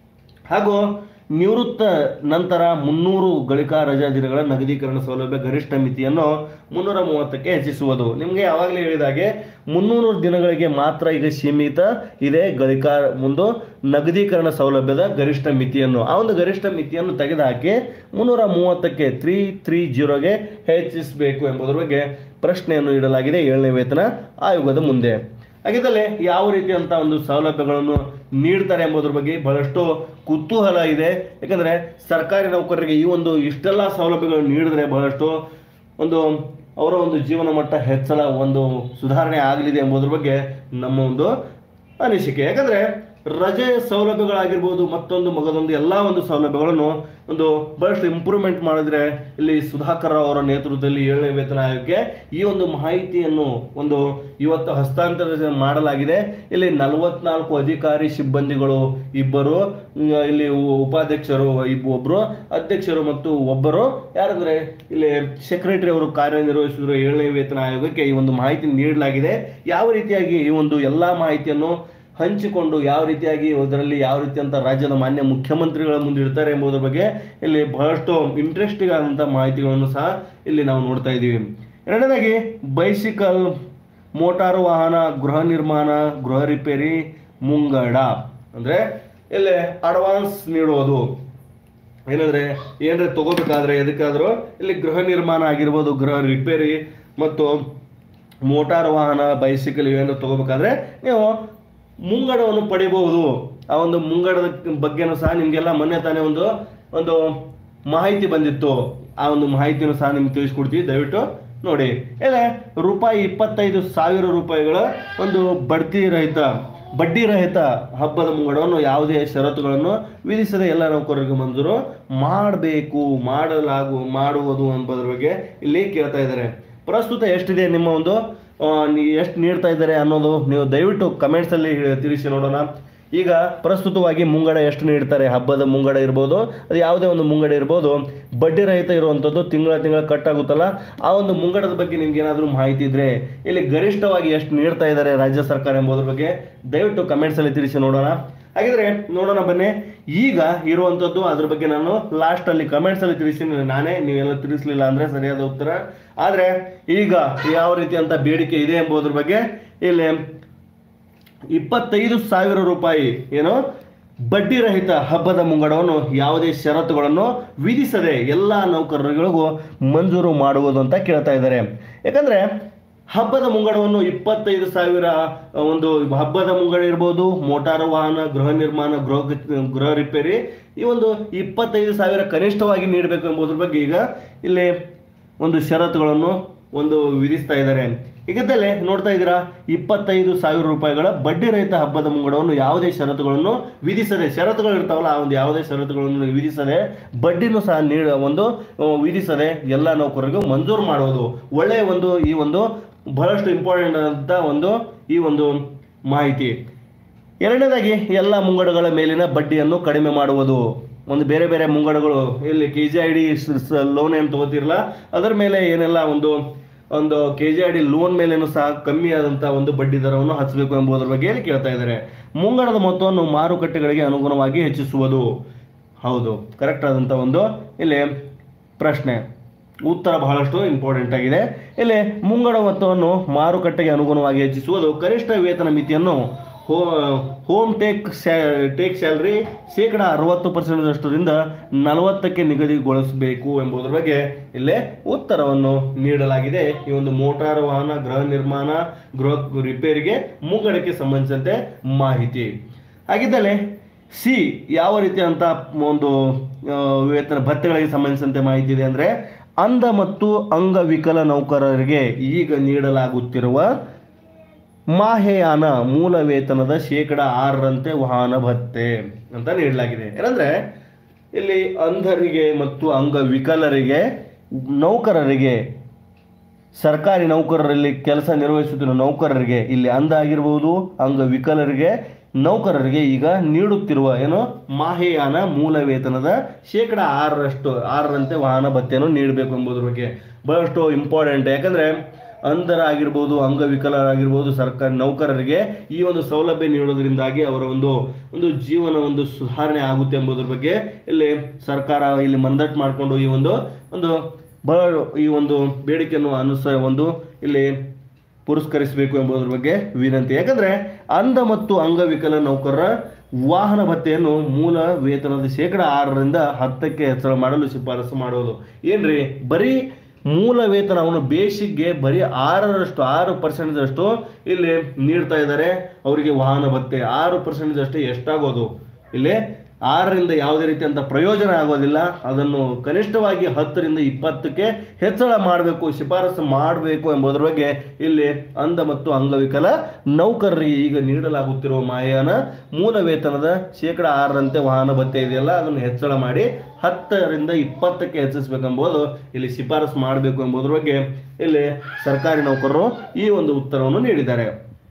ಹಾಗೂ ನಿವೃತ್ತ ನಂತರ ಮುನ್ನೂರು ಗಳಿಕಾ ರಜಾ ದಿನಗಳ ನಗದೀಕರಣ ಸೌಲಭ್ಯ ಗರಿಷ್ಠ ಮಿತಿಯನ್ನು ಮುನ್ನೂರ ಮೂವತ್ತಕ್ಕೆ ಹೆಚ್ಚಿಸುವುದು ನಿಮಗೆ ಯಾವಾಗಲೇ ಹೇಳಿದಾಗೆ ಮುನ್ನೂರು ದಿನಗಳಿಗೆ ಮಾತ್ರ ಈಗ ಸೀಮಿತ ಇದೆ ಗಳಿಕಾ ಒಂದು ನಗದೀಕರಣ ಸೌಲಭ್ಯದ ಗರಿಷ್ಠ ಮಿತಿಯನ್ನು ಆ ಒಂದು ಗರಿಷ್ಠ ಮಿತಿಯನ್ನು ತೆಗೆದುಹಾಕಿ ಮುನ್ನೂರ ಮೂವತ್ತಕ್ಕೆ ತ್ರೀ ತ್ರೀ ಜೀರೋಗೆ ಹೆಚ್ಚಿಸಬೇಕು ಎಂಬುದರ ಬಗ್ಗೆ ಪ್ರಶ್ನೆಯನ್ನು ಇಡಲಾಗಿದೆ ಏಳನೇ ವೇತನ ಆಯೋಗದ ಮುಂದೆ ಹಾಗಿದ್ದಲ್ಲಿ ಯಾವ ರೀತಿಯಂತ ಒಂದು ಸೌಲಭ್ಯಗಳನ್ನು ನೀಡ್ತಾರೆ ಎಂಬುದ್ರ ಬಗ್ಗೆ ಬಹಳಷ್ಟು ಕುತೂಹಲ ಇದೆ ಯಾಕಂದ್ರೆ ಸರ್ಕಾರಿ ನೌಕರರಿಗೆ ಈ ಒಂದು ಇಷ್ಟೆಲ್ಲ ಸೌಲಭ್ಯಗಳನ್ನು ನೀಡಿದ್ರೆ ಬಹಳಷ್ಟು ಒಂದು ಅವರ ಒಂದು ಜೀವನ ಮಟ್ಟ ಹೆಚ್ಚಳ ಒಂದು ಸುಧಾರಣೆ ಆಗಲಿದೆ ಎಂಬುದ್ರ ಬಗ್ಗೆ ನಮ್ಮ ಒಂದು ಅನಿಸಿಕೆ ಯಾಕಂದ್ರೆ ರಜೆ ಸೌಲಭ್ಯಗಳಾಗಿರ್ಬೋದು ಮತ್ತೊಂದು ಮಗದೊಂದು ಎಲ್ಲ ಒಂದು ಸೌಲಭ್ಯಗಳನ್ನು ಒಂದು ಬಹಳಷ್ಟು ಇಂಪ್ರೂವ್ಮೆಂಟ್ ಮಾಡಿದ್ರೆ ಇಲ್ಲಿ ಸುಧಾಕರ್ ಅವರ ನೇತೃತ್ವದಲ್ಲಿ ಏಳನೇ ವೇತನ ಆಯೋಗಕ್ಕೆ ಈ ಒಂದು ಮಾಹಿತಿಯನ್ನು ಒಂದು ಇವತ್ತು ಹಸ್ತಾಂತರ ಮಾಡಲಾಗಿದೆ ಇಲ್ಲಿ ನಲವತ್ನಾಲ್ಕು ಅಧಿಕಾರಿ ಸಿಬ್ಬಂದಿಗಳು ಇಬ್ಬರು ಉಮ್, ಇಲ್ಲಿ ಉ- ಉಪಾಧ್ಯಕ್ಷರು ಇಬ್- ಒಬ್ರು ಅಧ್ಯಕ್ಷರು ಮತ್ತು ಒಬ್ಬರು ಯಾರಂದ್ರೆ ಇಲ್ಲಿ ಸೆಕ್ರೆಟರಿ ಅವರು ಕಾರ್ಯನಿರ್ವಹಿಸಿದ್ರು ಏಳನೇ ವೇತನ ಆಯೋಗಕ್ಕೆ ಈ ಒಂದು ಮಾಹಿತಿ ನೀಡಲಾಗಿದೆ ಯಾವ ರೀತಿಯಾಗಿ ಈ ಒಂದು ಎಲ್ಲಾ ಮಾಹಿತಿಯನ್ನು ಹಂಚಿಕೊಂಡು ಯಾವ ರೀತಿಯಾಗಿ ಇದರಲ್ಲಿ ಯಾವ ರೀತಿ ಅಂತ ರಾಜ್ಯದ ಮಾನ್ಯ ಮುಖ್ಯಮಂತ್ರಿಗಳ ಮುಂದೆ ಇಡ್ತಾರೆ ಎಂಬುದರ ಬಗ್ಗೆ ಇಲ್ಲಿ ಬಹಳಷ್ಟು ಇಂಟ್ರೆಸ್ಟಿಂಗ್ ಆದಂಥ ಮಾಹಿತಿಗಳನ್ನು ಸಹ ಇಲ್ಲಿ ನಾವು ನೋಡ್ತಾ ಇದ್ದೀವಿ ಎರಡನೇದಾಗಿ ಬೈಸಿಕಲ್ ಮೋಟಾರು ವಾಹನ ಗೃಹ ನಿರ್ಮಾಣ ಗೃಹ ರಿಪೇರಿ ಮುಂಗಡ ಅಂದ್ರೆ ಇಲ್ಲಿ ಅಡ್ವಾನ್ಸ್ ನೀಡೋದು ಏನಂದ್ರೆ ಏನಾದ್ರೆ ತಗೋಬೇಕಾದ್ರೆ ಎದಕ್ಕಾದ್ರೂ ಇಲ್ಲಿ ಗೃಹ ನಿರ್ಮಾಣ ಆಗಿರ್ಬೋದು ಗೃಹ ರಿಪೇರಿ ಮತ್ತು ಮೋಟಾರ್ ವಾಹನ ಬೈಸಿಕಲ್ ಇವೇನಾದ್ರು ತಗೋಬೇಕಾದ್ರೆ ನೀವು ಮುಂಗಡವನ್ನು ಪಡಿಬಹುದು ಆ ಒಂದು ಮುಂಗಡದ ಬಗ್ಗೆನೂ ಸಹ ನಿಮಗೆಲ್ಲ ಮೊನ್ನೆ ತಾನೇ ಒಂದು ಒಂದು ಮಾಹಿತಿ ಬಂದಿತ್ತು ಆ ಒಂದು ಮಾಹಿತಿಯನ್ನು ಸಹ ನಿಮ್ಗೆ ತಿಳಿಸ್ಕೊಡ್ತೀವಿ ದಯವಿಟ್ಟು ನೋಡಿ ಇಲ್ಲ ರೂಪಾಯಿ ಇಪ್ಪತ್ತೈದು ಸಾವಿರ ರೂಪಾಯಿಗಳ ಒಂದು ಬಡ್ತಿ ರಹಿತ ಬಡ್ಡಿ ರಹಿತ ಹಬ್ಬದ ಮುಂಗಡವನ್ನು ಯಾವುದೇ ಷರತ್ತುಗಳನ್ನು ವಿಧಿಸದೆ ಎಲ್ಲ ನೌಕರರಿಗೆ ಮಂಜೂರು ಮಾಡಬೇಕು ಮಾಡಲಾಗು ಮಾಡುವುದು ಎಂಬುದರ ಬಗ್ಗೆ ಇಲ್ಲಿ ಕೇಳ್ತಾ ಇದ್ದಾರೆ ಪ್ರಸ್ತುತ ಎಷ್ಟಿದೆ ನಿಮ್ಮ ಒಂದು ಎಷ್ಟು ನೀಡ್ತಾ ಇದ್ದಾರೆ ಅನ್ನೋದು ನೀವು ದಯವಿಟ್ಟು ಕಮೆಂಟ್ಸ್ ಅಲ್ಲಿ ತಿಳಿಸಿ ನೋಡೋಣ ಈಗ ಪ್ರಸ್ತುತವಾಗಿ ಮುಂಗಡ ಎಷ್ಟು ನೀಡ್ತಾರೆ ಹಬ್ಬದ ಮುಂಗಡ ಇರ್ಬೋದು ಅದು ಯಾವುದೇ ಒಂದು ಮುಂಗಡ ಇರ್ಬೋದು ಬಡ್ಡಿ ರಹಿತ ಇರುವಂಥದ್ದು ತಿಂಗಳ ತಿಂಗಳ ಕಟ್ ಆಗುತ್ತಲ್ಲ ಆ ಒಂದು ಮುಂಗಡದ ಬಗ್ಗೆ ನಿಮ್ಗೆ ಏನಾದರೂ ಮಾಹಿತಿ ಇದ್ರೆ ಇಲ್ಲಿ ಗರಿಷ್ಠವಾಗಿ ಎಷ್ಟು ನೀಡ್ತಾ ಇದ್ದಾರೆ ರಾಜ್ಯ ಸರ್ಕಾರ ಎಂಬುದ್ರ ಬಗ್ಗೆ ದಯವಿಟ್ಟು ಕಮೆಂಟ್ಸ್ ಅಲ್ಲಿ ತಿಳಿಸಿ ನೋಡೋಣ ಹಾಗಿದ್ರೆ ನೋಡೋಣ ಬನ್ನಿ ಈಗ ಇರುವಂಥದ್ದು ಅದ್ರ ಬಗ್ಗೆ ನಾನು ಲಾಸ್ಟ್ ಅಲ್ಲಿ ಕಮೆಂಟ್ಸ್ ಅಲ್ಲಿ ತಿಳಿಸ್ತೀನಿ ನಾನೇ ನೀವೆಲ್ಲ ತಿಳಿಸ್ಲಿಲ್ಲ ಅಂದ್ರೆ ಸರಿಯಾದ ಉತ್ತರ ಆದ್ರೆ ಈಗ ಯಾವ ರೀತಿ ಅಂತ ಬೇಡಿಕೆ ಇದೆ ಎಂಬುದ್ರ ಬಗ್ಗೆ ಇಲ್ಲಿ ಇಪ್ಪತ್ತೈದು ಸಾವಿರ ರೂಪಾಯಿ ಏನು ಬಡ್ಡಿ ರಹಿತ ಹಬ್ಬದ ಮುಂಗಡವನ್ನು ಯಾವುದೇ ಷರತ್ತುಗಳನ್ನು ವಿಧಿಸದೆ ಎಲ್ಲ ನೌಕರರಿಗಳಿಗೂ ಮಂಜೂರು ಮಾಡುವುದು ಅಂತ ಕೇಳ್ತಾ ಇದ್ದಾರೆ ಯಾಕಂದ್ರೆ ಹಬ್ಬದ ಮುಂಗಡವನ್ನು ಇಪ್ಪತ್ತೈದು ಸಾವಿರ ಒಂದು ಹಬ್ಬದ ಮುಂಗಡ ಇರ್ಬೋದು ಮೋಟಾರು ವಾಹನ ಗೃಹ ನಿರ್ಮಾಣ ಗೃಹ ಗೃಹ ರಿಪೇರಿ ಈ ಒಂದು ಇಪ್ಪತ್ತೈದು ಸಾವಿರ ಕನಿಷ್ಠವಾಗಿ ನೀಡಬೇಕು ಎಂಬುದ್ರ ಬಗ್ಗೆ ಈಗ ಇಲ್ಲಿ ಒಂದು ಷರತ್ತುಗಳನ್ನು ಒಂದು ವಿಧಿಸ್ತಾ ಇದ್ದಾರೆ ಈಗದಲ್ಲೇ ನೋಡ್ತಾ ಇದ್ದೀರಾ ಇಪ್ಪತ್ತೈದು ಸಾವಿರ ರೂಪಾಯಿಗಳ ಬಡ್ಡಿ ರಹಿತ ಹಬ್ಬದ ಮುಂಗಡವನ್ನು ಯಾವುದೇ ಷರತ್ತುಗಳನ್ನು ವಿಧಿಸದೆ ಷರತ್ತುಗಳು ಇರ್ತಾವಲ್ಲ ಆ ಒಂದು ಯಾವುದೇ ಷರತ್ತುಗಳನ್ನು ವಿಧಿಸದೆ ಬಡ್ಡಿನೂ ಸಹ ನೀಡ ಒಂದು ಆ, ವಿಧಿಸದೆ ಎಲ್ಲ ನೌಕರರಿಗೂ ಮಂಜೂರು ಮಾಡುವುದು ಒಳ್ಳೆಯ ಒಂದು ಈ ಒಂದು ಬಹಳಷ್ಟು ಇಂಪಾರ್ಟೆಂಟ್ ಅಂತ ಒಂದು ಈ ಒಂದು ಮಾಹಿತಿ ಎರಡನೇದಾಗಿ ಎಲ್ಲ ಮುಂಗಡಗಳ ಮೇಲಿನ ಬಡ್ಡಿಯನ್ನು ಕಡಿಮೆ ಮಾಡುವುದು ಒಂದು ಬೇರೆ ಬೇರೆ ಮುಂಗಡಗಳು ಇಲ್ಲಿ K G I D loan ಏನು ತಗೋತಿರಲ್ಲ ಅದರ ಮೇಲೆ ಏನೆಲ್ಲ ಒಂದು ಒಂದು K G I D loan ಮೇಲೇನು ಸಹ ಕಮ್ಮಿ ಆದಂಥ ಒಂದು ಬಡ್ಡಿ ದರವನ್ನು ಹಚ್ಚಬೇಕು ಎಂಬುದರ ಬಗ್ಗೆ ಇಲ್ಲಿ ಕೇಳ್ತಾ ಇದ್ದಾರೆ ಮುಂಗಡದ ಮೊತ್ತವನ್ನು ಮಾರುಕಟ್ಟೆಗಳಿಗೆ ಅನುಗುಣವಾಗಿ ಹೆಚ್ಚಿಸುವುದು ಹೌದು ಕರೆಕ್ಟ್ ಆದಂಥ ಒಂದು ಇಲ್ಲಿ ಪ್ರಶ್ನೆ ಉತ್ತರ ಬಹಳಷ್ಟು ಇಂಪಾರ್ಟೆಂಟ್ ಆಗಿದೆ ಇಲ್ಲಿ ಮುಂಗಡ ಮೊತ್ತವನ್ನು ಮಾರುಕಟ್ಟೆಗೆ ಅನುಗುಣವಾಗಿ ಹೆಚ್ಚಿಸುವುದು ಕನಿಷ್ಠ ವೇತನ ಮಿತಿಯನ್ನು ಹೋ ಹೋಮ್ ಟೇಕ್ ಟೇಕ್ ಸ್ಯಾಲ್ರಿ ಶೇಕಡ ಅರವತ್ತು ಪರ್ಸೆಂಟ್ದಷ್ಟರಿಂದ ನಲವತ್ತಕ್ಕೆ ನಿಗದಿಗೊಳಿಸಬೇಕು ಎಂಬುದರ ಬಗ್ಗೆ ಇಲ್ಲೇ ಉತ್ತರವನ್ನು ನೀಡಲಾಗಿದೆ ಈ ಒಂದು ಮೋಟಾರು ವಾಹನ ಗೃಹ ನಿರ್ಮಾಣ ಗೃಹ ರಿಪೇರಿಗೆ ಮುಂಗಡಕ್ಕೆ ಸಂಬಂಧಿಸಿದಂತೆ ಮಾಹಿತಿ ಹಾಗಿದ್ದಲ್ಲಿ ಸಿ ಯಾವ ರೀತಿಯಂತ ಒಂದು ಆ, ವೇತನ ಭತ್ಯೆಗಳಿಗೆ ಸಂಬಂಧಿಸಿದಂತೆ ಮಾಹಿತಿ ಇದೆ ಅಂದ್ರೆ ಅಂಧ ಮತ್ತು ಅಂಗವಿಕಲ ನೌಕರರಿಗೆ ಈಗ ನೀಡಲಾಗುತ್ತಿರುವ ಮಾಹೆಯಾನ ಮೂಲ ವೇತನದ ಶೇಕಡ ಆರರಂತೆ ವಾಹನ ಭತ್ಯೆ ಅಂತ ನೀಡಲಾಗಿದೆ ಏನಂದ್ರೆ ಇಲ್ಲಿ ಅಂಧರಿಗೆ ಮತ್ತು ಅಂಗವಿಕಲರಿಗೆ ನೌಕರರಿಗೆ ಸರ್ಕಾರಿ ನೌಕರರಲ್ಲಿ ಕೆಲಸ ನಿರ್ವಹಿಸುತ್ತಿರುವ ನೌಕರರಿಗೆ ಇಲ್ಲಿ ಅಂಧ ಆಗಿರ್ಬೋದು ಅಂಗವಿಕಲರಿಗೆ ನೌಕರರಿಗೆ ಈಗ ನೀಡುತ್ತಿರುವ ಏನು ಮಾಹೆಯಾನ ಮೂಲ ವೇತನದ ಶೇಕಡ ಆರರಷ್ಟು ಆರರಂತೆ ವಾಹನ ಭತ್ಯೆಯನ್ನು ನೀಡಬೇಕು ಎಂಬುದರ ಬಗ್ಗೆ ಬಹಳಷ್ಟು ಇಂಪಾರ್ಟೆಂಟ್ ಯಾಕಂದ್ರೆ ಅಂಧರಾಗಿರ್ಬೋದು ಅಂಗವಿಕಲರಾಗಿರ್ಬೋದು ಸರ್ಕಾರಿ ನೌಕರರಿಗೆ ಈ ಒಂದು ಸೌಲಭ್ಯ ನೀಡೋದ್ರಿಂದಾಗಿ ಅವರ ಒಂದು ಒಂದು ಜೀವನ ಒಂದು ಸುಧಾರಣೆ ಆಗುತ್ತೆ ಎಂಬುದರ ಬಗ್ಗೆ ಇಲ್ಲಿ ಸರ್ಕಾರ ಇಲ್ಲಿ ಮಂದಟ್ ಮಾಡಿಕೊಂಡು ಈ ಒಂದು ಒಂದು ಬಹಳ ಈ ಒಂದು ಬೇಡಿಕೆಯನ್ನು ಅನುಸ ಒಂದು ಇಲ್ಲಿ ಪುರಸ್ಕರಿಸಬೇಕು ಎಂಬುದರ ಬಗ್ಗೆ ವಿನಂತಿ ಯಾಕಂದ್ರೆ ಅಂಧ ಮತ್ತು ಅಂಗವಿಕಲ ನೌಕರರ ವಾಹನ ಭತ್ಯೆಯನ್ನು ಮೂಲ ವೇತನದ ಶೇಕಡ ಆರರಿಂದ ಹತ್ತಕ್ಕೆ ಹೆಚ್ಚಳ ಮಾಡಲು ಶಿಫಾರಸು ಮಾಡುವುದು ಏನ್ರಿ ಬರೀ ಮೂಲ ವೇತನವನ್ನು ಬೇಸಿಕ್ಗೆ ಬರೀ ಆರರಷ್ಟು ಆರು ಪರ್ಸೆಂಟ್ ಅಷ್ಟು ಇಲ್ಲಿ ನೀಡ್ತಾ ಇದ್ದಾರೆ ಅವರಿಗೆ ವಾಹನ ಭತ್ಯೆ ಆರು ಪರ್ಸೆಂಟ್ ಅಷ್ಟೇ ಎಷ್ಟಾಗೋದು ಇಲ್ಲಿ ಆರರಿಂದ ಯಾವುದೇ ರೀತಿಯಂತ ಪ್ರಯೋಜನ ಆಗೋದಿಲ್ಲ ಅದನ್ನು ಕನಿಷ್ಠವಾಗಿ ಹತ್ತರಿಂದ ಇಪ್ಪತ್ತಕ್ಕೆ ಹೆಚ್ಚಳ ಮಾಡಬೇಕು ಶಿಫಾರಸು ಮಾಡಬೇಕು ಎಂಬುದರ ಬಗ್ಗೆ ಇಲ್ಲಿ ಅಂಧ ಮತ್ತು ಅಂಗವಿಕಲ ನೌಕರರಿಗೆ ಈಗ ನೀಡಲಾಗುತ್ತಿರುವ ಮಾಯಾನ ಮೂಲ ವೇತನದ ಶೇಕಡ ಆರರಂತೆ ವಾಹನ ಭತ್ಯೆ ಇದೆಯಲ್ಲ ಅದನ್ನು ಹೆಚ್ಚಳ ಮಾಡಿ ಹತ್ತರಿಂದ ಇಪ್ಪತ್ತಕ್ಕೆ ಹೆಚ್ಚಿಸಬೇಕೆಂಬುದು ಇಲ್ಲಿ ಶಿಫಾರಸು ಮಾಡಬೇಕು ಎಂಬುದರ ಬಗ್ಗೆ ಇಲ್ಲಿ ಸರ್ಕಾರಿ ನೌಕರರು ಈ ಒಂದು ಉತ್ತರವನ್ನು ನೀಡಿದ್ದಾರೆ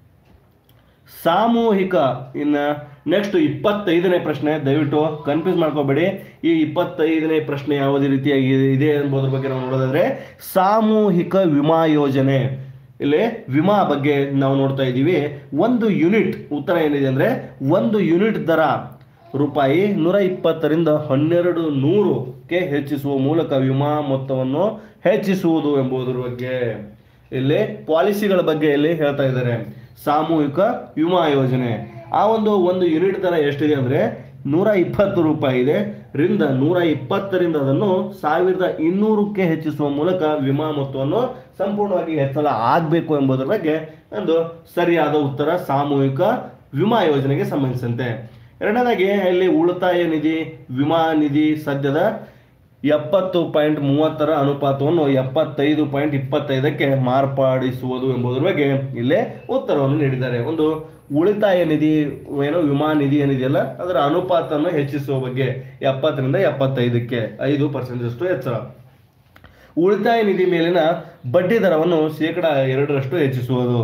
ಸಾಮೂಹಿಕ ಇನ್ನ ನೆಕ್ಸ್ಟ್ ಇಪ್ಪತ್ತೈದನೇ ಪ್ರಶ್ನೆ ದಯವಿಟ್ಟು ಕನ್ಫ್ಯೂಸ್ ಮಾಡ್ಕೋಬೇಡಿ ಈ ಇಪ್ಪತ್ತೈದನೇ ಪ್ರಶ್ನೆ ಯಾವುದೇ ರೀತಿಯಾಗಿ ಇದೆ ಎಂಬುದ್ರ ಬಗ್ಗೆ ನಾವು ನೋಡೋದಾದ್ರೆ ಸಾಮೂಹಿಕ ವಿಮಾ ಯೋಜನೆ ಇಲ್ಲಿ ವಿಮಾ ಬಗ್ಗೆ ನಾವು ನೋಡ್ತಾ ಇದ್ದೀವಿ ಒಂದು ಯೂನಿಟ್ ಉತ್ತರ ಏನಿದೆ ಅಂದ್ರೆ ಒಂದು ಯೂನಿಟ್ ದರ ರೂಪಾಯಿ ನೂರ ಇಪ್ಪತ್ತರಿಂದ ಹನ್ನೆರಡು ನೂರುಕ್ಕೆ ಹೆಚ್ಚಿಸುವ ಮೂಲಕ ವಿಮಾ ಮೊತ್ತವನ್ನು ಹೆಚ್ಚಿಸುವುದು ಎಂಬುದರ ಬಗ್ಗೆ ಇಲ್ಲಿ ಪಾಲಿಸಿಗಳ ಬಗ್ಗೆ ಇಲ್ಲಿ ಹೇಳ್ತಾ ಇದ್ದಾರೆ ಸಾಮೂಹಿಕ ವಿಮಾ ಯೋಜನೆ ಆ ಒಂದು ಒಂದು ಯೂನಿಟ್ ದರ ಎಷ್ಟಿದೆ ಅಂದ್ರೆ ನೂರ ಇಪ್ಪತ್ತು ರೂಪಾಯಿ ಇದೆ ರಿಂದ ನೂರ ಇಪ್ಪತ್ತರಿಂದ ಅದನ್ನು ಸಾವಿರದ ಇನ್ನೂರಕ್ಕೆ ಹೆಚ್ಚಿಸುವ ಮೂಲಕ ವಿಮಾ ಮೊತ್ತವನ್ನು ಸಂಪೂರ್ಣವಾಗಿ ಹೆಚ್ಚಳ ಆಗಬೇಕು ಎಂಬುದರ ಬಗ್ಗೆ ಒಂದು ಸರಿಯಾದ ಉತ್ತರ ಸಾಮೂಹಿಕ ವಿಮಾ ಯೋಜನೆಗೆ ಸಂಬಂಧಿಸಿದಂತೆ ಎರಡನೇದಾಗಿ ಇಲ್ಲಿ ಉಳಿತಾಯ ನಿಧಿ ವಿಮಾ ನಿಧಿ ಸದ್ಯದ ಎಪ್ಪತ್ತು ಪಾಯಿಂಟ್ ಮೂವತ್ತರ ಅನುಪಾತವನ್ನು ಎಪ್ಪತ್ತೈದು ಪಾಯಿಂಟ್ ಇಪ್ಪತ್ತೈದಕ್ಕೆ ಮಾರ್ಪಡಿಸುವುದು ಎಂಬುದರ ಬಗ್ಗೆ ಇಲ್ಲೇ ಉತ್ತರವನ್ನು ನೀಡಿದ್ದಾರೆ ಒಂದು ಉಳಿತಾಯ ನಿಧಿ ಏನೋ ವಿಮಾ ನಿಧಿ ಏನಿದೆಯಲ್ಲ ಅದರ ಅನುಪಾತವನ್ನು ಹೆಚ್ಚಿಸುವ ಬಗ್ಗೆ ಎಪ್ಪತ್ತರಿಂದ ಎಪ್ಪತ್ತೈದಕ್ಕೆ ಐದು ಪರ್ಸೆಂಟಷ್ಟು ಹೆಚ್ಚಳ ಉಳಿತಾಯ ನಿಧಿ ಮೇಲಿನ ಬಡ್ಡಿ ದರವನ್ನು ಶೇಕಡ ಎರಡರಷ್ಟು ಹೆಚ್ಚಿಸುವುದು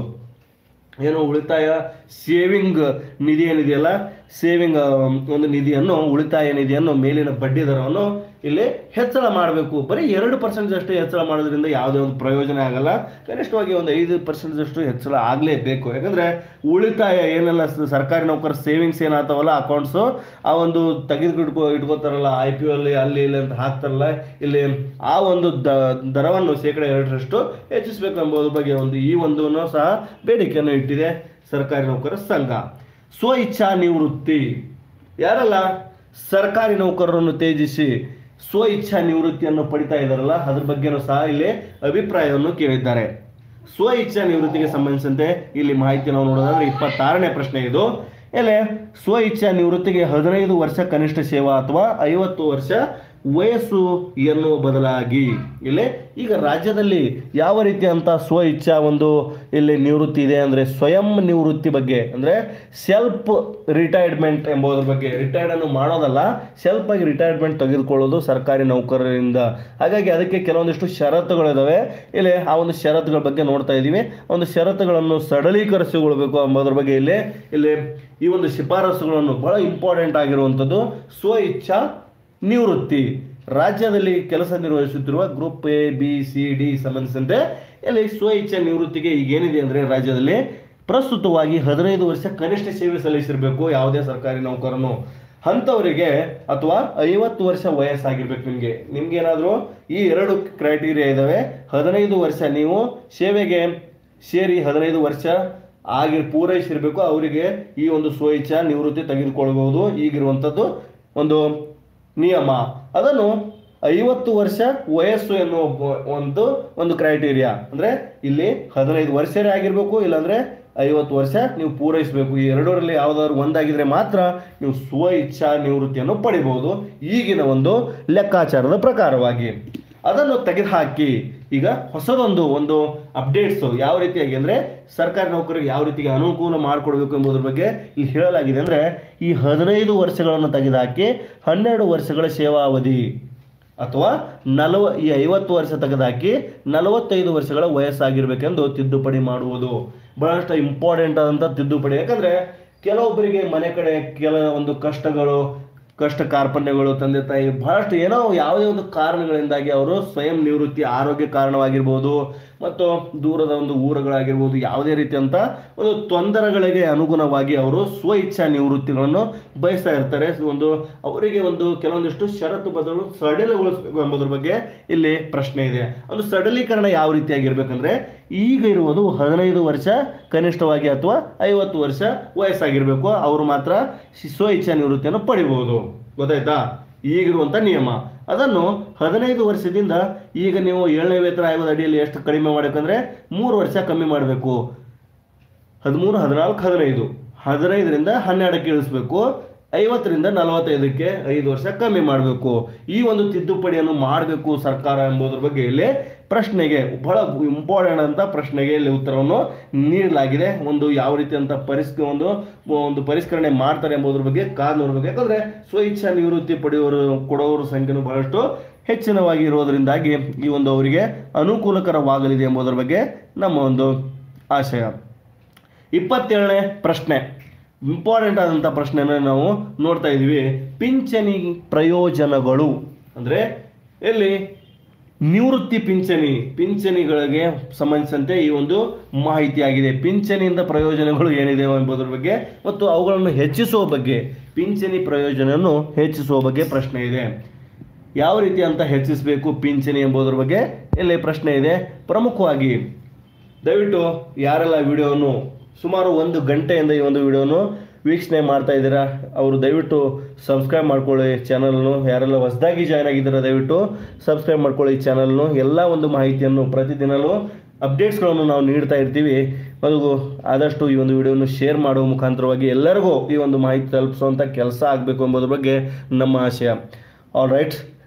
ಏನು ಉಳಿತಾಯ ಸೇವಿಂಗ್ ನಿಧಿ ಏನಿದೆಯಲ್ಲ ಸೇವಿಂಗ್ ಒಂದು ನಿಧಿಯನ್ನು ಉಳಿತಾಯ ನಿಧಿಯನ್ನು ಮೇಲಿನ ಬಡ್ಡಿ ದರವನ್ನು ಇಲ್ಲಿ ಹೆಚ್ಚಳ ಮಾಡಬೇಕು ಬರೀ ಎರಡು ಪರ್ಸೆಂಟ್ ಅಷ್ಟು ಹೆಚ್ಚಳ ಮಾಡೋದ್ರಿಂದ ಯಾವುದೇ ಒಂದು ಪ್ರಯೋಜನ ಆಗಲ್ಲ ಕನಿಷ್ಠವಾಗಿ ಒಂದು ಐದು ಪರ್ಸೆಂಟ್ ಅಷ್ಟು ಹೆಚ್ಚಳ ಆಗಲೇಬೇಕು ಯಾಕಂದ್ರೆ ಉಳಿತಾಯ ಏನೆಲ್ಲ ಸ- ಸರ್ಕಾರಿ ನೌಕರ ಸೇವಿಂಗ್ಸ್ ಏನಾಗ್ತಾವಲ್ಲ ಅಕೌಂಟ್ಸು ಆ ಒಂದು ತೆಗೆದು ಇಟ್ಕೋ ಇಟ್ಕೋತಾರಲ್ಲ ಐ ಪಿ ಅಲ್ಲಿ ಅಲ್ಲಿ ಇಲ್ಲಿ ಅಂತ ಹಾಕ್ತಾರಲ್ಲ ಇಲ್ಲಿ ಆ ಒಂದು ದ ದರವನ್ನು ಶೇಕಡ ಎರಡರಷ್ಟು ಹೆಚ್ಚಿಸಬೇಕು ಎಂಬುದ್ರ ಬಗ್ಗೆ ಒಂದು ಈ ಒಂದು ಸಹ ಬೇಡಿಕೆಯನ್ನು ಇಟ್ಟಿದೆ ಸರ್ಕಾರಿ ನೌಕರರ ಸಂಘ ಸ್ವ ಇಚ್ಛಾ ನಿವೃತ್ತಿ ಯಾರಲ್ಲ ಸರ್ಕಾರಿ ನೌಕರರನ್ನು ತೇಜಿಸಿ ಸ್ವ ಇಚ್ಛಾ ನಿವೃತ್ತಿಯನ್ನು ಪಡಿತಾ ಇದ್ದಾರಲ್ಲ ಅದ್ರ ಬಗ್ಗೆನೂ ಸಹ ಇಲ್ಲಿ ಅಭಿಪ್ರಾಯವನ್ನು ಕೇಳಿದ್ದಾರೆ ಸ್ವ ಇಚ್ಛಾ ನಿವೃತ್ತಿಗೆ ಸಂಬಂಧಿಸಿದಂತೆ ಇಲ್ಲಿ ಮಾಹಿತಿ ನಾವು ನೋಡೋದಾದ್ರೆ ಇಪ್ಪತ್ತಾರನೇ ಪ್ರಶ್ನೆ ಇದು ಎಲೆ ಸ್ವ ಇಚ್ಛಾ ನಿವೃತ್ತಿಗೆ ಹದಿನೈದು ವರ್ಷ ಕನಿಷ್ಠ ಸೇವಾ ಅಥವಾ ಐವತ್ತು ವರ್ಷ ವಯಸ್ಸು ಎನ್ನುವ ಬದಲಾಗಿ ಇಲ್ಲಿ ಈಗ ರಾಜ್ಯದಲ್ಲಿ ಯಾವ ರೀತಿಯಂತ ಸ್ವ ಇಚ್ಛಾ ಒಂದು ಇಲ್ಲಿ ನಿವೃತ್ತಿ ಇದೆ ಅಂದರೆ ಸ್ವಯಂ ನಿವೃತ್ತಿ ಬಗ್ಗೆ ಅಂದರೆ ಸೆಲ್ಫ್ ರಿಟೈರ್ಮೆಂಟ್ ಎಂಬುದ್ರ ಬಗ್ಗೆ ರಿಟೈರ್ಡ್ ಅನ್ನು ಮಾಡೋದಲ್ಲ ಸೆಲ್ಫ್ ಆಗಿ ರಿಟೈರ್ಮೆಂಟ್ ತೆಗೆದುಕೊಳ್ಳೋದು ಸರ್ಕಾರಿ ನೌಕರರಿಂದ ಹಾಗಾಗಿ ಅದಕ್ಕೆ ಕೆಲವೊಂದಿಷ್ಟು ಷರತ್ತುಗಳಿದಾವೆ ಇಲ್ಲಿ ಆ ಒಂದು ಷರತ್ತುಗಳ ಬಗ್ಗೆ ನೋಡ್ತಾ ಇದ್ದೀವಿ ಒಂದು ಷರತ್ತುಗಳನ್ನು ಸಡಲೀಕರಿಸಿಕೊಳ್ಬೇಕು ಎಂಬುದ್ರ ಬಗ್ಗೆ ಇಲ್ಲಿ ಇಲ್ಲಿ ಈ ಒಂದು ಶಿಫಾರಸುಗಳನ್ನು ಬಹಳ ಇಂಪಾರ್ಟೆಂಟ್ ಆಗಿರುವಂಥದ್ದು ಸ್ವ ಇಚ್ಛಾ ನಿವೃತ್ತಿ ರಾಜ್ಯದಲ್ಲಿ ಕೆಲಸ ನಿರ್ವಹಿಸುತ್ತಿರುವ group A B C D ಸಂಬಂಧಿಸಿದಂತೆ ಇಲ್ಲಿ ಸ್ವ ಇಚ್ಛಾ ನಿವೃತ್ತಿಗೆ ಈಗ ಏನಿದೆ ಅಂದರೆ ರಾಜ್ಯದಲ್ಲಿ ಪ್ರಸ್ತುತವಾಗಿ ಹದಿನೈದು ವರ್ಷ ಕನಿಷ್ಠ ಸೇವೆ ಸಲ್ಲಿಸಿರಬೇಕು ಯಾವುದೇ ಸರ್ಕಾರಿ ನೌಕರನು ಅಂಥವರಿಗೆ ಅಥವಾ ಐವತ್ತು ವರ್ಷ ವಯಸ್ಸಾಗಿರ್ಬೇಕು ನಿಮಗೆ ನಿಮ್ಗೆ ಏನಾದರೂ ಈ ಎರಡು ಕ್ರೈಟೀರಿಯಾ ಇದಾವೆ ಹದಿನೈದು ವರ್ಷ ನೀವು ಸೇವೆಗೆ ಸೇರಿ ಹದಿನೈದು ವರ್ಷ ಆಗಿ ಪೂರೈಸಿರ್ಬೇಕು ಅವರಿಗೆ ಈ ಒಂದು ಸ್ವಇಚ್ಛಾ ನಿವೃತ್ತಿ ತೆಗೆದುಕೊಳ್ಬಹುದು ಈಗಿರುವಂಥದ್ದು ಒಂದು ನಿಯಮ ಅದನ್ನು ಐವತ್ತು ವರ್ಷ ವಯಸ್ಸು ಎನ್ನುವ ಬ- ಒಂದು ಒಂದು ಕ್ರೈಟೀರಿಯಾ ಅಂದ್ರೆ ಇಲ್ಲಿ ಹದಿನೈದು ವರ್ಷನೇ ಆಗಿರ್ಬೇಕು ಇಲ್ಲಾಂದ್ರೆ ಐವತ್ತು ವರ್ಷ ನೀವು ಪೂರೈಸಬೇಕು ಈ ಎರಡರಲ್ಲಿ ಯಾವುದಾದ್ರು ಒಂದಾಗಿದ್ರೆ ಮಾತ್ರ ನೀವು ಸ್ವ ಇಚ್ಛಾ ನಿವೃತ್ತಿಯನ್ನು ಪಡಿಬಹುದು ಈಗಿನ ಒಂದು ಲೆಕ್ಕಾಚಾರದ ಪ್ರಕಾರವಾಗಿ ಅದನ್ನು ತೆಗೆದುಹಾಕಿ ಈಗ ಹೊಸದೊಂದು ಒಂದು ಅಪ್ಡೇಟ್ಸ್ ಯಾವ ರೀತಿಯಾಗಿ ಅಂದ್ರೆ ಸರ್ಕಾರಿ ನೌಕರಿಗೆ ಯಾವ ರೀತಿಗೆ ಅನುಕೂಲ ಮಾಡಿಕೊಡ್ಬೇಕು ಎಂಬುದ್ರ ಬಗ್ಗೆ ಇಲ್ಲಿ ಹೇಳಲಾಗಿದೆ ಅಂದ್ರೆ ಈ ಹದಿನೈದು ವರ್ಷಗಳನ್ನು ತೆಗೆದುಹಾಕಿ ಹನ್ನೆರಡು ವರ್ಷಗಳ ಸೇವಾವಧಿ ಅಥವಾ ನಲವ ಈ ಐವತ್ತು ವರ್ಷ ತೆಗೆದುಹಾಕಿ ನಲವತ್ತೈದು ವರ್ಷಗಳ ವಯಸ್ಸಾಗಿರ್ಬೇಕೆಂದು ತಿದ್ದುಪಡಿ ಮಾಡುವುದು ಬಹಳಷ್ಟು ಇಂಪಾರ್ಟೆಂಟ್ ಆದಂಥ ತಿದ್ದುಪಡಿ ಯಾಕಂದ್ರೆ ಕೆಲವೊಬ್ಬರಿಗೆ ಮನೆ ಕಡೆ ಕೆಲ ಒಂದು ಕಷ್ಟಗಳು ಕಷ್ಟ ಕಾರ್ಪಣ್ಯಗಳು ತಂದೆ ತಾಯಿ ಬಹಳಷ್ಟು ಏನೋ ಯಾವುದೇ ಒಂದು ಕಾರಣಗಳಿಂದಾಗಿ ಅವರು ಸ್ವಯಂ ನಿವೃತ್ತಿ ಆರೋಗ್ಯ ಕಾರಣವಾಗಿರ್ಬೋದು ಮತ್ತು ದೂರದ ಒಂದು ಊರುಗಳಾಗಿರ್ಬೋದು ಯಾವುದೇ ರೀತಿಯಂತ ಒಂದು ತೊಂದರೆಗಳಿಗೆ ಅನುಗುಣವಾಗಿ ಅವರು ಸ್ವ ಇಚ್ಛಾ ನಿವೃತ್ತಿಗಳನ್ನು ಬಯಸ್ತಾ ಇರ್ತಾರೆ ಒಂದು ಅವರಿಗೆ ಒಂದು ಕೆಲವೊಂದಿಷ್ಟು ಷರತ್ತು ಬದಲು ಸಡಿಲಗೊಳಿಸಬೇಕು ಎಂಬುದ್ರ ಬಗ್ಗೆ ಇಲ್ಲಿ ಪ್ರಶ್ನೆ ಇದೆ ಒಂದು ಸಡಲೀಕರಣ ಯಾವ ರೀತಿಯಾಗಿರ್ಬೇಕಂದ್ರೆ ಈಗ ಇರುವುದು ಹದಿನೈದು ವರ್ಷ ಕನಿಷ್ಠವಾಗಿ ಅಥವಾ ಐವತ್ತು ವರ್ಷ ವಯಸ್ಸಾಗಿರ್ಬೇಕು ಅವರು ಮಾತ್ರ ಸ್ವ ಇಚ್ಛಾ ನಿವೃತ್ತಿಯನ್ನು ಪಡಿಬಹುದು ಗೊತ್ತಾಯ್ತಾ ಈಗಿರುವಂತ ನಿಯಮ ಅದನ್ನು ಹದಿನೈದು ವರ್ಷದಿಂದ ಈಗ ನೀವು ಏಳನೇ ವೇತನ ಆಯೋಗದ ಅಡಿಯಲ್ಲಿ ಎಷ್ಟು ಕಡಿಮೆ ಮಾಡಬೇಕಂದ್ರೆ ಮೂರು ವರ್ಷ ಕಮ್ಮಿ ಮಾಡಬೇಕು ಹದಿಮೂರು ಹದಿನಾಲ್ಕು ಹದಿನೈದು ಹದಿನೈದರಿಂದ ಹನ್ನೆರಡಕ್ಕೆ ಇಳಿಸ್ಬೇಕು ಐವತ್ತರಿಂದ ನಲವತ್ತೈದಕ್ಕೆ ಐದು ವರ್ಷ ಕಮ್ಮಿ ಮಾಡಬೇಕು ಈ ಒಂದು ತಿದ್ದುಪಡಿಯನ್ನು ಮಾಡಬೇಕು ಸರ್ಕಾರ ಎಂಬುದ್ರ ಬಗ್ಗೆ ಇಲ್ಲಿ ಪ್ರಶ್ನೆಗೆ ಬಹಳ ಇಂಪಾರ್ಟೆಂಟ್ ಅಂತ ಪ್ರಶ್ನೆಗೆ ಇಲ್ಲಿ ಉತ್ತರವನ್ನು ನೀಡಲಾಗಿದೆ ಒಂದು ಯಾವ ರೀತಿ ಅಂತ ಪರಿಸ್ ಒಂದು ಒಂದು ಪರಿಷ್ಕರಣೆ ಮಾಡ್ತಾರೆ ಎಂಬುದ್ರ ಬಗ್ಗೆ ಕಾದು ನೋಡ್ಬೇಕು ಯಾಕಂದ್ರೆ ಸ್ವಇಚ್ಛಾ ನಿವೃತ್ತಿ ಪಡೆಯೋರು ಕೊಡೋರ ಸಂಖ್ಯೆನೂ ಬಹಳಷ್ಟು ಹೆಚ್ಚಿನವಾಗಿ ಇರೋದ್ರಿಂದಾಗಿ ಈ ಒಂದು ಅವರಿಗೆ ಅನುಕೂಲಕರವಾಗಲಿದೆ ಎಂಬುದರ ಬಗ್ಗೆ ನಮ್ಮ ಒಂದು ಆಶಯ ಇಪ್ಪತ್ತೇಳನೇ ಪ್ರಶ್ನೆ ಇಂಪಾರ್ಟೆಂಟ್ ಆದಂಥ ಪ್ರಶ್ನೆನ ನಾವು ನೋಡ್ತಾ ಇದ್ದೀವಿ ಪಿಂಚಣಿ ಪ್ರಯೋಜನಗಳು ಅಂದರೆ ಎಲ್ಲಿ ನಿವೃತ್ತಿ ಪಿಂಚಣಿ ಪಿಂಚಣಿಗಳಿಗೆ ಸಂಬಂಧಿಸಿದಂತೆ ಈ ಒಂದು ಮಾಹಿತಿ ಆಗಿದೆ ಪಿಂಚಣಿಯಿಂದ ಪ್ರಯೋಜನಗಳು ಏನಿದೆ ಎಂಬುದರ ಬಗ್ಗೆ ಮತ್ತು ಅವುಗಳನ್ನು ಹೆಚ್ಚಿಸುವ ಬಗ್ಗೆ ಪಿಂಚಣಿ ಪ್ರಯೋಜನವನ್ನು ಹೆಚ್ಚಿಸುವ ಬಗ್ಗೆ ಪ್ರಶ್ನೆ ಇದೆ ಯಾವ ರೀತಿ ಅಂತ ಹೆಚ್ಚಿಸಬೇಕು ಪಿಂಚಣಿ ಎಂಬುದರ ಬಗ್ಗೆ ಇಲ್ಲಿ ಪ್ರಶ್ನೆ ಇದೆ ಪ್ರಮುಖವಾಗಿ ದಯವಿಟ್ಟು ಯಾರೆಲ್ಲ ವಿಡಿಯೋವನ್ನು ಸುಮಾರು ಒಂದು ಗಂಟೆಯಿಂದ ಈ ಒಂದು ವಿಡಿಯೋನು ವೀಕ್ಷಣೆ ಮಾಡ್ತಾ ಇದ್ದೀರಾ ಅವರು ದಯವಿಟ್ಟು ಸಬ್ಸ್ಕ್ರೈಬ್ ಮಾಡ್ಕೊಳ್ಳಿ ಚಾನಲ್ನು ಯಾರೆಲ್ಲ ಹೊಸದಾಗಿ ಜಾಯ್ನ್ ಆಗಿದ್ದೀರಾ ದಯವಿಟ್ಟು ಸಬ್ಸ್ಕ್ರೈಬ್ ಮಾಡ್ಕೊಳ್ಳಿ ಈ ಚಾನಲ್ನು ಎಲ್ಲ ಒಂದು ಮಾಹಿತಿಯನ್ನು ಪ್ರತಿದಿನಲೂ ಅಪ್ಡೇಟ್ಸ್ಗಳನ್ನು ನಾವು ನೀಡ್ತಾ ಇರ್ತೀವಿ ಅದು ಆದಷ್ಟು ಈ ಒಂದು ವಿಡಿಯೋನು ಶೇರ್ ಮಾಡುವ ಮುಖಾಂತರವಾಗಿ ಎಲ್ಲರಿಗೂ ಈ ಒಂದು ಮಾಹಿತಿ ತಲುಪಿಸುವಂಥ ಕೆಲಸ ಆಗಬೇಕು ಎಂಬುದ್ರ ಬಗ್ಗೆ ನಮ್ಮ ಆಶಯ ಆಲ್ ರೈಟ್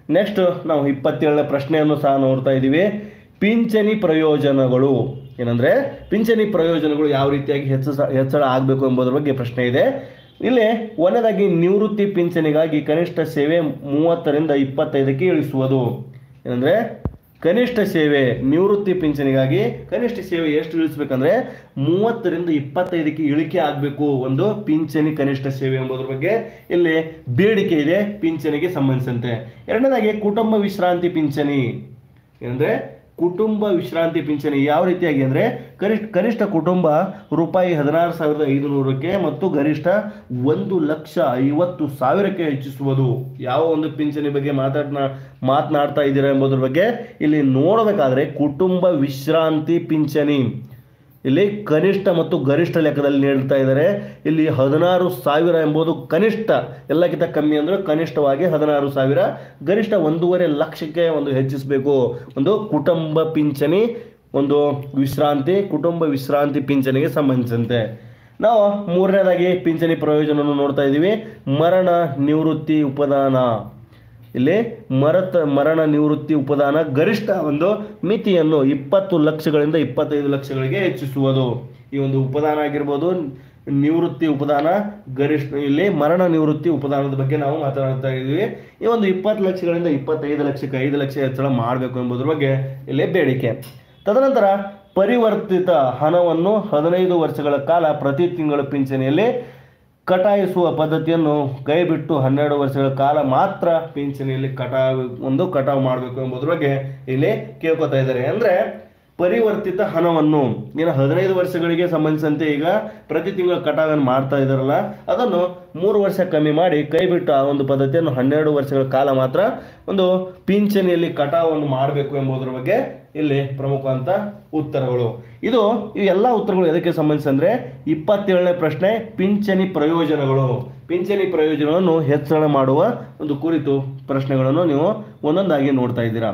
ನೆಕ್ಸ್ಟ್ ನಾವು ಇಪ್ಪತ್ತೇಳನೇ ಪ್ರಶ್ನೆಯನ್ನು ಸಹ ನೋಡ್ತಾ ಇದ್ದೀವಿ ಪಿಂಚಣಿ ಪ್ರಯೋಜನಗಳು ಏನಂದ್ರೆ ಪಿಂಚಣಿ ಪ್ರಯೋಜನಗಳು ಯಾವ ರೀತಿಯಾಗಿ ಹೆಚ್ಚು ಹೆಚ್ಚಳ ಆಗಬೇಕು ಎಂಬುದರ ಬಗ್ಗೆ ಪ್ರಶ್ನೆ ಇದೆ ಇಲ್ಲಿ ಒಂದನೇದಾಗಿ ನಿವೃತ್ತಿ ಪಿಂಚಣಿಗಾಗಿ ಕನಿಷ್ಠ ಸೇವೆ ಮೂವತ್ತರಿಂದ ಇಪ್ಪತ್ತೈದಕ್ಕೆ ಇಳಿಸುವುದು ಏನಂದ್ರೆ ಕನಿಷ್ಠ ಸೇವೆ ನಿವೃತ್ತಿ ಪಿಂಚಣಿಗಾಗಿ ಕನಿಷ್ಠ ಸೇವೆ ಎಷ್ಟು ಇಳಿಸ್ಬೇಕಂದ್ರೆ ಮೂವತ್ತರಿಂದ ಇಪ್ಪತ್ತೈದಕ್ಕೆ ಇಳಿಕೆ ಆಗಬೇಕು ಒಂದು ಪಿಂಚಣಿ ಕನಿಷ್ಠ ಸೇವೆ ಎಂಬುದರ ಬಗ್ಗೆ ಇಲ್ಲಿ ಬೇಡಿಕೆ ಇದೆ ಪಿಂಚಣಿಗೆ ಸಂಬಂಧಿಸಿದಂತೆ ಎರಡನೇದಾಗಿ ಕುಟುಂಬ ವಿಶ್ರಾಂತಿ ಪಿಂಚಣಿ ಏನಂದ್ರೆ ಕುಟುಂಬ ವಿಶ್ರಾಂತಿ ಪಿಂಚಣಿ ಯಾವ ರೀತಿಯಾಗಿ ಅಂದ್ರೆ ಕನಿಷ್ಠ ಕನಿಷ್ಠ ಕುಟುಂಬ ರೂಪಾಯಿ ಹದಿನಾರು ಸಾವಿರದ ಐದುನೂರಕ್ಕೆ ಮತ್ತು ಗರಿಷ್ಠ ಒಂದು ಲಕ್ಷ ಐವತ್ತು ಸಾವಿರಕ್ಕೆ ಹೆಚ್ಚಿಸುವುದು ಯಾವ ಒಂದು ಪಿಂಚಣಿ ಬಗ್ಗೆ ಮಾತಾಡ್ನ ಮಾತನಾಡ್ತಾ ಇದ್ದೀರಾ ಎಂಬುದರ ಬಗ್ಗೆ ಇಲ್ಲಿ ನೋಡಬೇಕಾದ್ರೆ ಕುಟುಂಬ ವಿಶ್ರಾಂತಿ ಪಿಂಚಣಿ ಇಲ್ಲಿ ಕನಿಷ್ಠ ಮತ್ತು ಗರಿಷ್ಠ ಲೆಕ್ಕದಲ್ಲಿ ನೀಡ್ತಾ ಇದ್ದಾರೆ ಇಲ್ಲಿ ಹದಿನಾರು ಸಾವಿರ ಎಂಬುದು ಕನಿಷ್ಠ ಎಲ್ಲಕ್ಕಿಂತ ಕಮ್ಮಿ ಅಂದ್ರೆ ಕನಿಷ್ಠವಾಗಿ ಹದಿನಾರು ಸಾವಿರ ಗರಿಷ್ಠ ಒಂದೂವರೆ ಲಕ್ಷಕ್ಕೆ ಒಂದು ಹೆಚ್ಚಿಸಬೇಕು ಒಂದು ಕುಟುಂಬ ಪಿಂಚಣಿ ಒಂದು ವಿಶ್ರಾಂತಿ ಕುಟುಂಬ ವಿಶ್ರಾಂತಿ ಪಿಂಚಣಿಗೆ ಸಂಬಂಧಿಸಿದಂತೆ ನಾವು ಮೂರನೇದಾಗಿ ಪಿಂಚಣಿ ಪ್ರಯೋಜನವನ್ನು ನೋಡ್ತಾ ಇದ್ದೀವಿ ಮರಣ ನಿವೃತ್ತಿ ಉಪದಾನ ಇಲ್ಲಿ ಮರತ ಮರಣ ನಿವೃತ್ತಿ ಉಪದಾನ ಗರಿಷ್ಠ ಒಂದು ಮಿತಿಯನ್ನು ಇಪ್ಪತ್ತು ಲಕ್ಷಗಳಿಂದ ಇಪ್ಪತ್ತೈದು ಲಕ್ಷಗಳಿಗೆ ಹೆಚ್ಚಿಸುವುದು ಈ ಒಂದು ಉಪದಾನ ಆಗಿರ್ಬೋದು ನಿವೃತ್ತಿ ಉಪದಾನ ಗರಿಷ್ಠ ಇಲ್ಲಿ ಮರಣ ನಿವೃತ್ತಿ ಉಪದಾನದ ಬಗ್ಗೆ ನಾವು ಮಾತನಾಡ್ತಾ ಇದ್ದೀವಿ ಈ ಒಂದು ಇಪ್ಪತ್ತು ಲಕ್ಷಗಳಿಂದ ಇಪ್ಪತ್ತೈದು ಲಕ್ಷಕ್ಕೆ ಐದು ಲಕ್ಷ ಹೆಚ್ಚಳ ಮಾಡಬೇಕು ಎಂಬುದರ ಬಗ್ಗೆ ಇಲ್ಲಿ ಬೇಡಿಕೆ ತದನಂತರ ಪರಿವರ್ತಿತ ಹಣವನ್ನು ಹದಿನೈದು ವರ್ಷಗಳ ಕಾಲ ಪ್ರತಿ ತಿಂಗಳ ಪಿಂಚಣಿಯಲ್ಲಿ ಕಟಾಯಿಸುವ ಪದ್ಧತಿಯನ್ನು ಕೈಬಿಟ್ಟು ಹನ್ನೆರಡು ವರ್ಷಗಳ ಕಾಲ ಮಾತ್ರ ಪಿಂಚಣಿಯಲ್ಲಿ ಕಟಾವು ಒಂದು ಕಟಾವು ಮಾಡಬೇಕು ಎಂಬುದ್ರ ಬಗ್ಗೆ ಇಲ್ಲಿ ಕೇಳ್ಕೊತಾ ಇದ್ದಾರೆ ಅಂದ್ರೆ ಪರಿವರ್ತಿತ ಹಣವನ್ನು ಏನು ಹದಿನೈದು ವರ್ಷಗಳಿಗೆ ಸಂಬಂಧಿಸಿದಂತೆ ಈಗ ಪ್ರತಿ ತಿಂಗಳ ಕಟಾವನ್ನು ಮಾಡ್ತಾ ಇದ್ದಾರಲ್ಲ ಅದನ್ನು ಮೂರು ವರ್ಷ ಕಮ್ಮಿ ಮಾಡಿ ಕೈ ಬಿಟ್ಟು ಆ ಒಂದು ಪದ್ಧತಿಯನ್ನು ಹನ್ನೆರಡು ವರ್ಷಗಳ ಕಾಲ ಮಾತ್ರ ಒಂದು ಪಿಂಚಣಿಯಲ್ಲಿ ಕಟಾವನ್ನು ಮಾಡಬೇಕು ಎಂಬುದರ ಬಗ್ಗೆ ಇಲ್ಲಿ ಪ್ರಮುಖ ಅಂತ ಉತ್ತರಗಳು ಇದು ಈ ಎಲ್ಲ ಉತ್ತರಗಳು ಎದಕ್ಕೆ ಸಂಬಂಧಿಸಿದ್ರೆ ಇಪ್ಪತ್ತೇಳನೇ ಪ್ರಶ್ನೆ ಪಿಂಚಣಿ ಪ್ರಯೋಜನಗಳು ಪಿಂಚಣಿ ಪ್ರಯೋಜನಗಳನ್ನು ಹೆಚ್ಚಳ ಮಾಡುವ ಒಂದು ಕುರಿತು ಪ್ರಶ್ನೆಗಳನ್ನು ನೀವು ಒಂದೊಂದಾಗಿ ನೋಡ್ತಾ ಇದ್ದೀರಾ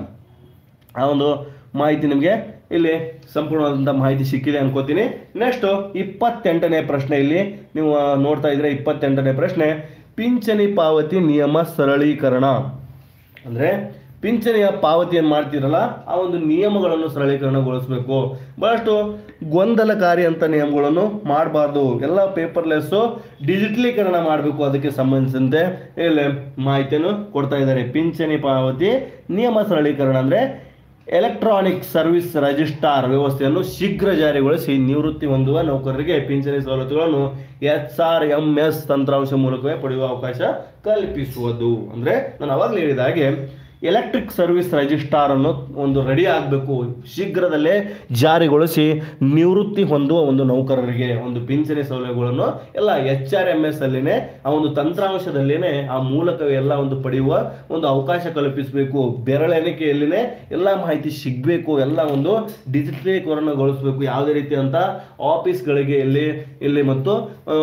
ಆ ಒಂದು ಮಾಹಿತಿ ನಿಮಗೆ ಇಲ್ಲಿ ಸಂಪೂರ್ಣವಾದಂಥ ಮಾಹಿತಿ ಸಿಕ್ಕಿದೆ ಅನ್ಕೋತೀನಿ ನೆಕ್ಸ್ಟ್ ಇಪ್ಪತ್ತೆಂಟನೇ ಪ್ರಶ್ನೆ ಇಲ್ಲಿ ನೀವು ಆ, ನೋಡ್ತಾ ಇದ್ರೆ ಇಪ್ಪತ್ತೆಂಟನೇ ಪ್ರಶ್ನೆ ಪಿಂಚಣಿ ಪಾವತಿ ನಿಯಮ ಸರಳೀಕರಣ ಅಂದ್ರೆ ಪಿಂಚಣಿಯ ಪಾವತಿಯನ್ನು ಮಾಡ್ತಿರಲ್ಲ ಆ ಒಂದು ನಿಯಮಗಳನ್ನು ಸರಳೀಕರಣಗೊಳಿಸಬೇಕು ಬಹಳಷ್ಟು ಗೊಂದಲಕಾರಿ ಅಂತ ನಿಯಮಗಳನ್ನು ಮಾಡಬಾರ್ದು ಎಲ್ಲ ಪೇಪರ್ಲೆಸ್ಸು ಡಿಜಿಟಲೀಕರಣ ಮಾಡಬೇಕು ಅದಕ್ಕೆ ಸಂಬಂಧಿಸಿದಂತೆ ಇಲ್ಲಿ ಮಾಹಿತಿಯನ್ನು ಕೊಡ್ತಾ ಇದ್ದಾರೆ ಪಿಂಚಣಿ ಪಾವತಿ ನಿಯಮ ಸರಳೀಕರಣ ಅಂದ್ರೆ ಎಲೆಕ್ಟ್ರಾನಿಕ್ ಸರ್ವಿಸ್ ರಿಜಿಸ್ಟಾರ್ ವ್ಯವಸ್ಥೆಯನ್ನು ಶೀಘ್ರ ಜಾರಿಗೊಳಿಸಿ ನಿವೃತ್ತಿ ಹೊಂದುವ ನೌಕರರಿಗೆ ಪಿಂಚಣಿ ಸವಲತ್ತುಗಳನ್ನು ಎಚ್ ಆರ್ ಎಂ ಎಸ್ ತಂತ್ರಾಂಶ ಮೂಲಕವೇ ಪಡೆಯುವ ಅವಕಾಶ ಕಲ್ಪಿಸುವುದು ಅಂದ್ರೆ ನಾನು ಅವಾಗಲೇ ಹೇಳಿದ ಹಾಗೆ ಎಲೆಕ್ಟ್ರಿಕ್ ಸರ್ವಿಸ್ ರಿಜಿಸ್ಟಾರ್ ಅನ್ನು ಒಂದು ರೆಡಿ ಆಗಬೇಕು ಶೀಘ್ರದಲ್ಲೇ ಜಾರಿಗೊಳಿಸಿ ನಿವೃತ್ತಿ ಹೊಂದುವ ಒಂದು ನೌಕರರಿಗೆ ಒಂದು ಪಿಂಚಣಿ ಸೌಲಭ್ಯಗಳನ್ನು ಎಲ್ಲ ಎಚ್ ಆರ್ ಎಂ ಎಸ್ ಅಲ್ಲಿನೇ ಆ ಒಂದು ತಂತ್ರಾಂಶದಲ್ಲಿನೇ ಆ ಮೂಲಕವೇ ಎಲ್ಲ ಒಂದು ಪಡೆಯುವ ಒಂದು ಅವಕಾಶ ಕಲ್ಪಿಸಬೇಕು ಬೆರಳೆಣಿಕೆಯಲ್ಲಿನೇ ಎಲ್ಲ ಮಾಹಿತಿ ಸಿಗಬೇಕು ಎಲ್ಲ ಒಂದು ಡಿಜಿಟಲೀಕರಣಗೊಳಿಸಬೇಕು ಯಾವುದೇ ರೀತಿಯಂತ ಆಫೀಸ್ಗಳಿಗೆ ಇಲ್ಲಿ ಇಲ್ಲಿ ಮತ್ತು ಆ,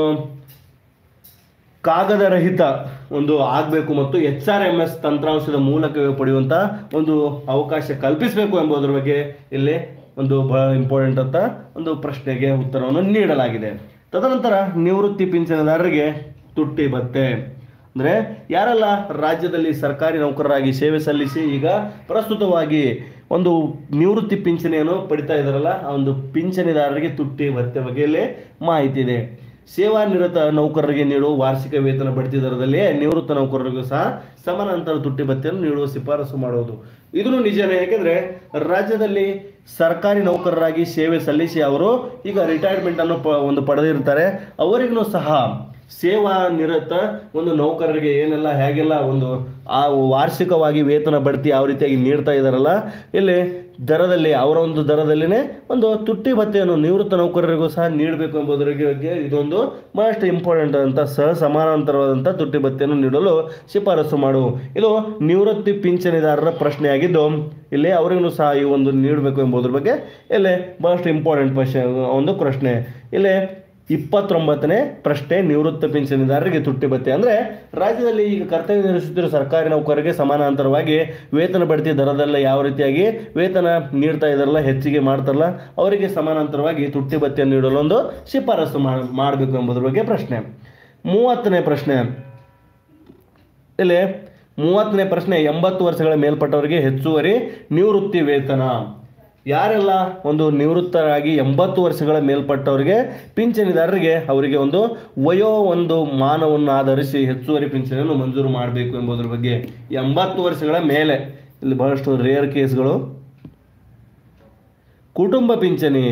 ಕಾಗದ ರಹಿತ ಒಂದು ಆಗಬೇಕು ಮತ್ತು ಎಚ್ ಆರ್ ಎಂ ಎಸ್ ತಂತ್ರಾಂಶದ ಮೂಲಕವೇ ಪಡೆಯುವಂತ ಒಂದು ಅವಕಾಶ ಕಲ್ಪಿಸಬೇಕು ಎಂಬುದರ ಬಗ್ಗೆ ಇಲ್ಲಿ ಒಂದು ಬಹಳ ಇಂಪಾರ್ಟೆಂಟ್ ಅಂತ ಒಂದು ಪ್ರಶ್ನೆಗೆ ಉತ್ತರವನ್ನು ನೀಡಲಾಗಿದೆ ತದನಂತರ ನಿವೃತ್ತಿ ಪಿಂಚಣಿದಾರರಿಗೆ ತುಟ್ಟಿ ಭತ್ತೆ ಅಂದ್ರೆ ಯಾರೆಲ್ಲ ರಾಜ್ಯದಲ್ಲಿ ಸರ್ಕಾರಿ ನೌಕರರಾಗಿ ಸೇವೆ ಸಲ್ಲಿಸಿ ಈಗ ಪ್ರಸ್ತುತವಾಗಿ ಒಂದು ನಿವೃತ್ತಿ ಪಿಂಚಣಿಯನ್ನು ಪಡಿತಾ ಇದಾರಲ್ಲ ಆ ಒಂದು ಪಿಂಚಣಿದಾರರಿಗೆ ತುಟ್ಟಿ ಭತ್ತೆ ಬಗ್ಗೆಯಲ್ಲಿ ಮಾಹಿತಿ ಇದೆ ಸೇವಾ ನಿರತ ನೌಕರರಿಗೆ ನೀಡುವ ವಾರ್ಷಿಕ ವೇತನ ಬಡ್ತಿ ದರದಲ್ಲಿಯೇ ನಿವೃತ್ತ ನೌಕರರಿಗೂ ಸಹ ಸಮಾನಾಂತರ ತುಟ್ಟಿ ಭತ್ಯೆಯನ್ನು ನೀಡುವ ಶಿಫಾರಸು ಮಾಡುವುದು ಇದನ್ನು ನಿಜನೇ ಯಾಕೆಂದ್ರೆ ರಾಜ್ಯದಲ್ಲಿ ಸರ್ಕಾರಿ ನೌಕರರಾಗಿ ಸೇವೆ ಸಲ್ಲಿಸಿ ಅವರು ಈಗ ರಿಟೈರ್ಮೆಂಟ್ ಅನ್ನು ಪ- ಒಂದು ಪಡೆದಿರ್ತಾರೆ ಅವರಿಗೂ ಸಹ ಸೇವಾ ನಿರತ ಒಂದು ನೌಕರರಿಗೆ ಏನೆಲ್ಲ ಹೇಗೆಲ್ಲ ಒಂದು ಆ ವಾರ್ಷಿಕವಾಗಿ ವೇತನ ಬಡ್ತಿ ಯಾವ ರೀತಿಯಾಗಿ ನೀಡ್ತಾ ಇದ್ದಾರಲ್ಲ ಇಲ್ಲಿ ದರದಲ್ಲಿ ಅವರ ಒಂದು ದರದಲ್ಲಿನೇ ಒಂದು ತುಟ್ಟಿ ಭತ್ಯೆಯನ್ನು ನಿವೃತ್ತ ನೌಕರರಿಗೂ ಸಹ ನೀಡಬೇಕು ಎಂಬುದರ ಬಗ್ಗೆ ಇದೊಂದು ಬಹಳಷ್ಟು ಇಂಪಾರ್ಟೆಂಟ್ ಅಂತ ಸಹ ಸಮಾನಾಂತರವಾದಂಥ ತುಟ್ಟಿ ಭತ್ಯೆಯನ್ನು ನೀಡಲು ಶಿಫಾರಸು ಮಾಡು ಇದು ನಿವೃತ್ತಿ ಪಿಂಚಣಿದಾರರ ಪ್ರಶ್ನೆಯಾಗಿದ್ದು ಇಲ್ಲಿ ಅವರಿಗೂ ಸಹ ಈ ಒಂದು ನೀಡಬೇಕು ಎಂಬುದರ ಬಗ್ಗೆ ಇಲ್ಲಿ ಬಹಳಷ್ಟು ಇಂಪಾರ್ಟೆಂಟ್ ಪ್ರಶ್ನೆ ಒಂದು ಪ್ರಶ್ನೆ ಇಲ್ಲಿ ಇಪ್ಪತ್ತೊಂಬತ್ತನೇ ಪ್ರಶ್ನೆ ನಿವೃತ್ತ ಪಿಂಚಣಿದಾರರಿಗೆ ತುಟ್ಟಿ ಭತ್ಯೆ ಅಂದ್ರೆ ರಾಜ್ಯದಲ್ಲಿ ಈಗ ಕರ್ತವ್ಯ ನಿರ್ವಹಿಸುತ್ತಿರುವ ಸರ್ಕಾರಿ ನೌಕರರಿಗೆ ಸಮಾನಾಂತರವಾಗಿ ವೇತನ ಬಡ್ತಿ ದರದಲ್ಲ ಯಾವ ರೀತಿಯಾಗಿ ವೇತನ ನೀಡ್ತಾ ಇದಾರಲ್ಲ ಹೆಚ್ಚಿಗೆ ಮಾಡ್ತಾರಲ್ಲ ಅವರಿಗೆ ಸಮಾನಾಂತರವಾಗಿ ತುಟ್ಟಿ ಭತ್ಯೆಯನ್ನು ನೀಡಲು ಒಂದು ಶಿಫಾರಸು ಮಾಡಬೇಕು ಎಂಬುದರ ಬಗ್ಗೆ ಪ್ರಶ್ನೆ ಮೂವತ್ತನೇ ಪ್ರಶ್ನೆ ಇಲ್ಲಿ ಮೂವತ್ತನೇ ಪ್ರಶ್ನೆ ಎಂಬತ್ತು ವರ್ಷಗಳ ಮೇಲ್ಪಟ್ಟವರಿಗೆ ಹೆಚ್ಚುವರಿ ನಿವೃತ್ತಿ ವೇತನ ಯಾರೆಲ್ಲ ಒಂದು ನಿವೃತ್ತರಾಗಿ ಎಂಬತ್ತು ವರ್ಷಗಳ ಮೇಲ್ಪಟ್ಟವರಿಗೆ ಪಿಂಚಣಿದಾರರಿಗೆ ಅವರಿಗೆ ಒಂದು ವಯೋ ಒಂದು ಮಾನವನ್ನು ಆಧರಿಸಿ ಹೆಚ್ಚುವರಿ ಪಿಂಚಣಿಯನ್ನು ಮಂಜೂರು ಮಾಡಬೇಕು ಎಂಬುದರ ಬಗ್ಗೆ ಎಂಬತ್ತು ವರ್ಷಗಳ ಮೇಲೆ ಇಲ್ಲಿ ಬಹಳಷ್ಟು ರೇರ್ ಕೇಸ್ಗಳು ಕುಟುಂಬ ಪಿಂಚಣಿ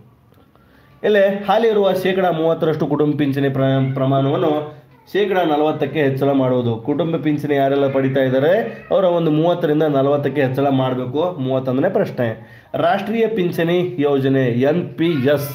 ಇಲ್ಲಿ ಹಾಲಿ ಇರುವ ಶೇಕಡ ಮೂವತ್ತರಷ್ಟು ಕುಟುಂಬ ಪಿಂಚಣಿ ಪ್ರ ಪ್ರಮಾಣವನ್ನು ಶೇಕಡ ನಲವತ್ತಕ್ಕೆ ಹೆಚ್ಚಳ ಮಾಡುವುದು ಕುಟುಂಬ ಪಿಂಚಣಿ ಯಾರೆಲ್ಲ ಪಡಿತಾ ಇದ್ದಾರೆ ಅವರ ಒಂದು ಮೂವತ್ತರಿಂದ ನಲವತ್ತಕ್ಕೆ ಹೆಚ್ಚಳ ಮಾಡಬೇಕು ಮೂವತ್ತೊಂದನೇ ಪ್ರಶ್ನೆ ರಾಷ್ಟ್ರೀಯ ಪಿಂಚಣಿ ಯೋಜನೆ ಎನ್ ಪಿ ಎಸ್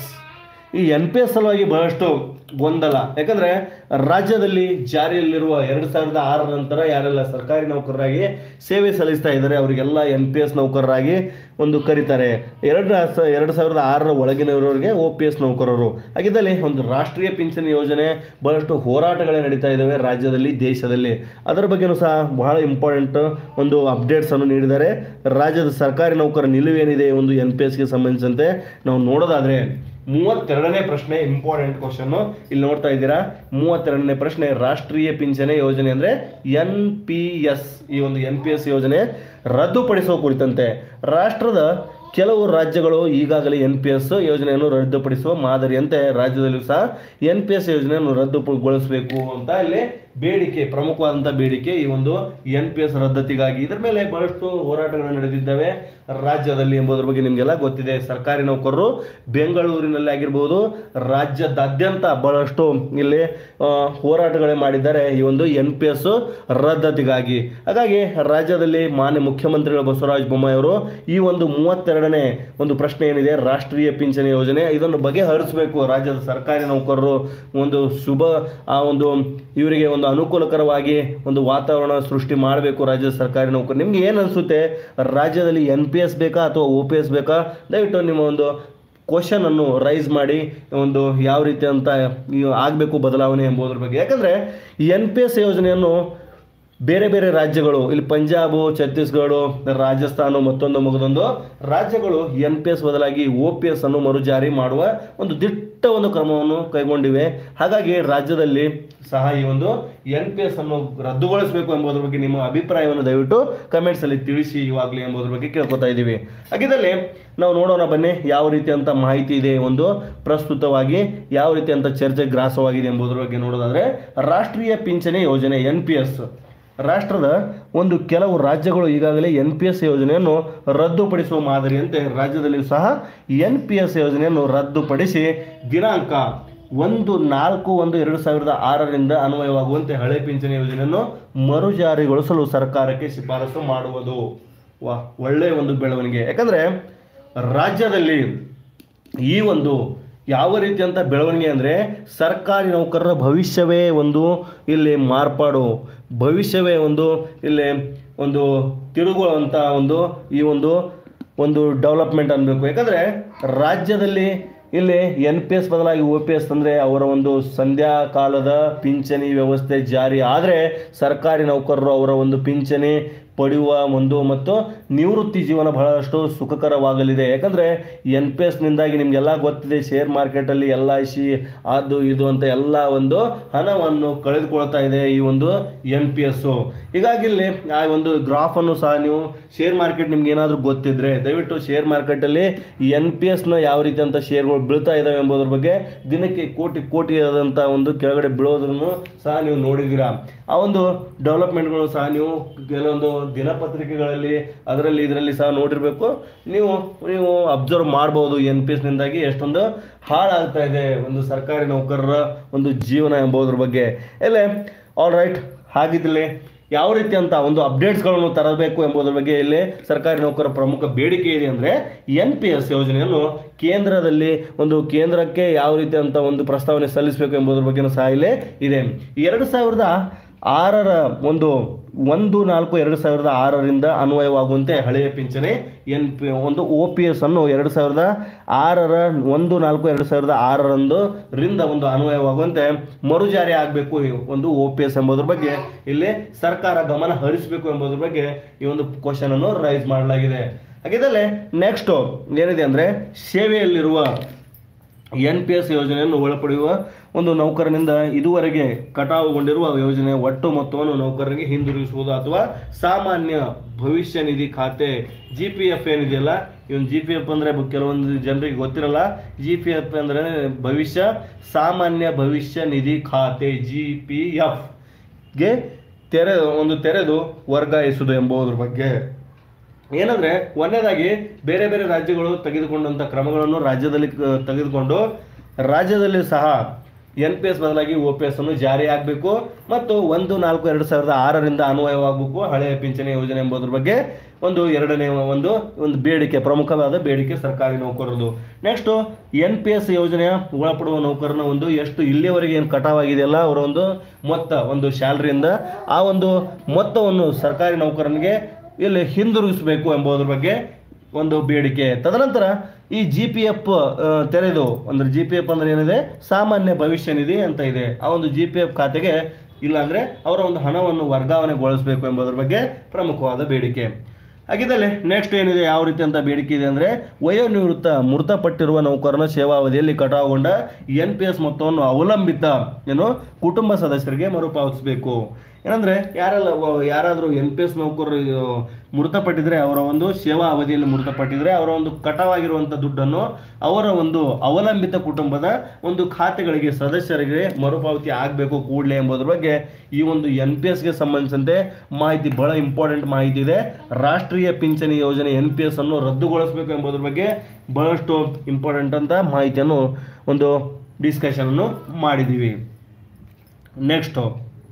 ಈ ಎನ್ ಪಿ ಎಸ್ ಸಲುವಾಗಿ ಬಹಳಷ್ಟು ಗೊಂದಲ ಯಾಕಂದ್ರೆ ರಾಜ್ಯದಲ್ಲಿ ಜಾರಿಯಲ್ಲಿರುವ ಎರಡು ಸಾವಿರದ ಆರರ ನಂತರ ಯಾರೆಲ್ಲ ಸರ್ಕಾರಿ ನೌಕರರಾಗಿ ಸೇವೆ ಸಲ್ಲಿಸ್ತಾ ಇದ್ದಾರೆ ಅವರಿಗೆಲ್ಲ ಎನ್ ಪಿ ಎಸ್ ನೌಕರರಾಗಿ ಒಂದು ಕರೀತಾರೆ ಎರಡು ಸ- ಎರಡು ಸಾವಿರದ ಆರರ ಒಳಗಿನವರಿಗೆ ಒ ಪಿ ಎಸ್ ನೌಕರರು ಹಾಗಿದ್ದಲ್ಲಿ ಒಂದು ರಾಷ್ಟ್ರೀಯ ಪಿಂಚಣಿ ಯೋಜನೆ ಬಹಳಷ್ಟು ಹೋರಾಟಗಳೇ ನಡೀತಾ ಇದ್ದಾವೆ ರಾಜ್ಯದಲ್ಲಿ ದೇಶದಲ್ಲಿ ಅದರ ಬಗ್ಗೆನೂ ಸಹ ಬಹಳ ಇಂಪಾರ್ಟೆಂಟ್ ಒಂದು ಅಪ್ಡೇಟ್ಸ್ ಅನ್ನು ನೀಡಿದ್ದಾರೆ ರಾಜ್ಯದ ಸರ್ಕಾರಿ ನೌಕರ ನಿಲುವೇನಿದೆ ಒಂದು ಎನ್ ಪಿ ಎಸ್ಗೆ ಸಂಬಂಧಿಸಿದಂತೆ ನಾವು ನೋಡೋದಾದ್ರೆ ಮೂವತ್ತೆರಡನೇ ಪ್ರಶ್ನೆ ಇಂಪಾರ್ಟೆಂಟ್ ಕ್ವಶನ್ ಇಲ್ಲಿ ನೋಡ್ತಾ ಇದ್ದೀರಾ ಮೂವತ್ತೆರಡನೇ ಪ್ರಶ್ನೆ ರಾಷ್ಟ್ರೀಯ ಪಿಂಚಣಿ ಯೋಜನೆ ಅಂದ್ರೆ ಎನ್ ಪಿ ಎಸ್ ಈ ಒಂದು ಎನ್ ಪಿ ಎಸ್ ಯೋಜನೆ ರದ್ದುಪಡಿಸುವ ಕುರಿತಂತೆ ರಾಷ್ಟ್ರದ ಕೆಲವು ರಾಜ್ಯಗಳು ಈಗಾಗಲೇ ಎನ್ ಪಿ ಎಸ್ ಯೋಜನೆಯನ್ನು ರದ್ದುಪಡಿಸುವ ಮಾದರಿಯಂತೆ ರಾಜ್ಯದಲ್ಲೂ ಸಹ ಎನ್ ಪಿ ಎಸ್ ಯೋಜನೆಯನ್ನು ರದ್ದುಗೊಳಿಸಬೇಕು ಅಂತ ಇಲ್ಲಿ ಬೇಡಿಕೆ ಪ್ರಮುಖವಾದಂಥ ಬೇಡಿಕೆ ಈ ಒಂದು ಎನ್ ಪಿ ಎಸ್ ರದ್ದತಿಗಾಗಿ ಇದರ ಮೇಲೆ ಬಹಳಷ್ಟು ಹೋರಾಟಗಳು ನಡೆದಿದ್ದಾವೆ ರಾಜ್ಯದಲ್ಲಿ ಎಂಬುದರ ಬಗ್ಗೆ ನಿಮಗೆಲ್ಲ ಗೊತ್ತಿದೆ ಸರ್ಕಾರಿ ನೌಕರರು ಬೆಂಗಳೂರಿನಲ್ಲಿ ಆಗಿರ್ಬೋದು ರಾಜ್ಯದಾದ್ಯಂತ ಬಹಳಷ್ಟು ಇಲ್ಲಿ ಆ, ಹೋರಾಟಗಳೇ ಮಾಡಿದ್ದಾರೆ ಈ ಒಂದು ಎನ್ ಪಿ ಎಸ್ ರದ್ದತಿಗಾಗಿ ಹಾಗಾಗಿ ರಾಜ್ಯದಲ್ಲಿ ಮಾನ್ಯ ಮುಖ್ಯಮಂತ್ರಿಗಳು ಬಸವರಾಜ ಬೊಮ್ಮಾಯಿ ಅವರು ಈ ಒಂದು ಮೂವತ್ತೆರಡನೇ ಒಂದು ಪ್ರಶ್ನೆ ಏನಿದೆ ರಾಷ್ಟ್ರೀಯ ಪಿಂಚಣಿ ಯೋಜನೆ ಇದನ್ನು ಬಗೆಹರಿಸಬೇಕು ರಾಜ್ಯದ ಸರ್ಕಾರಿ ನೌಕರರು ಒಂದು ಶುಭ ಆ ಒಂದು ಇವರಿಗೆ ಒಂದು ಅನುಕೂಲಕರವಾಗಿ ಒಂದು ವಾತಾವರಣ ಸೃಷ್ಟಿ ಮಾಡಬೇಕು ರಾಜ್ಯದ ಸರ್ಕಾರಿ ನೌಕರು ನಿಮ್ಗೆ ಏನು ಅನಿಸುತ್ತೆ ರಾಜ್ಯದಲ್ಲಿ ಎನ್ ಪಿ ಎಸ್ ಬೇಕಾ ಅಥವಾ ಒ ಪಿ ಎಸ್ ಬೇಕಾ ದಯವಿಟ್ಟು ನಿಮ್ಮ ಒಂದು ಕ್ವಶನ್ ಅನ್ನು ರೈಸ್ ಮಾಡಿ ಒಂದು ಯಾವ ರೀತಿ ಅಂತ ಆಗಬೇಕು ಬದಲಾವಣೆ ಎಂಬುದರ ಬಗ್ಗೆ ಯಾಕಂದರೆ ಎನ್ ಪಿ ಎಸ್ ಯೋಜನೆಯನ್ನು ಬೇರೆ ಬೇರೆ ರಾಜ್ಯಗಳು ಇಲ್ಲಿ ಪಂಜಾಬು ಛತ್ತೀಸ್ಗಢ ರಾಜಸ್ಥಾನ ಮತ್ತೊಂದು ಮಗದೊಂದು ರಾಜ್ಯಗಳು ಎನ್ ಪಿ ಎಸ್ ಬದಲಾಗಿ ಒ ಪಿ ಎಸ್ ಅನ್ನು ಮರುಜಾರಿ ಮಾಡುವ ಒಂದು ದಿಟ್ಟ ಒಂದು ಕ್ರಮವನ್ನು ಕೈಗೊಂಡಿವೆ ಹಾಗಾಗಿ ರಾಜ್ಯದಲ್ಲಿ ಸಹ ಈ ಒಂದು ಎನ್ ಪಿ ಎಸ್ ಅನ್ನು ರದ್ದುಗೊಳಿಸಬೇಕು ಎಂಬುದರ ಬಗ್ಗೆ ನಿಮ್ಮ ಅಭಿಪ್ರಾಯವನ್ನು ದಯವಿಟ್ಟು ಕಮೆಂಟ್ಸ್ ಅಲ್ಲಿ ತಿಳಿಸಿ ಇವಾಗಲೇ ಎಂಬುದರ ಬಗ್ಗೆ ಕೇಳ್ಕೊತಾ ಇದ್ದೀವಿ ಹಾಗಿದ್ದಲ್ಲಿ ನಾವು ನೋಡೋಣ ಬನ್ನಿ ಯಾವ ರೀತಿಯಂತ ಮಾಹಿತಿ ಇದೆ ಒಂದು ಪ್ರಸ್ತುತವಾಗಿ ಯಾವ ರೀತಿಯಂತ ಚರ್ಚೆ ಗ್ರಾಸವಾಗಿದೆ ಎಂಬುದರ ಬಗ್ಗೆ ನೋಡೋದಾದ್ರೆ ರಾಷ್ಟ್ರೀಯ ಪಿಂಚಣಿ ಯೋಜನೆ ಎನ್ ಪಿ ಎಸ್ ರಾಷ್ಟ್ರದ ಒಂದು ಕೆಲವು ರಾಜ್ಯಗಳು ಈಗಾಗಲೇ ಎನ್ ಪಿ ಎಸ್ ಯೋಜನೆಯನ್ನು ರದ್ದುಪಡಿಸುವ ಮಾದರಿಯಂತೆ ರಾಜ್ಯದಲ್ಲಿಯೂ ಸಹ ಎನ್ ಪಿ ಎಸ್ ಯೋಜನೆಯನ್ನು ರದ್ದುಪಡಿಸಿ ದಿನಾಂಕ ಒಂದು ನಾಲ್ಕು ಒಂದು ಎರಡು ಸಾವಿರದ ಆರರಿಂದ ಅನ್ವಯವಾಗುವಂತೆ ಹಳೆ ಪಿಂಚಣಿ ಯೋಜನೆಯನ್ನು ಮರುಜಾರಿಗೊಳಿಸಲು ಸರ್ಕಾರಕ್ಕೆ ಶಿಫಾರಸು ಮಾಡುವುದು ವಾ ಒಳ್ಳೆಯ ಒಂದು ಬೆಳವಣಿಗೆ ಯಾಕಂದ್ರೆ ರಾಜ್ಯದಲ್ಲಿ ಈ ಒಂದು ಯಾವ ರೀತಿಯಂತ ಬೆಳವಣಿಗೆ ಅಂದರೆ ಸರ್ಕಾರಿ ನೌಕರರ ಭವಿಷ್ಯವೇ ಒಂದು ಇಲ್ಲಿ ಮಾರ್ಪಾಡು ಭವಿಷ್ಯವೇ ಒಂದು ಇಲ್ಲಿ ಒಂದು ತಿರುಗುವಂಥ ಒಂದು ಈ ಒಂದು ಒಂದು ಡೆವಲಪ್ಮೆಂಟ್ ಅನ್ಬೇಕು ಯಾಕಂದರೆ ರಾಜ್ಯದಲ್ಲಿ ಇಲ್ಲಿ ಎನ್ ಪಿ ಎಸ್ ಬದಲಾಗಿ ಒ ಪಿ ಎಸ್ ಅಂದರೆ ಅವರ ಒಂದು ಸಂಧ್ಯಾ ಕಾಲದ ಪಿಂಚಣಿ ವ್ಯವಸ್ಥೆ ಜಾರಿ ಆದರೆ ಸರ್ಕಾರಿ ನೌಕರರು ಅವರ ಒಂದು ಪಿಂಚಣಿ ಪಡೆಯುವ ಒಂದು ಮತ್ತು ನಿವೃತ್ತಿ ಜೀವನ ಬಹಳಷ್ಟು ಸುಖಕರವಾಗಲಿದೆ ಯಾಕಂದರೆ ಎನ್ ಪಿ ಎಸ್ನಿಂದಾಗಿ ನಿಮಗೆಲ್ಲ ಗೊತ್ತಿದೆ ಶೇರ್ ಮಾರ್ಕೆಟಲ್ಲಿ ಎಲ್ ಐ ಸಿ ಅದು ಇದು ಅಂತ ಎಲ್ಲ ಒಂದು ಹಣವನ್ನು ಕಳೆದುಕೊಳ್ತಾ ಇದೆ ಈ ಒಂದು ಎನ್ ಪಿ ಎಸ್ಸು ಹೀಗಾಗಿ ಇಲ್ಲಿ ಆ ಒಂದು ಗ್ರಾಫನ್ನು ಸಹ ನೀವು ಶೇರ್ ಮಾರ್ಕೆಟ್ ನಿಮ್ಗೆ ಏನಾದರೂ ಗೊತ್ತಿದ್ರೆ ದಯವಿಟ್ಟು ಶೇರ್ ಮಾರ್ಕೆಟಲ್ಲಿ ಎನ್ ಪಿ ಎಸ್ನ ಯಾವ ರೀತಿ ಅಂತ ಶೇರ್ಗಳು ಬೀಳ್ತಾ ಇದ್ದಾವೆ ಎಂಬುದರ ಬಗ್ಗೆ ದಿನಕ್ಕೆ ಕೋಟಿ ಕೋಟಿ ಆದಂಥ ಒಂದು ಕೆಳಗಡೆ ಬೀಳೋದನ್ನು ಸಹ ನೀವು ನೋಡಿದ್ದೀರಾ ಆ ಒಂದು ಡೆವಲಪ್ಮೆಂಟ್ಗಳು ಸಹ ನೀವು ಕೆಲವೊಂದು ದಿನಪತ್ರಿಕೆಗಳಲ್ಲಿ ಅದರಲ್ಲಿ ಇದರಲ್ಲಿ ಸಹ ನೋಡಿರಬೇಕು ನೀವು ನೀವು ಅಬ್ಸರ್ವ್ ಮಾಡ್ಬೋದು ಎನ್ ಪಿ ಎಸ್ನಿಂದಾಗಿ ಎಷ್ಟೊಂದು ಹಾಳಾಗ್ತಾ ಇದೆ ಒಂದು ಸರ್ಕಾರಿ ನೌಕರರ ಒಂದು ಜೀವನ ಎಂಬುದ್ರ ಬಗ್ಗೆ ಎಲ್ಲೇ ಆಲ್ ರೈಟ್ ಹಾಗಿದ್ದಲ್ಲಿ ಯಾವ ರೀತಿ ಅಂತ ಒಂದು ಅಪ್ಡೇಟ್ಸ್ಗಳನ್ನು ತರಬೇಕು ಎಂಬುದರ ಬಗ್ಗೆ ಇಲ್ಲಿ ಸರ್ಕಾರಿ ನೌಕರರ ಪ್ರಮುಖ ಬೇಡಿಕೆ ಇದೆ ಅಂದರೆ ಎನ್ ಪಿ ಎಸ್ ಯೋಜನೆಯನ್ನು ಕೇಂದ್ರದಲ್ಲಿ ಒಂದು ಕೇಂದ್ರಕ್ಕೆ ಯಾವ ರೀತಿ ಅಂತ ಒಂದು ಪ್ರಸ್ತಾವನೆ ಸಲ್ಲಿಸಬೇಕು ಎಂಬುದರ ಬಗ್ಗೆನೂ ಸಹ ಇಲ್ಲಿ ಇದೆ ಎರಡು ಸಾವಿರದ ಆರರ ಒಂದು ಒಂದು ನಾಲ್ಕು ಎರಡು ಸಾವಿರದ ಆರರಿಂದ ಅನ್ವಯವಾಗುವಂತೆ ಹಳೆಯ ಪಿಂಚಣಿ ಎನ್ ಪಿ ಒಂದು ಒ ಪಿ ಎಸ್ ಅನ್ನು ಎರಡು ಸಾವಿರದ ಆರರ ಒಂದು ನಾಲ್ಕು ಎರಡು ಸಾವಿರದ ಆರರಂದು ರಿಂದ ಒಂದು ಅನ್ವಯವಾಗುವಂತೆ ಮರುಜಾರಿ ಆಗಬೇಕು ಒಂದು ಒ ಪಿ ಎಸ್ ಎಂಬುದ್ರ ಬಗ್ಗೆ ಇಲ್ಲಿ ಸರ್ಕಾರ ಗಮನ ಹರಿಸಬೇಕು ಎಂಬುದ್ರ ಬಗ್ಗೆ ಈ ಒಂದು ಕ್ವಶನ್ ಅನ್ನು ರೈಸ್ ಮಾಡಲಾಗಿದೆ ಹಾಗಿದ್ದಲ್ಲಿ ನೆಕ್ಸ್ಟ್ ಏನಿದೆ ಅಂದರೆ ಸೇವೆಯಲ್ಲಿರುವ ಎನ್ ಪಿ ಎಸ್ ಯೋಜನೆಯನ್ನು ಒಳಪಡೆಯುವ ಒಂದು ನೌಕರನಿಂದ ಇದುವರೆಗೆ ಕಟಾವುಗೊಂಡಿರುವ ಯೋಜನೆಯ ಒಟ್ಟು ಮೊತ್ತವನ್ನು ನೌಕರರಿಗೆ ಹಿಂದಿರುಗಿಸುವುದು ಅಥವಾ ಸಾಮಾನ್ಯ ಭವಿಷ್ಯ ನಿಧಿ ಖಾತೆ ಜಿ ಪಿ ಎಫ್ ಏನಿದೆಯಲ್ಲ ಇವನ್ ಜಿ ಪಿ ಎಫ್ ಅಂದರೆ ಕೆಲವೊಂದು ಜನರಿಗೆ ಗೊತ್ತಿರಲ್ಲ ಜಿ ಪಿ ಎಫ್ ಅಂದರೆ ಭವಿಷ್ಯ ಸಾಮಾನ್ಯ ಭವಿಷ್ಯ ನಿಧಿ ಖಾತೆ ಜಿ ಪಿ ಎಫ್ ಗೆ ತೆರೆ ಒಂದು ತೆರೆದು ವರ್ಗಾಯಿಸುವುದು ಎಂಬುದರ ಬಗ್ಗೆ ಏನಂದ್ರೆ ಒಂದನೇದಾಗಿ ಬೇರೆ ಬೇರೆ ರಾಜ್ಯಗಳು ತೆಗೆದುಕೊಂಡಂತ ಕ್ರಮಗಳನ್ನು ರಾಜ್ಯದಲ್ಲಿ ಕ- ತೆಗೆದುಕೊಂಡು ರಾಜ್ಯದಲ್ಲಿ ಸಹ ಎನ್ ಪಿ ಎಸ್ ಬದಲಾಗಿ ಒ ಪಿ ಎಸ್ ಅನ್ನು ಜಾರಿ ಆಗಬೇಕು ಮತ್ತು ಒಂದು ನಾಲ್ಕು ಎರಡು ಸಾವಿರದ ಆರರಿಂದ ಅನ್ವಯವಾಗಬೇಕು ಹಳೆಯ ಪಿಂಚಣಿ ಯೋಜನೆ ಎಂಬುದರ ಬಗ್ಗೆ ಒಂದು ಎರಡನೇ ಒಂದು ಒಂದು ಬೇಡಿಕೆ ಪ್ರಮುಖವಾದ ಬೇಡಿಕೆ ಸರ್ಕಾರಿ ನೌಕರರದು ನೆಕ್ಸ್ಟ್ ಎನ್ ಪಿ ಎಸ್ ಯೋಜನೆಯ ಒಳಪಡುವ ನೌಕರನ ಒಂದು ಎಷ್ಟು ಇಲ್ಲಿಯವರೆಗೆ ಏನು ಕಟಾವಾಗಿದೆಯಲ್ಲ ಅವರ ಒಂದು ಮೊತ್ತ ಒಂದು ಸ್ಯಾಲ್ರಿಯಿಂದ ಆ ಒಂದು ಮೊತ್ತವನ್ನು ಸರ್ಕಾರಿ ನೌಕರನಿಗೆ ಇಲ್ಲಿ ಹಿಂದಿರುಗಿಸಬೇಕು ಎಂಬುದರ ಬಗ್ಗೆ ಒಂದು ಬೇಡಿಕೆ ತದನಂತರ ಈ ಜಿ ಪಿ ಎಫ್ ತೆರೆದು ಅಂದ್ರೆ ಜಿ ಪಿ ಎಫ್ ಅಂದ್ರೆ ಏನಿದೆ ಸಾಮಾನ್ಯ ಭವಿಷ್ಯ ನಿಧಿ ಅಂತ ಇದೆ ಆ ಒಂದು ಜಿ ಪಿ ಎಫ್ ಖಾತೆಗೆ ಇಲ್ಲಾಂದ್ರೆ ಅವರ ಒಂದು ಹಣವನ್ನು ವರ್ಗಾವಣೆಗೊಳಿಸಬೇಕು ಎಂಬುದರ ಬಗ್ಗೆ ಪ್ರಮುಖವಾದ ಬೇಡಿಕೆ ಹಾಗಿದ್ದಲ್ಲಿ ನೆಕ್ಸ್ಟ್ ಏನಿದೆ ಯಾವ ರೀತಿ ಅಂತ ಬೇಡಿಕೆ ಇದೆ ಅಂದ್ರೆ ವಯೋನಿವೃತ್ತ ಮೃತಪಟ್ಟಿರುವ ನೌಕರನ ಸೇವಾವಧಿಯಲ್ಲಿ ಕಟಾವುಗೊಂಡ ಎನ್ ಪಿ ಎಸ್ ಮೊತ್ತವನ್ನು ಅವಲಂಬಿತ ಏನು ಕುಟುಂಬ ಸದಸ್ಯರಿಗೆ ಮರುಪಾವತಿಸಬೇಕು ಏನಂದ್ರೆ ಯಾರೆಲ್ಲ ವ- ಯಾರಾದರೂ ಎನ್ ಪಿ ಎಸ್ ನೌಕರರು ಇದು ಮೃತಪಟ್ಟಿದ್ರೆ ಅವರ ಒಂದು ಸೇವಾ ಅವಧಿಯಲ್ಲಿ ಮೃತಪಟ್ಟಿದ್ರೆ ಅವರ ಒಂದು ಕಟಾವಾಗಿರುವಂಥ ದುಡ್ಡನ್ನು ಅವರ ಒಂದು ಅವಲಂಬಿತ ಕುಟುಂಬದ ಒಂದು ಖಾತೆಗಳಿಗೆ ಸದಸ್ಯರಿಗೆ ಮರುಪಾವತಿ ಆಗಬೇಕು ಕೂಡಲೇ ಎಂಬುದರ ಬಗ್ಗೆ ಈ ಒಂದು ಎನ್ ಪಿ ಎಸ್ಗೆ ಸಂಬಂಧಿಸಿದಂತೆ ಮಾಹಿತಿ ಬಹಳ ಇಂಪಾರ್ಟೆಂಟ್ ಮಾಹಿತಿ ಇದೆ ರಾಷ್ಟ್ರೀಯ ಪಿಂಚಣಿ ಯೋಜನೆ ಎನ್ ಪಿ ಎಸ್ ಅನ್ನು ರದ್ದುಗೊಳಿಸಬೇಕು ಎಂಬುದರ ಬಗ್ಗೆ ಬಹಳಷ್ಟು ಇಂಪಾರ್ಟೆಂಟ್ ಅಂತ ಮಾಹಿತಿಯನ್ನು ಒಂದು ಡಿಸ್ಕಷನ್ ಅನ್ನು ಮಾಡಿದ್ದೀವಿ ನೆಕ್ಸ್ಟ್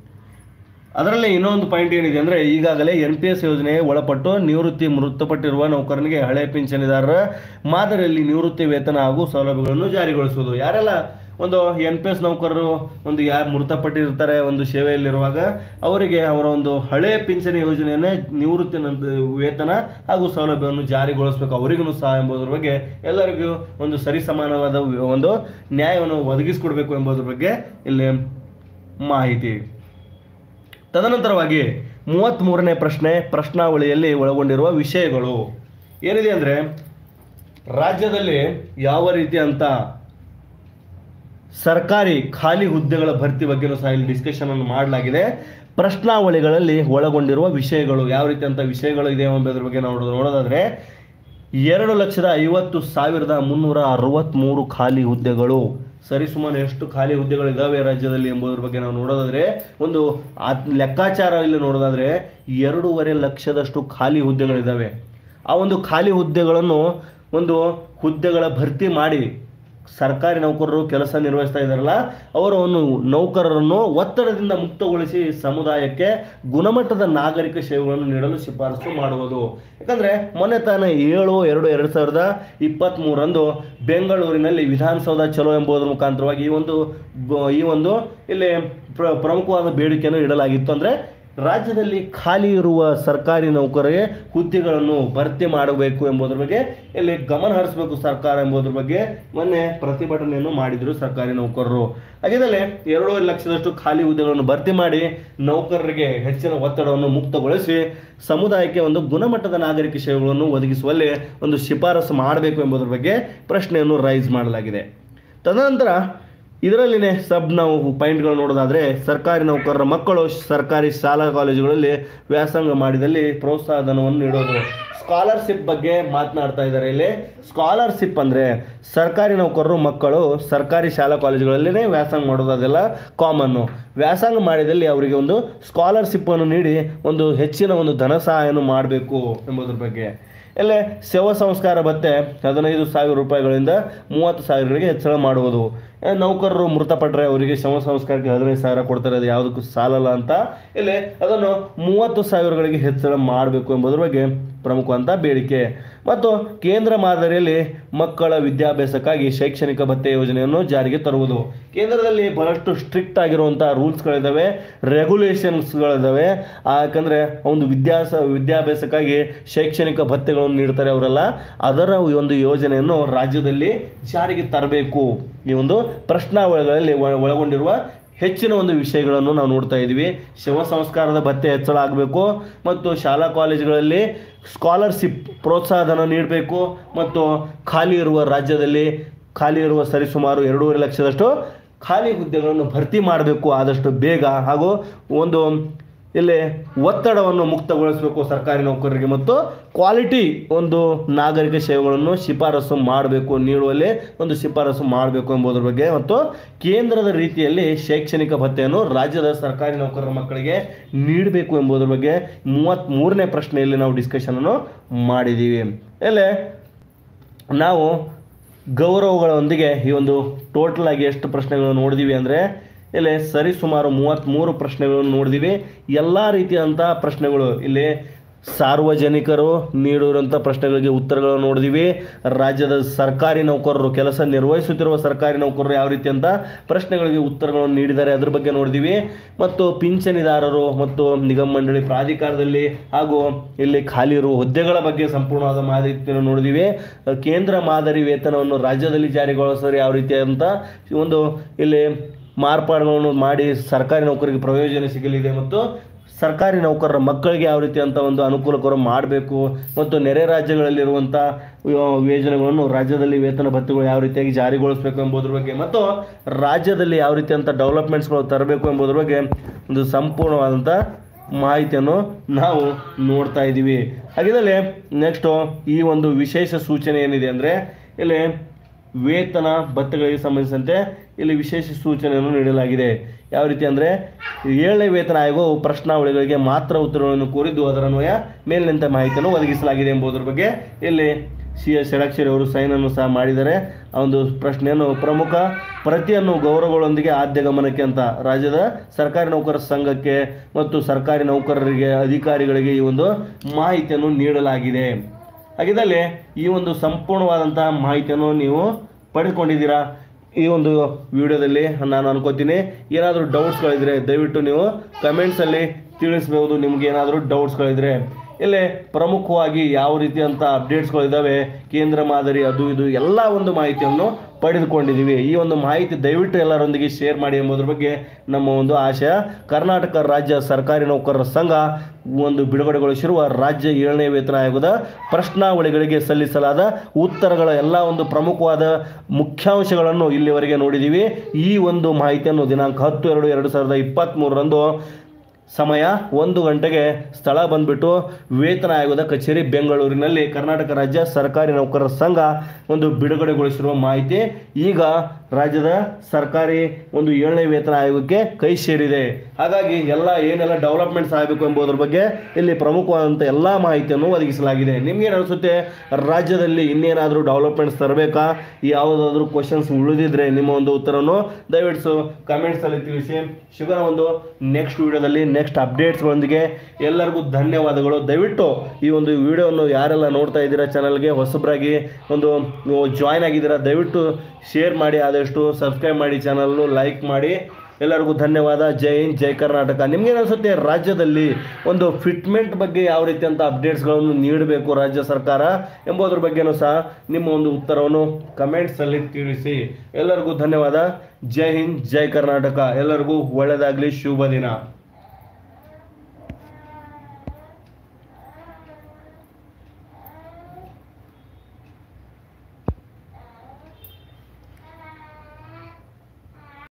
ಅದರಲ್ಲಿ ಇನ್ನೊಂದು ಪಾಯಿಂಟ್ ಏನಿದೆ ಅಂದರೆ ಈಗಾಗಲೇ ಎನ್ ಪಿ ಎಸ್ ಯೋಜನೆಗೆ ಒಳಪಟ್ಟು ನಿವೃತ್ತಿ ಮೃತಪಟ್ಟಿರುವ ನೌಕರನಿಗೆ ಹಳೆ ಪಿಂಚಣಿದಾರರ ಮಾದರಿಯಲ್ಲಿ ನಿವೃತ್ತಿ ವೇತನ ಹಾಗೂ ಸೌಲಭ್ಯಗಳನ್ನು ಜಾರಿಗೊಳಿಸುವುದು ಯಾರೆಲ್ಲ ಒಂದು ಎನ್ ಪಿ ಎಸ್ ನೌಕರರು ಒಂದು ಯಾರು ಮೃತಪಟ್ಟಿರ್ತಾರೆ ಒಂದು ಸೇವೆಯಲ್ಲಿರುವಾಗ ಅವರಿಗೆ ಅವರ ಒಂದು ಹಳೆ ಪಿಂಚಣಿ ಯೋಜನೆಯನ್ನೇ ನಿವೃತ್ತಿ ನಂತ- ವೇತನ ಹಾಗೂ ಸೌಲಭ್ಯವನ್ನು ಜಾರಿಗೊಳಿಸಬೇಕು ಅವರಿಗೂ ಸಹ ಎಂಬುದರ ಬಗ್ಗೆ ಎಲ್ಲರಿಗೂ ಒಂದು ಸರಿಸಮಾನವಾದ ಒಂದು ನ್ಯಾಯವನ್ನು ಒದಗಿಸಿಕೊಡ್ಬೇಕು ಎಂಬುದರ ಬಗ್ಗೆ ಇಲ್ಲಿ ಮಾಹಿತಿ ತದನಂತರವಾಗಿ ಮೂವತ್ತ್ ಮೂರನೇ ಪ್ರಶ್ನೆ ಪ್ರಶ್ನಾವಳಿಯಲ್ಲಿ ಒಳಗೊಂಡಿರುವ ವಿಷಯಗಳು ಏನಿದೆ ಅಂದರೆ ರಾಜ್ಯದಲ್ಲಿ ಯಾವ ರೀತಿ ಅಂತ ಸರ್ಕಾರಿ ಖಾಲಿ ಹುದ್ದೆಗಳ ಭರ್ತಿ ಬಗ್ಗೆನೂ ಸಹ ಇಲ್ಲಿ ಡಿಸ್ಕಷನ್ ಅನ್ನು ಮಾಡಲಾಗಿದೆ ಪ್ರಶ್ನಾವಳಿಗಳಲ್ಲಿ ಒಳಗೊಂಡಿರುವ ವಿಷಯಗಳು ಯಾವ ರೀತಿ ಅಂತ ವಿಷಯಗಳು ಇದೆ ಎಂಬುದರ ಬಗ್ಗೆ ನಾವು ನೋಡೋದು- ನೋಡೋದಾದ್ರೆ ಎರಡು ಲಕ್ಷದ ಐವತ್ತು ಸಾವಿರದ ಮುನ್ನೂರ ಅರವತ್ತ್ಮೂರು ಖಾಲಿ ಹುದ್ದೆಗಳು ಸರಿಸುಮಾರು ಎಷ್ಟು ಖಾಲಿ ಹುದ್ದೆಗಳಿದ್ದಾವೆ ರಾಜ್ಯದಲ್ಲಿ ಎಂಬುದರ ಬಗ್ಗೆ ನಾವು ನೋಡೋದಾದ್ರೆ ಒಂದು ಆತ್- ಲೆಕ್ಕಾಚಾರ ಇಲ್ಲಿ ನೋಡೋದಾದ್ರೆ ಎರಡೂವರೆ ಲಕ್ಷದಷ್ಟು ಖಾಲಿ ಹುದ್ದೆಗಳಿದ್ದಾವೆ ಆ ಒಂದು ಖಾಲಿ ಹುದ್ದೆಗಳನ್ನು ಒಂದು ಹುದ್ದೆಗಳ ಭರ್ತಿ ಮಾಡಿ ಸರ್ಕಾರಿ ನೌಕರರು ಕೆಲಸ ನಿರ್ವಹಿಸ್ತಾ ಇದ್ದಾರಲ್ಲ ಅವರ ಒಂದು ನೌಕರರನ್ನು ಒತ್ತಡದಿಂದ ಮುಕ್ತಗೊಳಿಸಿ ಸಮುದಾಯಕ್ಕೆ ಗುಣಮಟ್ಟದ ನಾಗರಿಕ ಸೇವೆಗಳನ್ನು ನೀಡಲು ಶಿಫಾರಸು ಮಾಡುವುದು ಯಾಕಂದ್ರೆ ಮೊನ್ನೆ ತಾನೇ ಏಳು ಎರಡು ಎರಡು ಸಾವಿರದ ಇಪ್ಪತ್ತ್ ಮೂರರಂದು ಬೆಂಗಳೂರಿನಲ್ಲಿ ವಿಧಾನಸೌಧ ಚಲೋ ಎಂಬುದರ ಮುಖಾಂತರವಾಗಿ ಈ ಒಂದು ಬ- ಈ ಒಂದು ಇಲ್ಲಿ ಪ್ರ ಪ್ರಮುಖವಾದ ಬೇಡಿಕೆಯನ್ನು ಇಡಲಾಗಿತ್ತು ಅಂದ್ರೆ ರಾಜ್ಯದಲ್ಲಿ ಖಾಲಿ ಇರುವ ಸರ್ಕಾರಿ ನೌಕರರಿಗೆ ಹುದ್ದೆಗಳನ್ನು ಭರ್ತಿ ಮಾಡಬೇಕು ಎಂಬುದರ ಬಗ್ಗೆ ಇಲ್ಲಿ ಗಮನ ಹರಿಸಬೇಕು ಸರ್ಕಾರ ಎಂಬುದರ ಬಗ್ಗೆ ಮೊನ್ನೆ ಪ್ರತಿಭಟನೆಯನ್ನು ಮಾಡಿದ್ರು ಸರ್ಕಾರಿ ನೌಕರರು ಹಾಗಿದ್ದಲ್ಲಿ ಎರಡೂವರೆ ಲಕ್ಷದಷ್ಟು ಖಾಲಿ ಹುದ್ದೆಗಳನ್ನು ಭರ್ತಿ ಮಾಡಿ ನೌಕರರಿಗೆ ಹೆಚ್ಚಿನ ಒತ್ತಡವನ್ನು ಮುಕ್ತಗೊಳಿಸಿ ಸಮುದಾಯಕ್ಕೆ ಒಂದು ಗುಣಮಟ್ಟದ ನಾಗರಿಕ ಸೇವೆಗಳನ್ನು ಒದಗಿಸುವಲ್ಲಿ ಒಂದು ಶಿಫಾರಸು ಮಾಡಬೇಕು ಎಂಬುದರ ಬಗ್ಗೆ ಪ್ರಶ್ನೆಯನ್ನು ರೈಸ್ ಮಾಡಲಾಗಿದೆ ತದನಂತರ ಇದರಲ್ಲಿನೇ ಸಬ್ ನಾವು ಪಾಯಿಂಟ್ಗಳು ನೋಡೋದಾದ್ರೆ ಸರ್ಕಾರಿ ನೌಕರರ ಮಕ್ಕಳು ಸರ್ಕಾರಿ ಶಾಲಾ ಕಾಲೇಜುಗಳಲ್ಲಿ ವ್ಯಾಸಂಗ ಮಾಡಿದಲ್ಲಿ ಪ್ರೋತ್ಸಾಹ ಧನವನ್ನು ನೀಡೋದು ಸ್ಕಾಲರ್ಶಿಪ್ ಬಗ್ಗೆ ಮಾತನಾಡ್ತಾ ಇದ್ದಾರೆ ಇಲ್ಲಿ ಸ್ಕಾಲರ್ಶಿಪ್ ಅಂದ್ರೆ ಸರ್ಕಾರಿ ನೌಕರರು ಮಕ್ಕಳು ಸರ್ಕಾರಿ ಶಾಲಾ ಕಾಲೇಜುಗಳಲ್ಲಿನೇ ವ್ಯಾಸಂಗ ಮಾಡೋದು ಅದೆಲ್ಲ ಕಾಮನ್ನು ವ್ಯಾಸಂಗ ಮಾಡಿದಲ್ಲಿ ಅವರಿಗೆ ಒಂದು ಸ್ಕಾಲರ್ಶಿಪ್ ಅನ್ನು ನೀಡಿ ಒಂದು ಹೆಚ್ಚಿನ ಒಂದು ಧನ ಸಹಾಯವನ್ನು ಮಾಡಬೇಕು ಎಂಬುದರ ಬಗ್ಗೆ ಎಲ್ಲೇ ಶವ ಸಂಸ್ಕಾರ ಭತ್ಯೆ ಹದಿನೈದು ಸಾವಿರ ರೂಪಾಯಿಗಳಿಂದ ಮೂವತ್ತು ಸಾವಿರಗಳಿಗೆ ಹೆಚ್ಚಳ ಮಾಡುವುದು ಏ, ನೌಕರರು ಮೃತಪಟ್ಟರೆ ಅವರಿಗೆ ಶವ ಸಂಸ್ಕಾರಕ್ಕೆ ಹದಿನೈದು ಸಾವಿರ ಕೊಡ್ತಾರೆ ಅದು ಯಾವುದಕ್ಕೂ ಸಾಲಲ್ಲ ಅಂತ ಇಲ್ಲಿ ಅದನ್ನು ಮೂವತ್ತು ಸಾವಿರಗಳಿಗೆ ಹೆಚ್ಚಳ ಮಾಡಬೇಕು ಎಂಬುದರ ಬಗ್ಗೆ ಪ್ರಮುಖವಂತ ಬೇಡಿಕೆ ಮತ್ತು ಕೇಂದ್ರ ಮಾದರಿಯಲ್ಲಿ ಮಕ್ಕಳ ವಿದ್ಯಾಭ್ಯಾಸಕ್ಕಾಗಿ ಶೈಕ್ಷಣಿಕ ಭತ್ಯೆ ಯೋಜನೆಯನ್ನು ಜಾರಿಗೆ ತರುವುದು ಕೇಂದ್ರದಲ್ಲಿ ಬಹಳಷ್ಟು ಸ್ಟ್ರಿಕ್ಟ್ ಆಗಿರುವಂತಹ ರೂಲ್ಸ್ಗಳಿದ್ದಾವೆ ರೆಗ್ಯುಲೇಷನ್ಸ್ಗಳಿದ್ದಾವೆ ಯಾಕಂದ್ರೆ ಒಂದು ವಿದ್ಯಾಸ ವಿದ್ಯಾಭ್ಯಾಸಕ್ಕಾಗಿ ಶೈಕ್ಷಣಿಕ ಭತ್ಯೆಗಳನ್ನು ನೀಡ್ತಾರೆ ಅವರೆಲ್ಲ ಅದರ ಒಂದು ಯೋಜನೆಯನ್ನು ರಾಜ್ಯದಲ್ಲಿ ಜಾರಿಗೆ ತರಬೇಕು ಈ ಒಂದು ಪ್ರಶ್ನಾವಳಿಗಳಲ್ಲಿ ಒಳ- ಒಳಗೊಂಡಿರುವ ಹೆಚ್ಚಿನ ಒಂದು ವಿಷಯಗಳನ್ನು ನಾವು ನೋಡ್ತಾ ಇದ್ದೀವಿ ಶವ ಸಂಸ್ಕಾರದ ಭತ್ಯೆ ಹೆಚ್ಚಳ ಆಗಬೇಕು ಮತ್ತು ಶಾಲಾ ಕಾಲೇಜುಗಳಲ್ಲಿ ಸ್ಕಾಲರ್ಶಿಪ್ ಪ್ರೋತ್ಸಾಹಧನ ನೀಡಬೇಕು ಮತ್ತು ಖಾಲಿ ಇರುವ ರಾಜ್ಯದಲ್ಲಿ ಖಾಲಿ ಇರುವ ಸರಿಸುಮಾರು ಎರಡೂವರೆ ಲಕ್ಷದಷ್ಟು ಖಾಲಿ ಹುದ್ದೆಗಳನ್ನು ಭರ್ತಿ ಮಾಡಬೇಕು ಆದಷ್ಟು ಬೇಗ ಹಾಗೂ ಒಂದು ಇಲ್ಲಿ ಒತ್ತಡವನ್ನು ಮುಕ್ತಗೊಳಿಸಬೇಕು ಸರ್ಕಾರಿ ನೌಕರರಿಗೆ ಮತ್ತು ಕ್ವಾಲಿಟಿ ಒಂದು ನಾಗರಿಕ ಸೇವೆಗಳನ್ನು ಶಿಫಾರಸು ಮಾಡಬೇಕು ನೀಡುವಲ್ಲಿ ಒಂದು ಶಿಫಾರಸು ಮಾಡಬೇಕು ಎಂಬುದರ ಬಗ್ಗೆ ಮತ್ತು ಕೇಂದ್ರದ ರೀತಿಯಲ್ಲಿ ಶೈಕ್ಷಣಿಕ ಭತ್ಯೆಯನ್ನು ರಾಜ್ಯದ ಸರ್ಕಾರಿ ನೌಕರರ ಮಕ್ಕಳಿಗೆ ನೀಡಬೇಕು ಎಂಬುದರ ಬಗ್ಗೆ ಮೂವತ್ತ್ ಮೂರನೇ ಪ್ರಶ್ನೆಯಲ್ಲಿ ನಾವು ಡಿಸ್ಕಷನನ್ನು ಮಾಡಿದ್ದೀವಿ ಎಲ್ಲೇ ನಾವು ಗೌರವಗಳೊಂದಿಗೆ ಈ ಒಂದು ಟೋಟಲ್ ಆಗಿ ಎಷ್ಟು ಪ್ರಶ್ನೆಗಳನ್ನು ನೋಡಿದೀವಿ ಅಂದರೆ ಇಲ್ಲಿ ಸರಿ ಸುಮಾರು ಮೂವತ್ತ್ಮೂರು ಪ್ರಶ್ನೆಗಳನ್ನು ನೋಡಿದೀವಿ ಎಲ್ಲ ರೀತಿಯಾದಂಥ ಪ್ರಶ್ನೆಗಳು ಇಲ್ಲಿ ಸಾರ್ವಜನಿಕರು ನೀಡಿರುವಂಥ ಪ್ರಶ್ನೆಗಳಿಗೆ ಉತ್ತರಗಳನ್ನು ನೋಡಿದೀವಿ ರಾಜ್ಯದ ಸರ್ಕಾರಿ ನೌಕರರು ಕೆಲಸ ನಿರ್ವಹಿಸುತ್ತಿರುವ ಸರ್ಕಾರಿ ನೌಕರರು ಯಾವ ರೀತಿ ಅಂತ ಪ್ರಶ್ನೆಗಳಿಗೆ ಉತ್ತರಗಳನ್ನು ನೀಡಿದ್ದಾರೆ ಅದ್ರ ಬಗ್ಗೆ ನೋಡಿದೀವಿ ಮತ್ತು ಪಿಂಚಣಿದಾರರು ಮತ್ತು ನಿಗಮ ಮಂಡಳಿ ಪ್ರಾಧಿಕಾರದಲ್ಲಿ ಹಾಗೂ ಇಲ್ಲಿ ಖಾಲಿ ಇರುವ ಹುದ್ದೆಗಳ ಬಗ್ಗೆ ಸಂಪೂರ್ಣವಾದ ಮಾಹಿತಿಯನ್ನು ನೋಡಿದೀವಿ ಕೇಂದ್ರ ಮಾದರಿ ವೇತನವನ್ನು ರಾಜ್ಯದಲ್ಲಿ ಜಾರಿಗೊಳಿಸೋರು ಯಾವ ರೀತಿಯಾದಂಥ ಒಂದು ಇಲ್ಲಿ ಮಾರ್ಪಾಡುಗಳನ್ನು ಮಾಡಿ ಸರ್ಕಾರಿ ನೌಕರಿಗೆ ಪ್ರಯೋಜನ ಸಿಗಲಿದೆ ಮತ್ತು ಸರ್ಕಾರಿ ನೌಕರರ ಮಕ್ಕಳಿಗೆ ಯಾವ ರೀತಿ ಅಂತ ಒಂದು ಅನುಕೂಲಕರ ಮಾಡಬೇಕು ಮತ್ತು ನೆರೆ ರಾಜ್ಯಗಳಲ್ಲಿರುವಂಥ ಯೋಜನೆಗಳನ್ನು ರಾಜ್ಯದಲ್ಲಿ ವೇತನ ಭತ್ಯೆಗಳು ಯಾವ ರೀತಿಯಾಗಿ ಜಾರಿಗೊಳಿಸಬೇಕು ಎಂಬುದ್ರ ಬಗ್ಗೆ ಮತ್ತು ರಾಜ್ಯದಲ್ಲಿ ಯಾವ ರೀತಿ ಅಂತ ಡೆವಲಪ್ಮೆಂಟ್ಸ್ಗಳು ತರಬೇಕು ಎಂಬುದ್ರ ಬಗ್ಗೆ ಒಂದು ಸಂಪೂರ್ಣವಾದಂಥ ಮಾಹಿತಿಯನ್ನು ನಾವು ನೋಡ್ತಾ ಇದ್ದೀವಿ ಹಾಗಿದ್ದಲ್ಲಿ ನೆಕ್ಸ್ಟು ಈ ಒಂದು ವಿಶೇಷ ಸೂಚನೆ ಏನಿದೆ ಅಂದರೆ ಇಲ್ಲಿ ವೇತನ ಭತ್ಯೆಗಳಿಗೆ ಸಂಬಂಧಿಸಿದಂತೆ ಇಲ್ಲಿ ವಿಶೇಷ ಸೂಚನೆಯನ್ನು ನೀಡಲಾಗಿದೆ ಯಾವ ರೀತಿ ಅಂದರೆ ಏಳನೇ ವೇತನ ಆಯೋಗವು ಪ್ರಶ್ನಾವಳಿಗಳಿಗೆ ಮಾತ್ರ ಉತ್ತರಗಳನ್ನು ಕೋರಿದ್ದು ಅದರ ಅನ್ವಯ ಮೇಲಿನಂತೆ ಮಾಹಿತಿಯನ್ನು ಒದಗಿಸಲಾಗಿದೆ ಎಂಬುದರ ಬಗ್ಗೆ ಇಲ್ಲಿ ಸಿ ಎಸ್ ಷಡಾಕ್ಷರಿ ಅವರು ಸೈನನ್ನು ಸಹ ಮಾಡಿದ್ದಾರೆ ಆ ಒಂದು ಪ್ರಶ್ನೆಯನ್ನು ಪ್ರಮುಖ ಪ್ರತಿಯನ್ನು ಗೌರವಗಳೊಂದಿಗೆ ಆದ್ಯ ಗಮನಕ್ಕೆ ಅಂತ ರಾಜ್ಯದ ಸರ್ಕಾರಿ ನೌಕರರ ಸಂಘಕ್ಕೆ ಮತ್ತು ಸರ್ಕಾರಿ ನೌಕರರಿಗೆ ಅಧಿಕಾರಿಗಳಿಗೆ ಈ ಒಂದು ಮಾಹಿತಿಯನ್ನು ನೀಡಲಾಗಿದೆ ಹಾಗಿದ್ದಲ್ಲಿ ಈ ಒಂದು ಸಂಪೂರ್ಣವಾದಂತಹ ಮಾಹಿತಿಯನ್ನು ನೀವು ಪಡೆದುಕೊಂಡಿದ್ದೀರಾ ಈ ಒಂದು ವಿಡಿಯೋದಲ್ಲಿ ನಾನು ಅನ್ಕೋತೀನಿ ಏನಾದರೂ ಡೌಟ್ಸ್ಗಳಿದ್ರೆ ದಯವಿಟ್ಟು ನೀವು ಕಮೆಂಟ್ಸಲ್ಲಿ ತಿಳಿಸ್ಬೋದು ನಿಮ್ಗೆ ಏನಾದರೂ ಡೌಟ್ಸ್ಗಳಿದ್ರೆ ಇಲ್ಲಿ ಪ್ರಮುಖವಾಗಿ ಯಾವ ರೀತಿಯಂಥ ಅಪ್ಡೇಟ್ಸ್ಗಳಿದ್ದಾವೆ ಕೇಂದ್ರ ಮಾದರಿ ಅದು ಇದು ಎಲ್ಲ ಒಂದು ಮಾಹಿತಿಯನ್ನು ಪಡೆದುಕೊಂಡಿದ್ದೀವಿ ಈ ಒಂದು ಮಾಹಿತಿ ದಯವಿಟ್ಟು ಎಲ್ಲರೊಂದಿಗೆ ಶೇರ್ ಮಾಡಿ ಎಂಬುದ್ರ ಬಗ್ಗೆ ನಮ್ಮ ಒಂದು ಆಶಯ ಕರ್ನಾಟಕ ರಾಜ್ಯ ಸರ್ಕಾರಿ ನೌಕರರ ಸಂಘ ಒಂದು ಬಿಡುಗಡೆಗೊಳಿಸಿರುವ ರಾಜ್ಯ ಏಳನೇ ವೇತನ ಆಯೋಗದ ಪ್ರಶ್ನಾವಳಿಗಳಿಗೆ ಸಲ್ಲಿಸಲಾದ ಉತ್ತರಗಳ ಎಲ್ಲ ಒಂದು ಪ್ರಮುಖವಾದ ಮುಖ್ಯಾಂಶಗಳನ್ನು ಇಲ್ಲಿವರೆಗೆ ನೋಡಿದ್ದೀವಿ ಈ ಒಂದು ಮಾಹಿತಿಯನ್ನು ದಿನಾಂಕ ಹತ್ತು ಎರಡು ಎರಡು ಸಾವಿರದ ಇಪ್ಪತ್ತ್ಮೂರರಂದು ಸಮಯ ಒಂದು ಗಂಟೆಗೆ ಸ್ಥಳ ಬಂದ್ಬಿಟ್ಟು ವೇತನ ಆಯೋಗದ ಕಚೇರಿ ಬೆಂಗಳೂರಿನಲ್ಲಿ ಕರ್ನಾಟಕ ರಾಜ್ಯ ಸರ್ಕಾರಿ ನೌಕರರ ಸಂಘ ಒಂದು ಬಿಡುಗಡೆಗೊಳಿಸಿರುವ ಮಾಹಿತಿ ಈಗ ರಾಜ್ಯದ ಸರ್ಕಾರಿ ಒಂದು ಏಳನೇ ವೇತನ ಆಯೋಗಕ್ಕೆ ಕೈ ಸೇರಿದೆ ಹಾಗಾಗಿ ಎಲ್ಲ ಏನೆಲ್ಲ ಡೆವಲಪ್ಮೆಂಟ್ಸ್ ಆಗಬೇಕು ಎಂಬುದರ ಬಗ್ಗೆ ಇಲ್ಲಿ ಪ್ರಮುಖವಾದಂಥ ಎಲ್ಲ ಮಾಹಿತಿಯನ್ನು ಒದಗಿಸಲಾಗಿದೆ ನಿಮ್ಗೆ ಅನಿಸುತ್ತೆ ರಾಜ್ಯದಲ್ಲಿ ಇನ್ನೇನಾದರೂ ಡೆವಲಪ್ಮೆಂಟ್ಸ್ ತರಬೇಕಾ ಯಾವುದಾದ್ರೂ ಕ್ವಶನ್ಸ್ ಉಳಿದಿದ್ರೆ ನಿಮ್ಮ ಒಂದು ಉತ್ತರವನ್ನು ದಯವಿಟ್ಟು ಕಮೆಂಟ್ಸಲ್ಲಿ ತಿಳಿಸಿ ಶಿವನ ಒಂದು ನೆಕ್ಸ್ಟ್ ವಿಡಿಯೋದಲ್ಲಿ ನೆಕ್ಸ್ಟ್ ಅಪ್ಡೇಟ್ಸ್ಗಳೊಂದಿಗೆ ಎಲ್ಲರಿಗೂ ಧನ್ಯವಾದಗಳು ದಯವಿಟ್ಟು ಈ ಒಂದು ವಿಡಿಯೋವನ್ನು ಯಾರೆಲ್ಲ ನೋಡ್ತಾ ಇದ್ದೀರಾ ಚಾನಲ್ಗೆ ಹೊಸಬ್ರಾಗಿ ಒಂದು ಜಾಯ್ನ್ ಆಗಿದ್ದೀರಾ ದಯವಿಟ್ಟು ಶೇರ್ ಮಾಡಿ ಆದಷ್ಟು ಸಬ್ಸ್ಕ್ರೈಬ್ ಮಾಡಿ ಚಾನಲ್ನು ಲೈಕ್ ಮಾಡಿ ಎಲ್ಲರಿಗೂ ಧನ್ಯವಾದ ಜೈ ಹಿಂದ್ ಜೈ ಕರ್ನಾಟಕ ನಿಮ್ಗೇನು ಅನಿಸುತ್ತೆ ರಾಜ್ಯದಲ್ಲಿ ಒಂದು ಫಿಟ್ಮೆಂಟ್ ಬಗ್ಗೆ ಯಾವ ರೀತಿ ಅಂತ ಅಪ್ಡೇಟ್ಸ್ಗಳನ್ನು ನೀಡಬೇಕು ರಾಜ್ಯ ಸರ್ಕಾರ ಎಂಬುದರ ಬಗ್ಗೆನೂ ಸಹ ನಿಮ್ಮ ಒಂದು ಉತ್ತರವನ್ನು ಕಮೆಂಟ್ಸಲ್ಲಿ ತಿಳಿಸಿ ಎಲ್ಲರಿಗೂ ಧನ್ಯವಾದ ಜೈ ಹಿಂದ್ ಜೈ ಕರ್ನಾಟಕ ಎಲ್ಲರಿಗೂ ಒಳ್ಳೆಯದಾಗಲಿ ಶುಭ ದಿನ